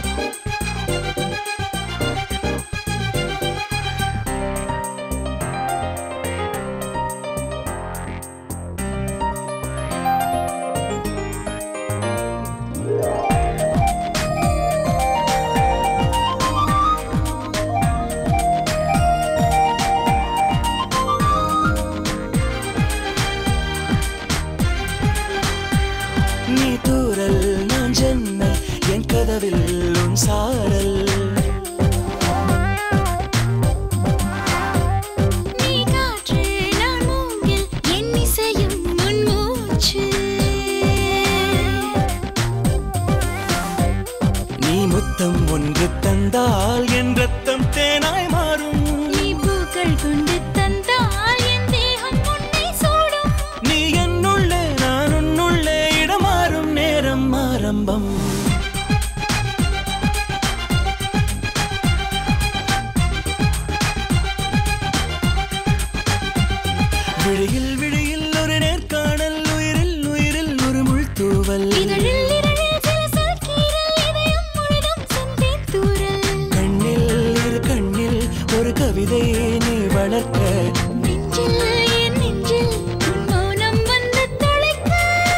S: நீ தூரல் நான் ஜன்னல் என் கதவில் உன் சாரல்
F: நீ காற்று நான் மூங்கில் என் இசையும் உன் மூச்சு
S: நீ முத்தம் ஒன்று தந்தால் என் ரத்தம் தேனாய் மாறும்
F: நீ பூக்கள் கொண்டு தந்தால் என் தேகம் உன்னை சூடும்
S: நீ என்னுள்ளே நான் உன்னுள்ளே இடமாறும் நேரம் ஆரம்பம் விழியில் விழியில் ஒரு நேர்காணல் உயிரில் உயிரில் ஒரு முள்தூவல்
F: இதழில் இதழில் சில சொல் கீறல் இதயம் முழுதும் செந்தேன் தூறல்
S: கண்ணில் இரு கண்ணில் ஒரு கவிதை நீ வளர்க்க
F: நெஞ்சில் என் நெஞ்சில் உன் மௌனம் வந்து தொலைக்க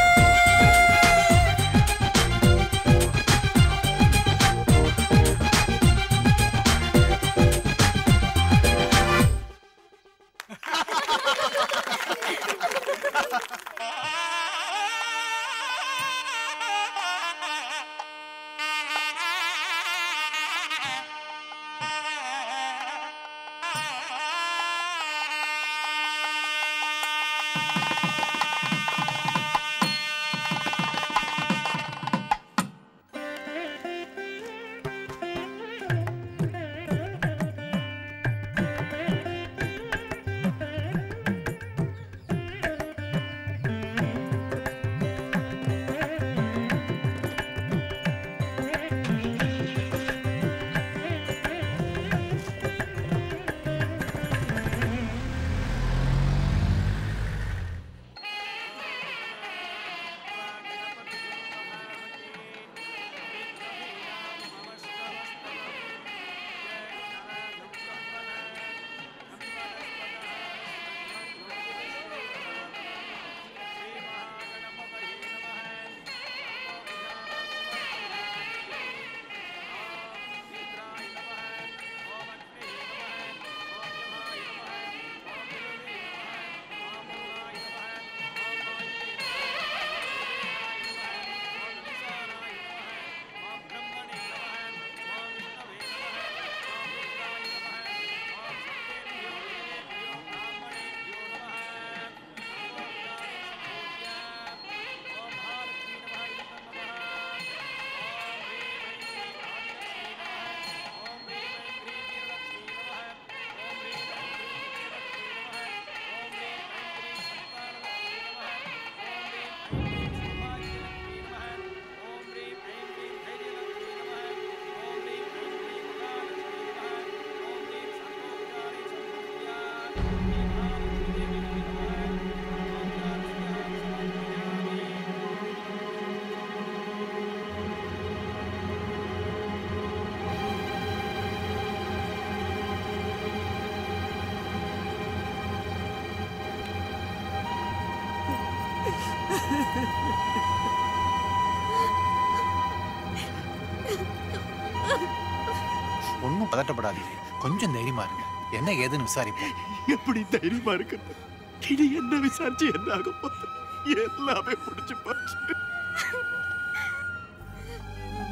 D: ஒன்றும் பதட்டப்படாதீங்க கொஞ்சம் தைரியமா இருங்க என்ன ஏதுன்னு விசாரிப்போம்
B: எப்படி தைரியமா இருக்கிறது இனி என்ன விசாரிச்சு என்ன ஆக போகுது எல்லாமே முடிச்சு போச்சு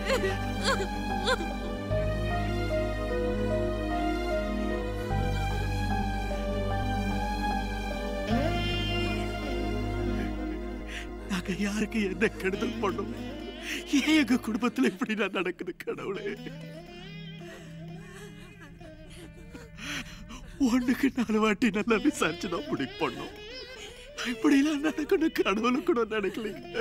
B: நாங்க யாருக்கு என்ன கெடுதல் பண்ணோம் ஏன் எங்க குடும்பத்துல இப்படி நான் நடக்குது கடவுளே ஒண்ணுக்கு நாலு வாட்டி நல்லா விசாரிச்சு தான் முடிவு பண்ணோம் இப்படிலாம் நடக்கணும் கடவுளை கூட நினைக்கலைங்க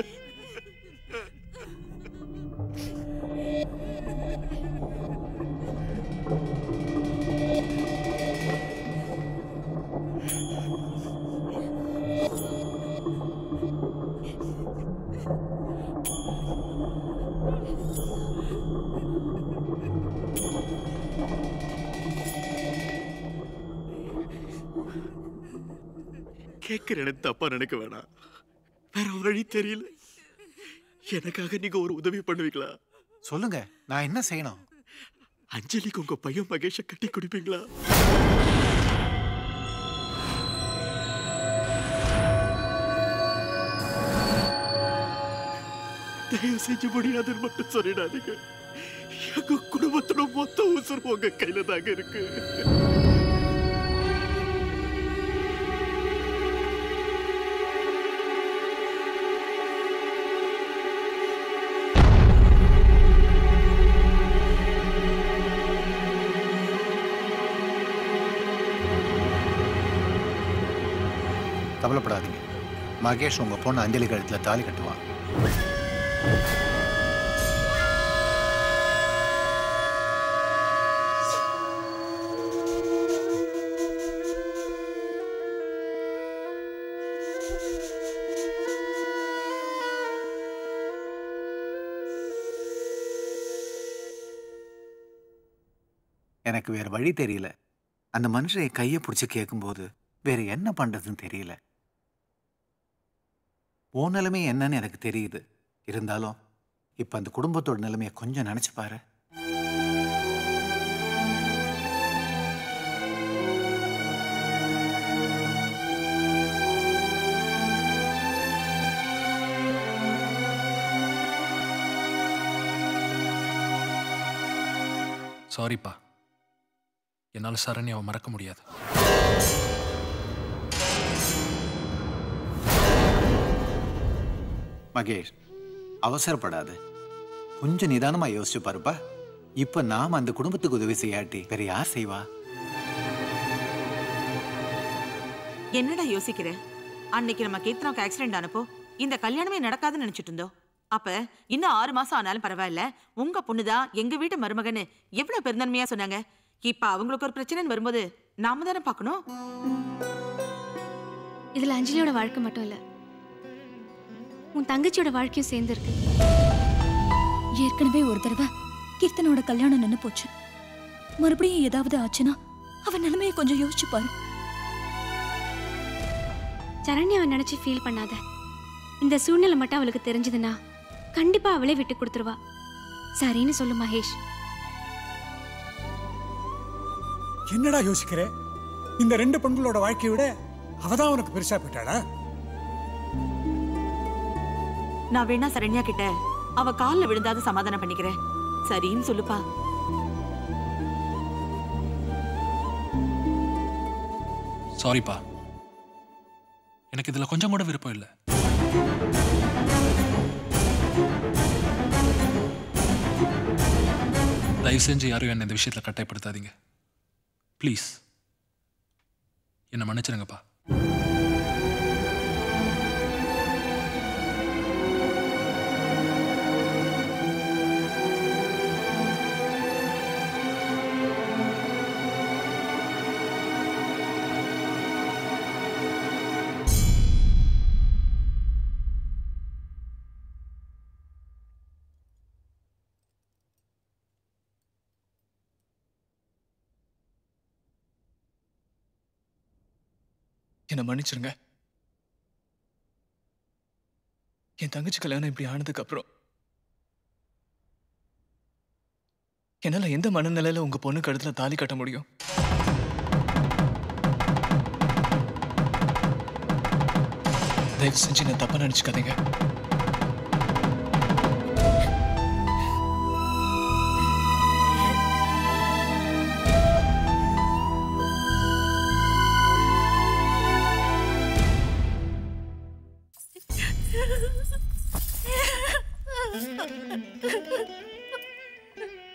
B: கேட்கிறேன்னு தப்பா நினைக்க வேணாம் வேற வழி தெரியல எனக்காக நீங்க ஒரு உதவி பண்ணுவீங்களா
D: சொல்லுங்க நான் என்ன செய்யணும்
B: அஞ்சலிக்கு உங்க பையன் மகேஷ கட்டி குடிப்பீங்களா தயவு செஞ்சு முடியாதுன்னு மட்டும் சொல்லிடாதீங்க எங்க குடும்பத்தோட மொத்த உசுறு உங்க கையில தாங்க இருக்கு
D: கவலைப்படாதீங்க மகேஷ் உங்க பொண்ணு அஞ்சலி கழுத்துல தாலி கட்டுவான் எனக்கு வேற வழி தெரியல அந்த மனுஷன் என் கையை பிடிச்சி கேட்கும்போது வேற என்ன பண்றதுன்னு தெரியல உன் நிலைமை என்னன்னு எனக்கு தெரியுது இருந்தாலும் இப்ப அந்த குடும்பத்தோட நிலைமையை கொஞ்சம் நினைச்சு பாரு
J: சாரிப்பா என்னால் சரண்யாவை மறக்க முடியாது
D: மகேஷ் அவசரப்படாத கொஞ்சம் நிதானமா யோசிச்சு பாருப்பா இப்ப நாம அந்த குடும்பத்துக்கு உதவி செய்யாட்டி வேற யார் செய்வா
I: என்னடா யோசிக்கிற அன்னைக்கு நம்ம கீர்த்தனாவுக்கு ஆக்சிடென்ட் ஆனப்போ இந்த கல்யாணமே நடக்காதுன்னு நினைச்சிட்டு இருந்தோம் அப்ப இன்னும் ஆறு மாசம் ஆனாலும் பரவாயில்ல உங்க பொண்ணுதான் எங்க வீட்டு மருமகன்னு எவ்வளவு பெருந்தன்மையா சொன்னாங்க இப்ப அவங்களுக்கு ஒரு பிரச்சனைன்னு வரும்போது நாம தானே பார்க்கணும்
O: இதுல அஞ்சலியோட வாழ்க்கை மட்டும் இல்ல உன் தங்கச்சியோட வாழ்க்கையும் சேர்ந்துருக்கு
R: ஏற்கனவே ஒரு தடவை கீர்த்தனோட கல்யாணம் நின்னு போச்சு மறுபடியும் ஏதாவது ஆச்சுன்னா அவன் நிலைமையை கொஞ்சம் யோசிச்சு பாரு
O: சரண்யாவை நினைச்சு ஃபீல் பண்ணாத இந்த சூழ்நிலை மட்டும் அவளுக்கு தெரிஞ்சதுன்னா கண்டிப்பா அவளே விட்டு கொடுத்துருவா சரின்னு சொல்லு மகேஷ்
H: என்னடா யோசிக்கிற இந்த ரெண்டு பெண்களோட வாழ்க்கையை விட அவதான் உனக்கு பெருசா போயிட்டாளா
I: நான் வேணா சரண்யா கிட்ட அவ கால்ல விழுந்தாது சமாதானம் பண்ணிக்கிறேன் சரின்னு சொல்லுப்பா
J: சாரிப்பா எனக்கு இதுல கொஞ்சம் கூட விருப்பம் இல்லை தயவு செஞ்சு யாரும் என்ன இந்த விஷயத்துல கட்டாயப்படுத்தாதீங்க ப்ளீஸ் என்னை மன்னிச்சிருங்கப்பா
P: என்னை மன்னிச்சிருங்க என் தங்கச்சி கல்யாணம் இப்படி ஆனதுக்கு அப்புறம் என்னால எந்த மனநிலையில உங்க பொண்ணு கழுத்துல தாலி கட்ட முடியும் தயவு செஞ்சு என்ன தப்பா நினைச்சுக்காதீங்க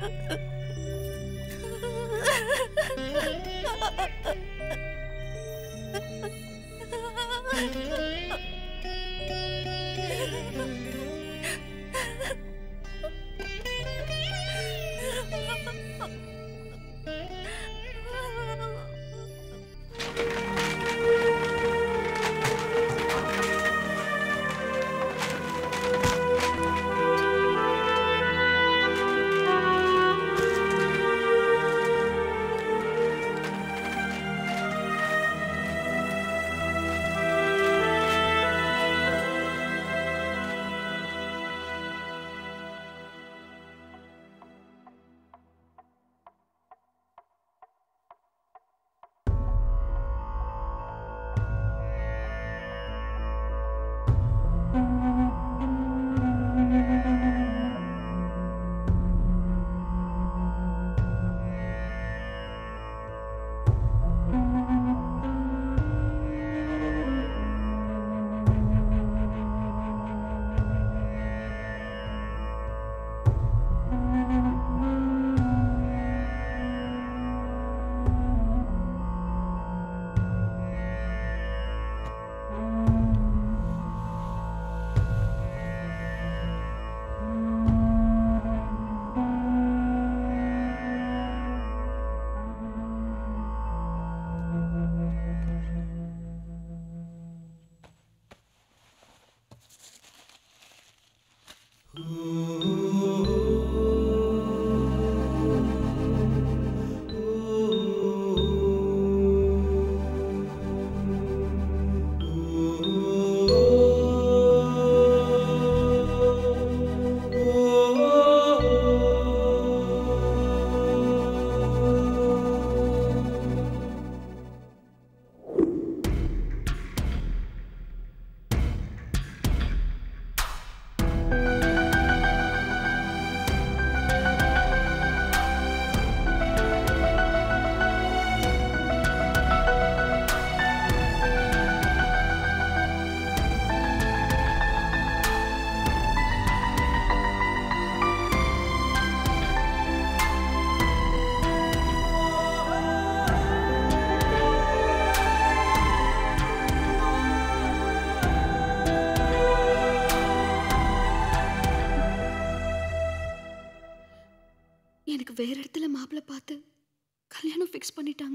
G: எனக்கு வேற இடத்துல மாப்பிள்ளை பார்த்து கல்யாணம் ஃபிக்ஸ் பண்ணிட்டாங்க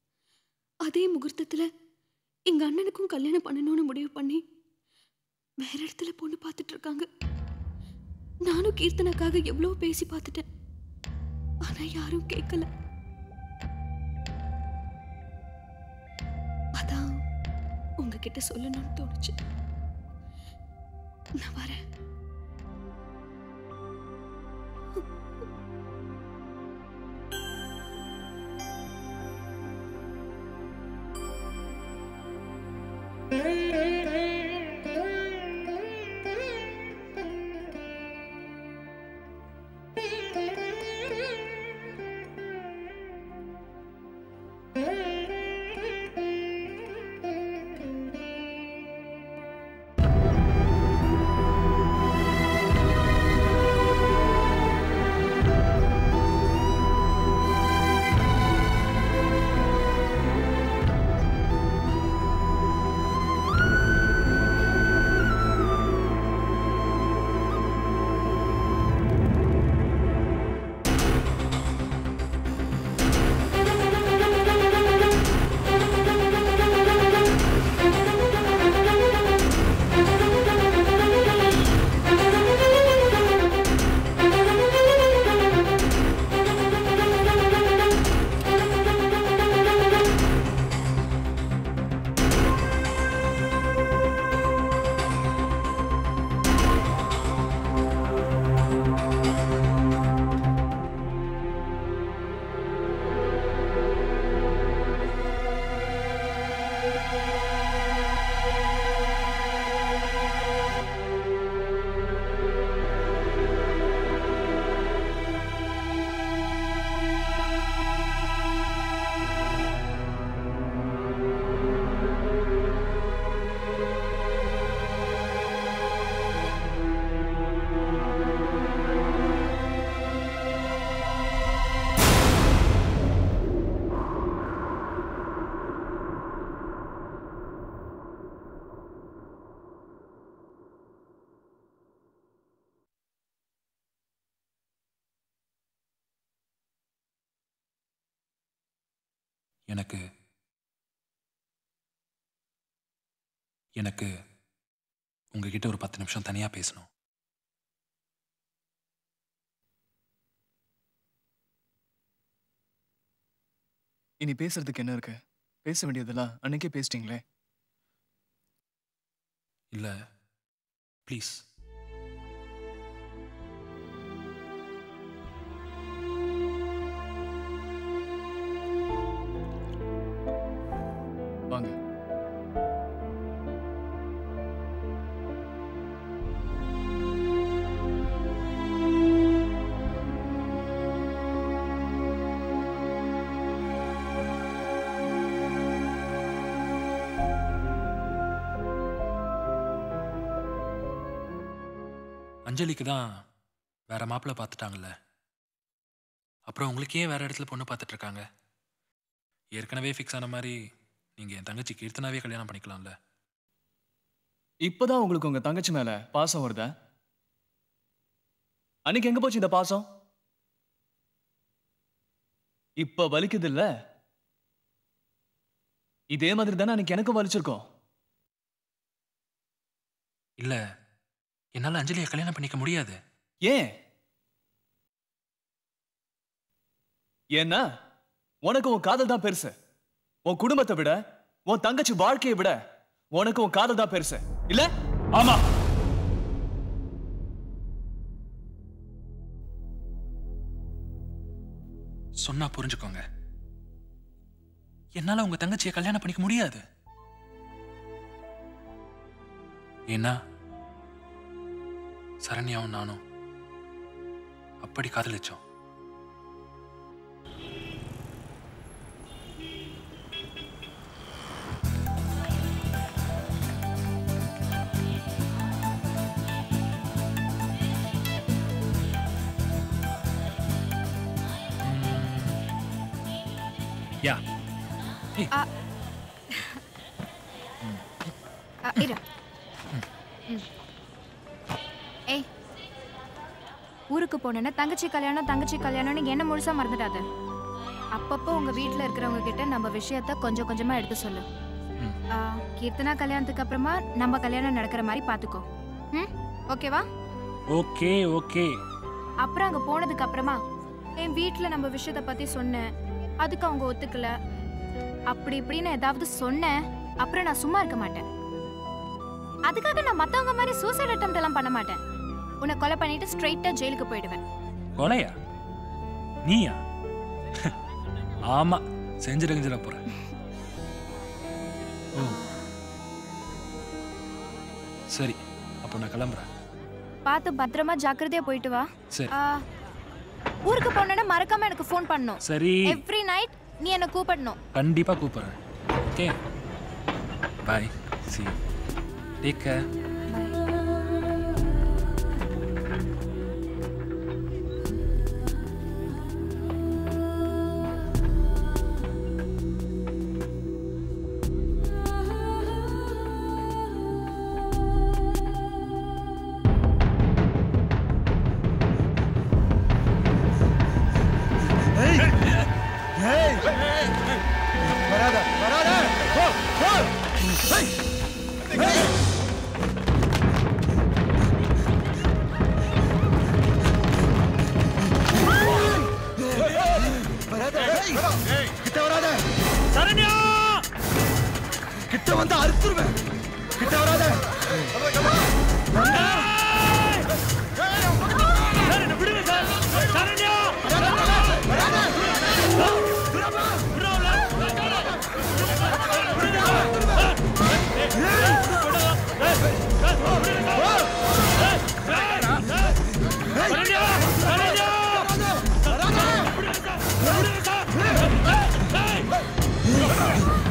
G: அதே முகூர்த்தத்துல எங்க அண்ணனுக்கும் கல்யாணம் பண்ணணும்னு முடிவு பண்ணி வேற இடத்துல பொண்ணு பார்த்துட்டு இருக்காங்க நானும் கீர்த்தனாக்காக எவ்வளோ பேசி பார்த்துட்டேன் ஆனா யாரும் கேட்கல அதான் உங்ககிட்ட சொல்லணும்னு தோணுச்சு நான் வரேன்
F: Thank you.
J: எனக்கு எனக்கு உங்ககிட்ட ஒரு பத்து நிமிஷம் தனியா பேசணும்
P: இனி பேசுறதுக்கு என்ன இருக்கு பேச வேண்டியதெல்லாம் அன்னைக்கே பேசிட்டீங்களே
J: இல்ல ப்ளீஸ்
P: வாங்க
J: அஞ்சலிக்கு தான் வேற மாப்பிள்ளை பார்த்துட்டாங்கல்ல அப்புறம் உங்களுக்கு ஏன் வேற இடத்துல பொண்ணு பார்த்துட்டு இருக்காங்க ஏற்கனவே ஃபிக்ஸ் ஆன மாதிரி நீங்க என் தங்கச்சி கீர்த்தனாவே கல்யாணம் பண்ணிக்கலாம்ல
P: இப்பதான் உங்களுக்கு உங்க தங்கச்சி மேல பாசம் வருதா அன்னைக்கு எங்க போச்சு இந்த பாசம் இப்ப வலிக்குது இல்ல இதே மாதிரி தானே அன்னைக்கு எனக்கும் வலிச்சிருக்கோம்
J: இல்ல என்னால அஞ்சலியை கல்யாணம் பண்ணிக்க முடியாது
P: ஏன் ஏன்னா உனக்கு உன் காதல் தான் பெருசு உன் குடும்பத்தை விட உன் தங்கச்சி வாழ்க்கையை விட உனக்கு உன் காதல் தான் பெருசு இல்ல
J: ஆமா சொன்னா புரிஞ்சுக்கோங்க என்னால உங்க தங்கச்சியை கல்யாணம் பண்ணிக்க முடியாது ஏன்னா சரண்யாவும் நானும் அப்படி காதலிச்சோம் யா
E: ஆ. ஆ, இரு ம். ஏய் ஊருக்கு போனேன்னா தங்கச்சி கல்யாணம் தங்கச்சி கல்யாணம்னு என்ன முழுசா மறந்துடாத அப்பப்போ உங்க வீட்ல இருக்கிறவங்க கிட்ட நம்ம விஷயத்த கொஞ்சம் கொஞ்சமா எடுத்து சொல்லு ஆ, கீர்த்தனா கல்யாணத்துக்கு அப்புறமா நம்ம கல்யாணம் நடக்கிற மாதிரி பாத்துக்கோ ம் ஓகேவா
J: ஓகே ஓகே
E: அப்புறம் அங்க போனதுக்கு அப்புறமா என் வீட்ல நம்ம விஷயத்த பத்தி சொன்னேன் அதுக்கு அவங்க ஒத்துக்கல அப்படி இப்படின்னு ஏதாவது சொன்னேன் அப்புறம் நான் சும்மா இருக்க மாட்டேன் அதுக்காக நான் மத்தவங்க மாதிரி சூசைட் அட்டம் எல்லாம் பண்ண மாட்டேன் உன்னை கொலை பண்ணிட்டு ஸ்ட்ரைட்டா ஜெயிலுக்கு போயிடுவேன்
J: கொலையா நீயா ஆமா செஞ்சிட செஞ்சிட போற ஓ சரி அப்போ நான் கிளம்புறேன்
E: பார்த்து பத்திரமா ஜாக்கிரதையா போயிட்டு வா
J: சரி.
E: ஆ, ஊருக்கு போனேன்னா மறக்காம எனக்கு ஃபோன் பண்ணணும்
J: சரி.
E: எவ்ரி நைட் நீ என்ன கூப்பிடணும்
J: கண்டிப்பா கூப்பிடுறேன் okay bye see take care
K: வராத வராத போ போ ஏய் ஏய் வராத ஏய் கிட்ட வராத சரண்யா கிட்ட வந்து அறுத்துருவேன் கிட்ட வராத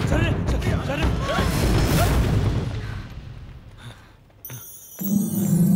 S: சரி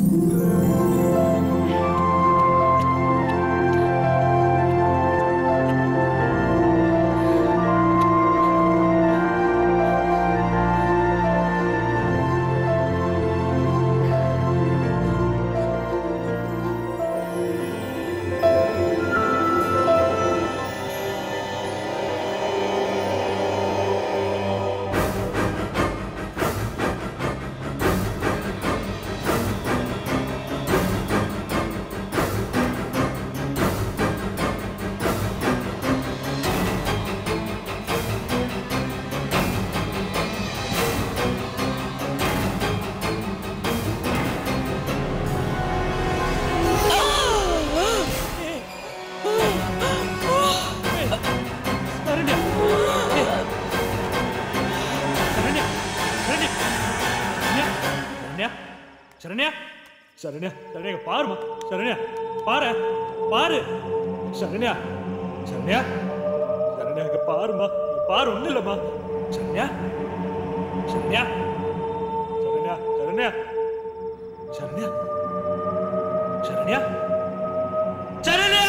L: சரண்யா சரண்யா சரண்யா இங்க பாருமா சரண்யா பாரு பாரு சரண்யா சரண்யா சரண்யா இங்க பாருமா இங்க பாரு ஒண்ணும் இல்லம்மா சரண்யா சரண்யா சரண்யா சரண்யா சரண்யா சரண்யா சரண்யா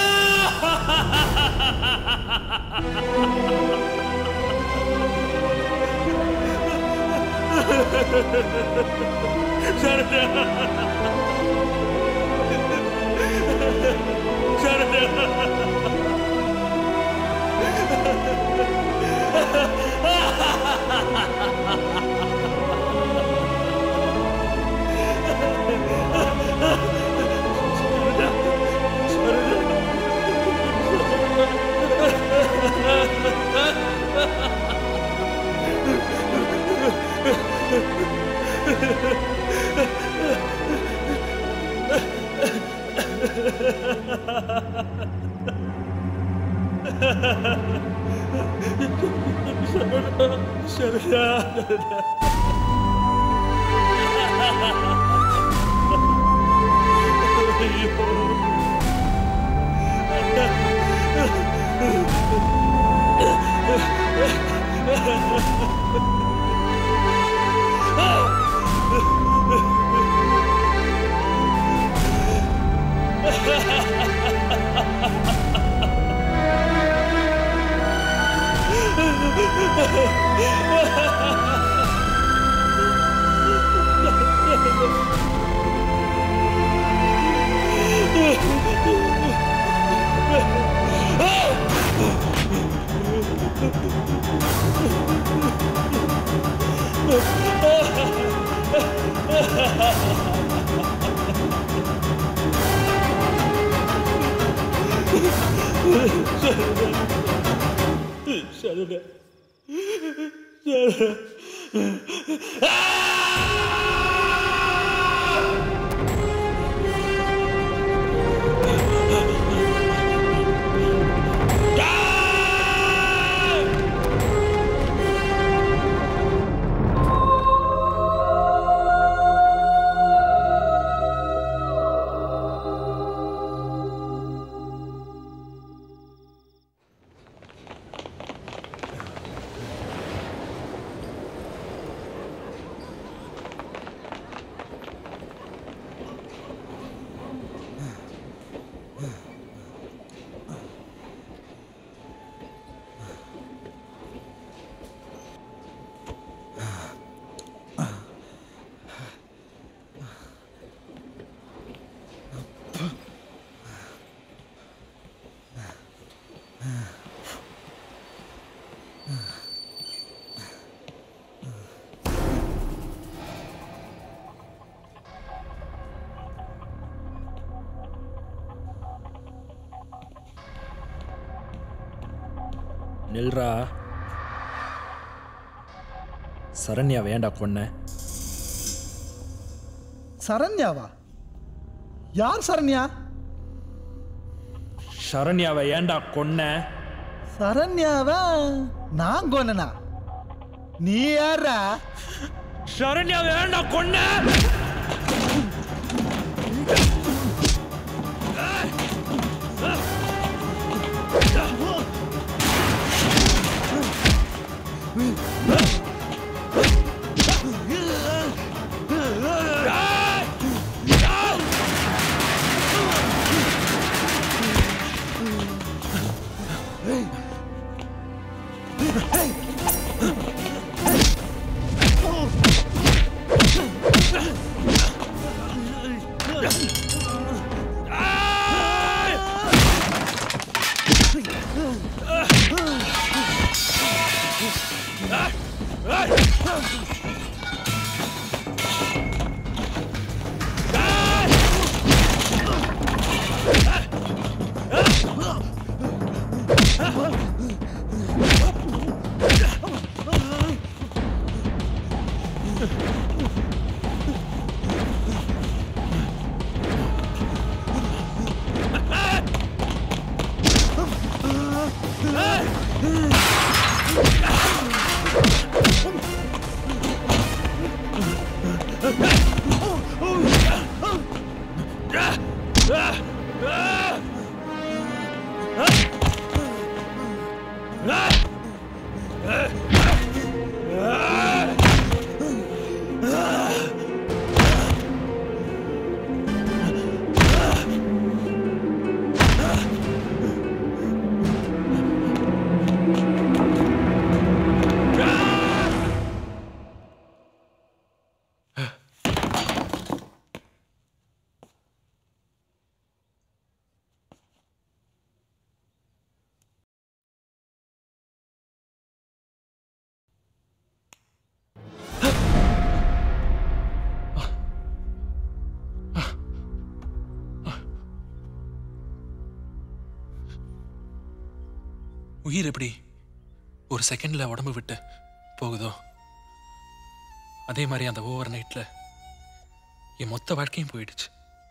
L: சரண்யா சரண்யா சரண்யா
U: நில்றா சரண்யா வேண்டா கொன்ன
W: சரண்யாவா யார் சரண்யா
U: சரண்யாவை ஏண்டா கொன்ன
W: சரண்யாவா நான் கொன்னனா நீ யாரா
U: சரண்யா வேண்டா கொன்ன
S: Ah!
J: உயிர் எப்படி ஒரு செகண்ட்ல உடம்பு விட்டு போகுதோ அதே மாதிரி அந்த ஓவர் நைட்ல என் மொத்த வாழ்க்கையும் போயிடுச்சு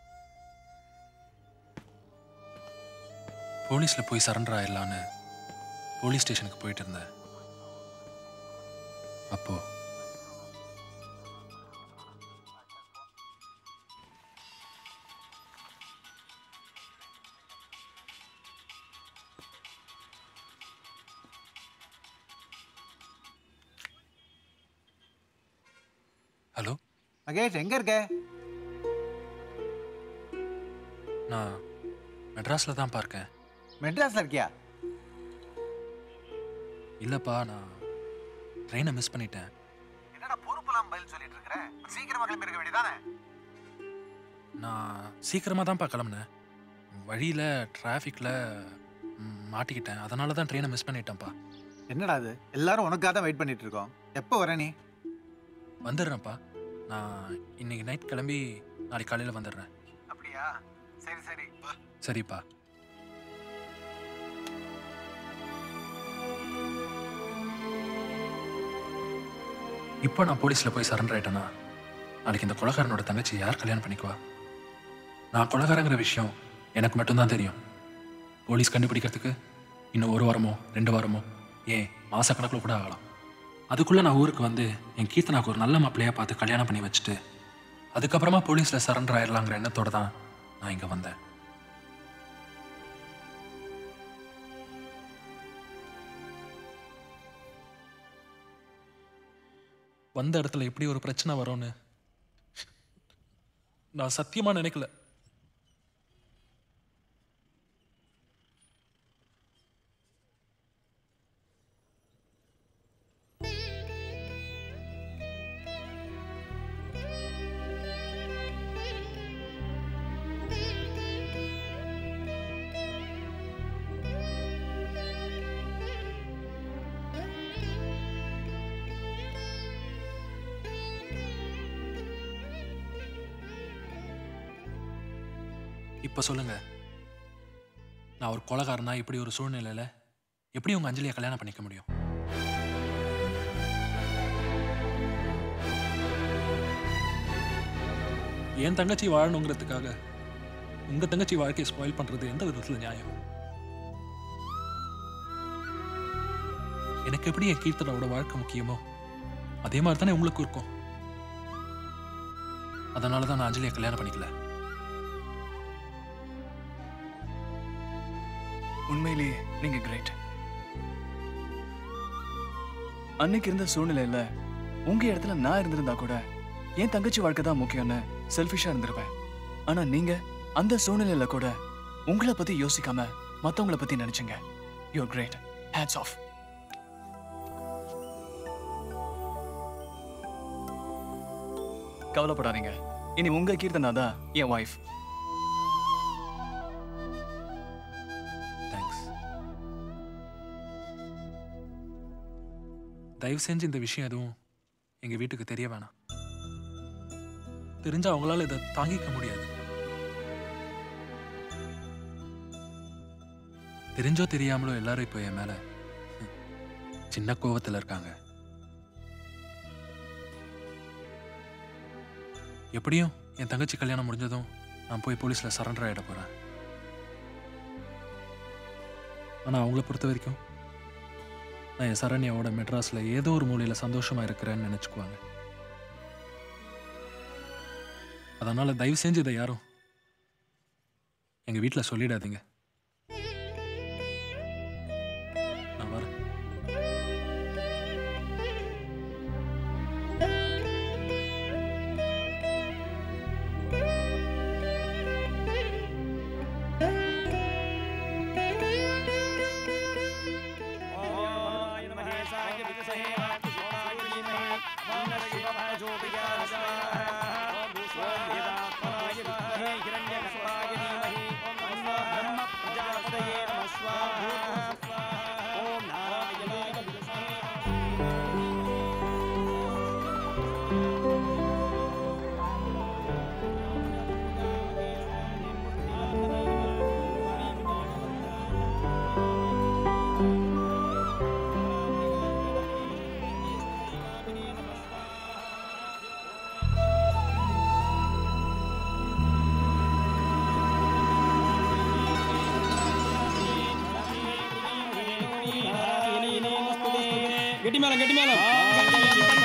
J: போலீஸ்ல போய் சரண்டர் ஆயிடலான்னு போலீஸ் ஸ்டேஷனுக்கு போயிட்டு இருந்தேன் அப்போ ஹலோ
D: மகேஷ் எங்க இருக்க
J: நான் மெட்ராஸ்ல தான் பார்க்கேன்
D: மெட்ராஸ்ல இருக்கியா
J: இல்லப்பா நான் ட்ரெயினை மிஸ் பண்ணிட்டேன்
D: என்னடா பொறுப்பெல்லாம் பதில் சொல்லிட்டு இருக்கிற சீக்கிரமா கிளம்பி இருக்க வேண்டியதானே
J: நான் சீக்கிரமாக தான்ப்பா கிளம்புனேன் வழியில் டிராஃபிக்கில் மாட்டிக்கிட்டேன் அதனால தான் ட்ரெயினை மிஸ் பண்ணிட்டேன்ப்பா
D: என்னடா அது எல்லாரும் உனக்காக தான் வெயிட் பண்ணிட்டு இருக்கோம் எப்போ வர நீ
J: வந்துடுறேன்ப்பா நான் இன்னைக்கு நைட் கிளம்பி நாளைக்கு காலையில் வந்துடுறேன்
D: அப்படியா சரி சரி வா
J: சரிப்பா இப்போ நான் போலீஸில் போய் சரண்டர் ஆயிட்டேன்னா நாளைக்கு இந்த கொலகாரனோட தங்கச்சி யார் கல்யாணம் பண்ணிக்குவா நான் கொலகாரங்கிற விஷயம் எனக்கு மட்டும்தான் தெரியும் போலீஸ் கண்டுபிடிக்கிறதுக்கு இன்னும் ஒரு வாரமோ ரெண்டு வாரமோ ஏன் மாசக்கணக்கில் கூட ஆகலாம் அதுக்குள்ளே நான் ஊருக்கு வந்து என் கீர்த்தனாக்கு ஒரு நல்ல மாப்பிள்ளையா பார்த்து கல்யாணம் பண்ணி வச்சுட்டு அதுக்கப்புறமா போலீஸில் சரண்டர் ஆயிடலாங்கிற எண்ணத்தோட தான் நான் இங்கே வந்தேன் வந்த இடத்துல எப்படி ஒரு பிரச்சனை வரும்னு நான் சத்தியமா நினைக்கல இப்போ சொல்லுங்க நான் ஒரு கொலகாரனா இப்படி ஒரு சூழ்நிலையில எப்படி உங்க அஞ்சலியை கல்யாணம் பண்ணிக்க முடியும் என் தங்கச்சி வாழணுங்கிறதுக்காக உங்க தங்கச்சி வாழ்க்கையை ஸ்பாயில் பண்றது எந்த விதத்துல நியாயம் எனக்கு எப்படி என் கீர்த்தனோட வாழ்க்கை முக்கியமோ அதே மாதிரி தானே உங்களுக்கு இருக்கும் அதனால தான் நான் அஞ்சலியை கல்யாணம் பண்ணிக்கல
P: உண்மையிலேயே நீங்க கிரேட் அன்னைக்கு இருந்த சூழ்நிலையில உங்க இடத்துல நான் இருந்திருந்தா கூட என் தங்கச்சி வாழ்க்கை தான் முக்கியம்னு செல்ஃபிஷா இருந்திருப்பேன் ஆனா நீங்க அந்த சூழ்நிலையில கூட உங்களை பத்தி யோசிக்காம மத்தவங்கள பத்தி நினைச்சீங்க யூர் கிரேட் ஹேட்ஸ் ஆஃப் கவலைப்படாதீங்க இனி உங்க கீர்த்தனா தான் என் ஒய்ஃப்
J: தேங்க்ஸ் தயவு செஞ்சு இந்த விஷயம் எதுவும் எங்க வீட்டுக்கு தெரிய வேணாம் தெரிஞ்சா அவங்களால இதை தாங்கிக்க முடியாது தெரிஞ்சோ தெரியாமலோ எல்லாரும் இப்போ என் மேல ஹம், சின்ன கோவத்துல இருக்காங்க எப்படியும் என் தங்கச்சி கல்யாணம் முடிஞ்சதும் நான் போய் போலீஸ்ல சரண்டர் ஆயிட போறேன் ஆனா அவங்கள பொறுத்த வரைக்கும் நான் என் சரண்யாவோட மெட்ராஸ்ல ஏதோ ஒரு மூலையில சந்தோஷமா இருக்கிறேன்னு நினைச்சுக்குவாங்க அதனால தயவு செஞ்சு இதை யாரும் எங்க வீட்ல சொல்லிடாதீங்க நான் வரேன்
S: பிரம்ம
A: கெட்டி மேலம் கெட்டி மேலம்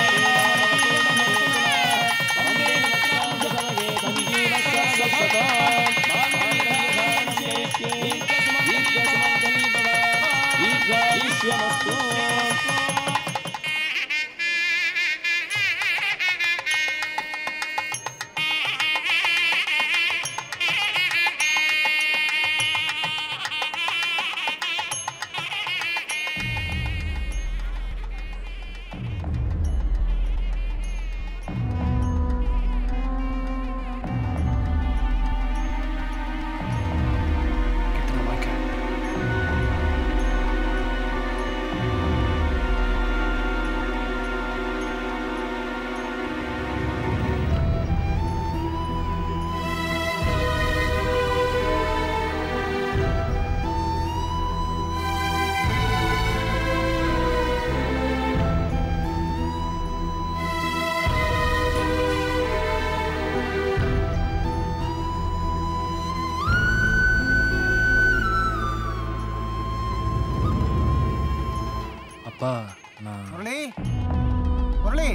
J: அப்பா நான்
D: முரளி முரளி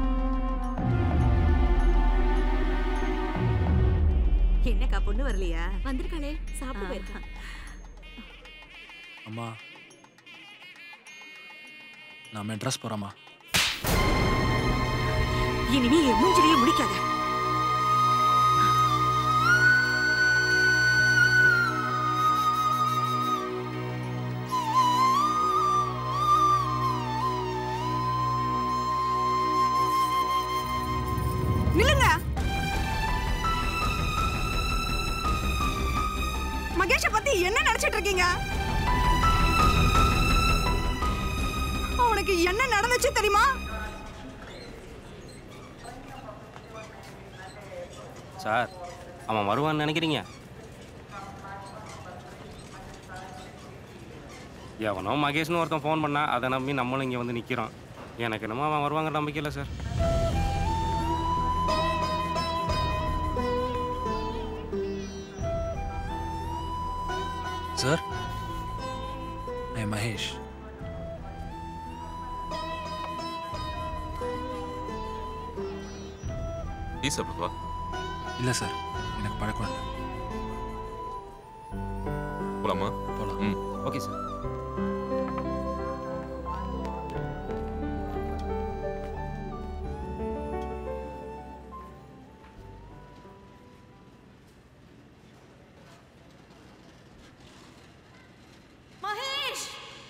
I: என்னக்கா பொண்ணு வரலையா
T: வந்திருக்காளே சாப்பிட போயிருக்கா
J: அம்மா நான் மெட்ராஸ் போகிறேம்மா
I: இனிமே என் மூஞ்சிலேயே முடிக்காத
V: நில்லுங்க மகேஷ பத்தி என்ன நினைச்சிட்டு இருக்கீங்க அவனுக்கு என்ன நடந்துச்சு தெரியுமா
N: சார் அவன் வருவான்னு நினைக்கிறீங்க எவனோ மகேஷ்னு ஒருத்தன் ஃபோன் பண்ணா அதை நம்பி நம்மளும் இங்கே வந்து நிற்கிறோம் எனக்கு என்னமோ அவன் வருவாங்கிற நம்பிக்கை இல்லை sir
J: sir I Mahesh
Q: tea சாப்பிடுவா
J: இல்லை சார் எனக்கு பழக்கம் இல்லை
Q: போலாமா
J: போலாம்
Q: ம்
N: ஓகே சார்
I: மகேஷ்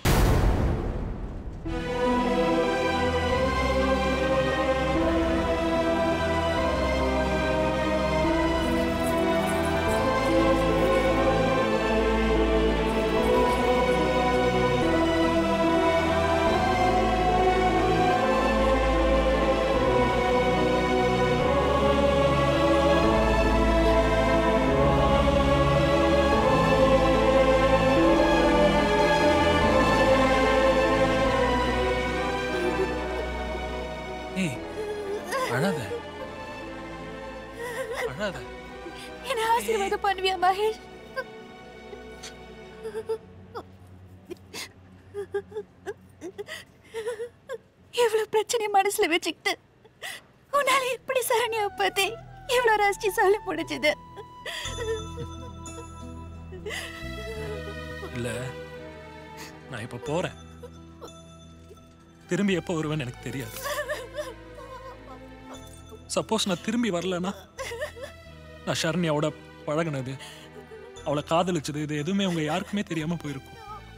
J: ஏய் அழாத அழாத
R: என்ன ஆசீர்வாதம் பண்ணுவியா மகேஷ் இவ்வளவு பிரச்சனை மனசுல வச்சுக்கிட்டு உன்னால எப்படி சரண்யா பத்தி இவ்வளவு ரசிச்சு சொல்ல முடிஞ்சது
J: இல்ல நான் இப்ப போறேன் திரும்பி எப்போ வருவேன்னு எனக்கு தெரியாது சப்போஸ் நான் திரும்பி வரலனா நான் ஷரண்யாவோட பழகுனது அவளை காதலிச்சது இது எதுவுமே உங்க யாருக்குமே தெரியாம போயிருக்கும்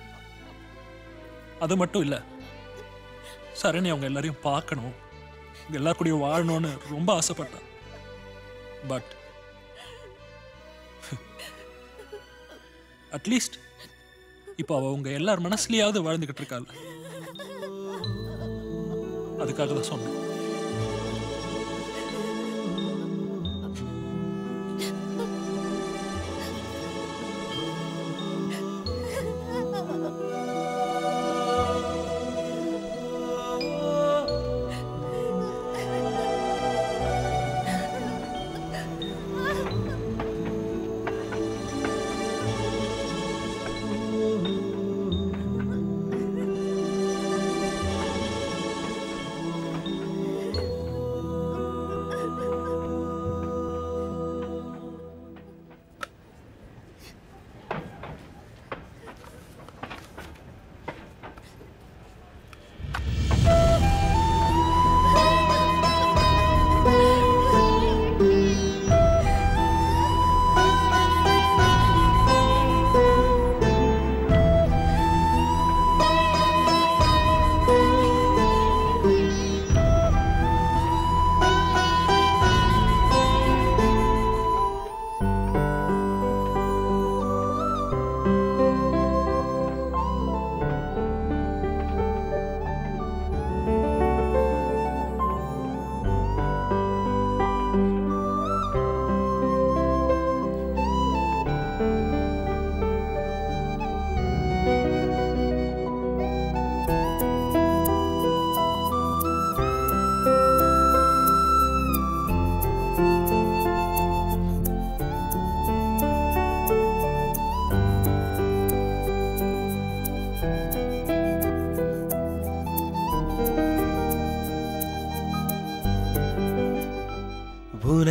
J: அது மட்டும் இல்ல சரண்யா அவங்க எல்லாரையும் பார்க்கணும் உங்க எல்லார் கூடயும் வாழணும்னு ரொம்ப ஆசைப்பட்டேன் பட் அட்லீஸ்ட் இப்போ அவ உங்க எல்லார் மனசுலயாவது வாழ்ந்துகிட்டு இருக்காள் அதுக்காக தான் சொன்னேன்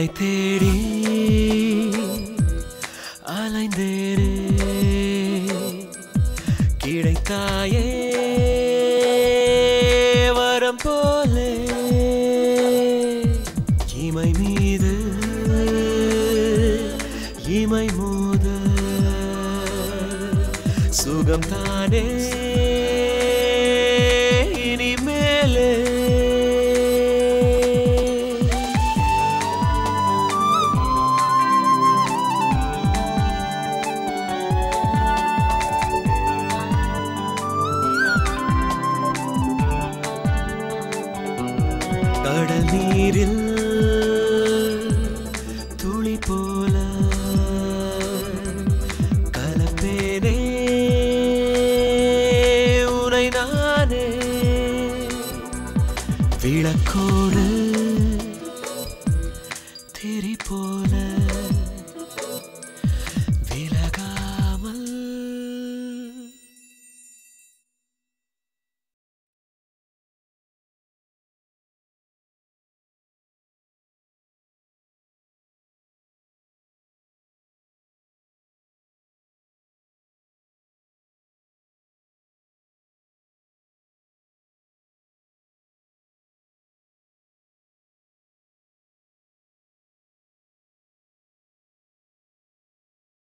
S: உனை தேடி அலைந்தேனே கிடைத்தாயே வரம் போலே இமை மீது இமை மோத சுகம் தானே இனிமேலே கடல் நீரில் துளி போல கலப்பேனே உனை நானே விளக்கோடு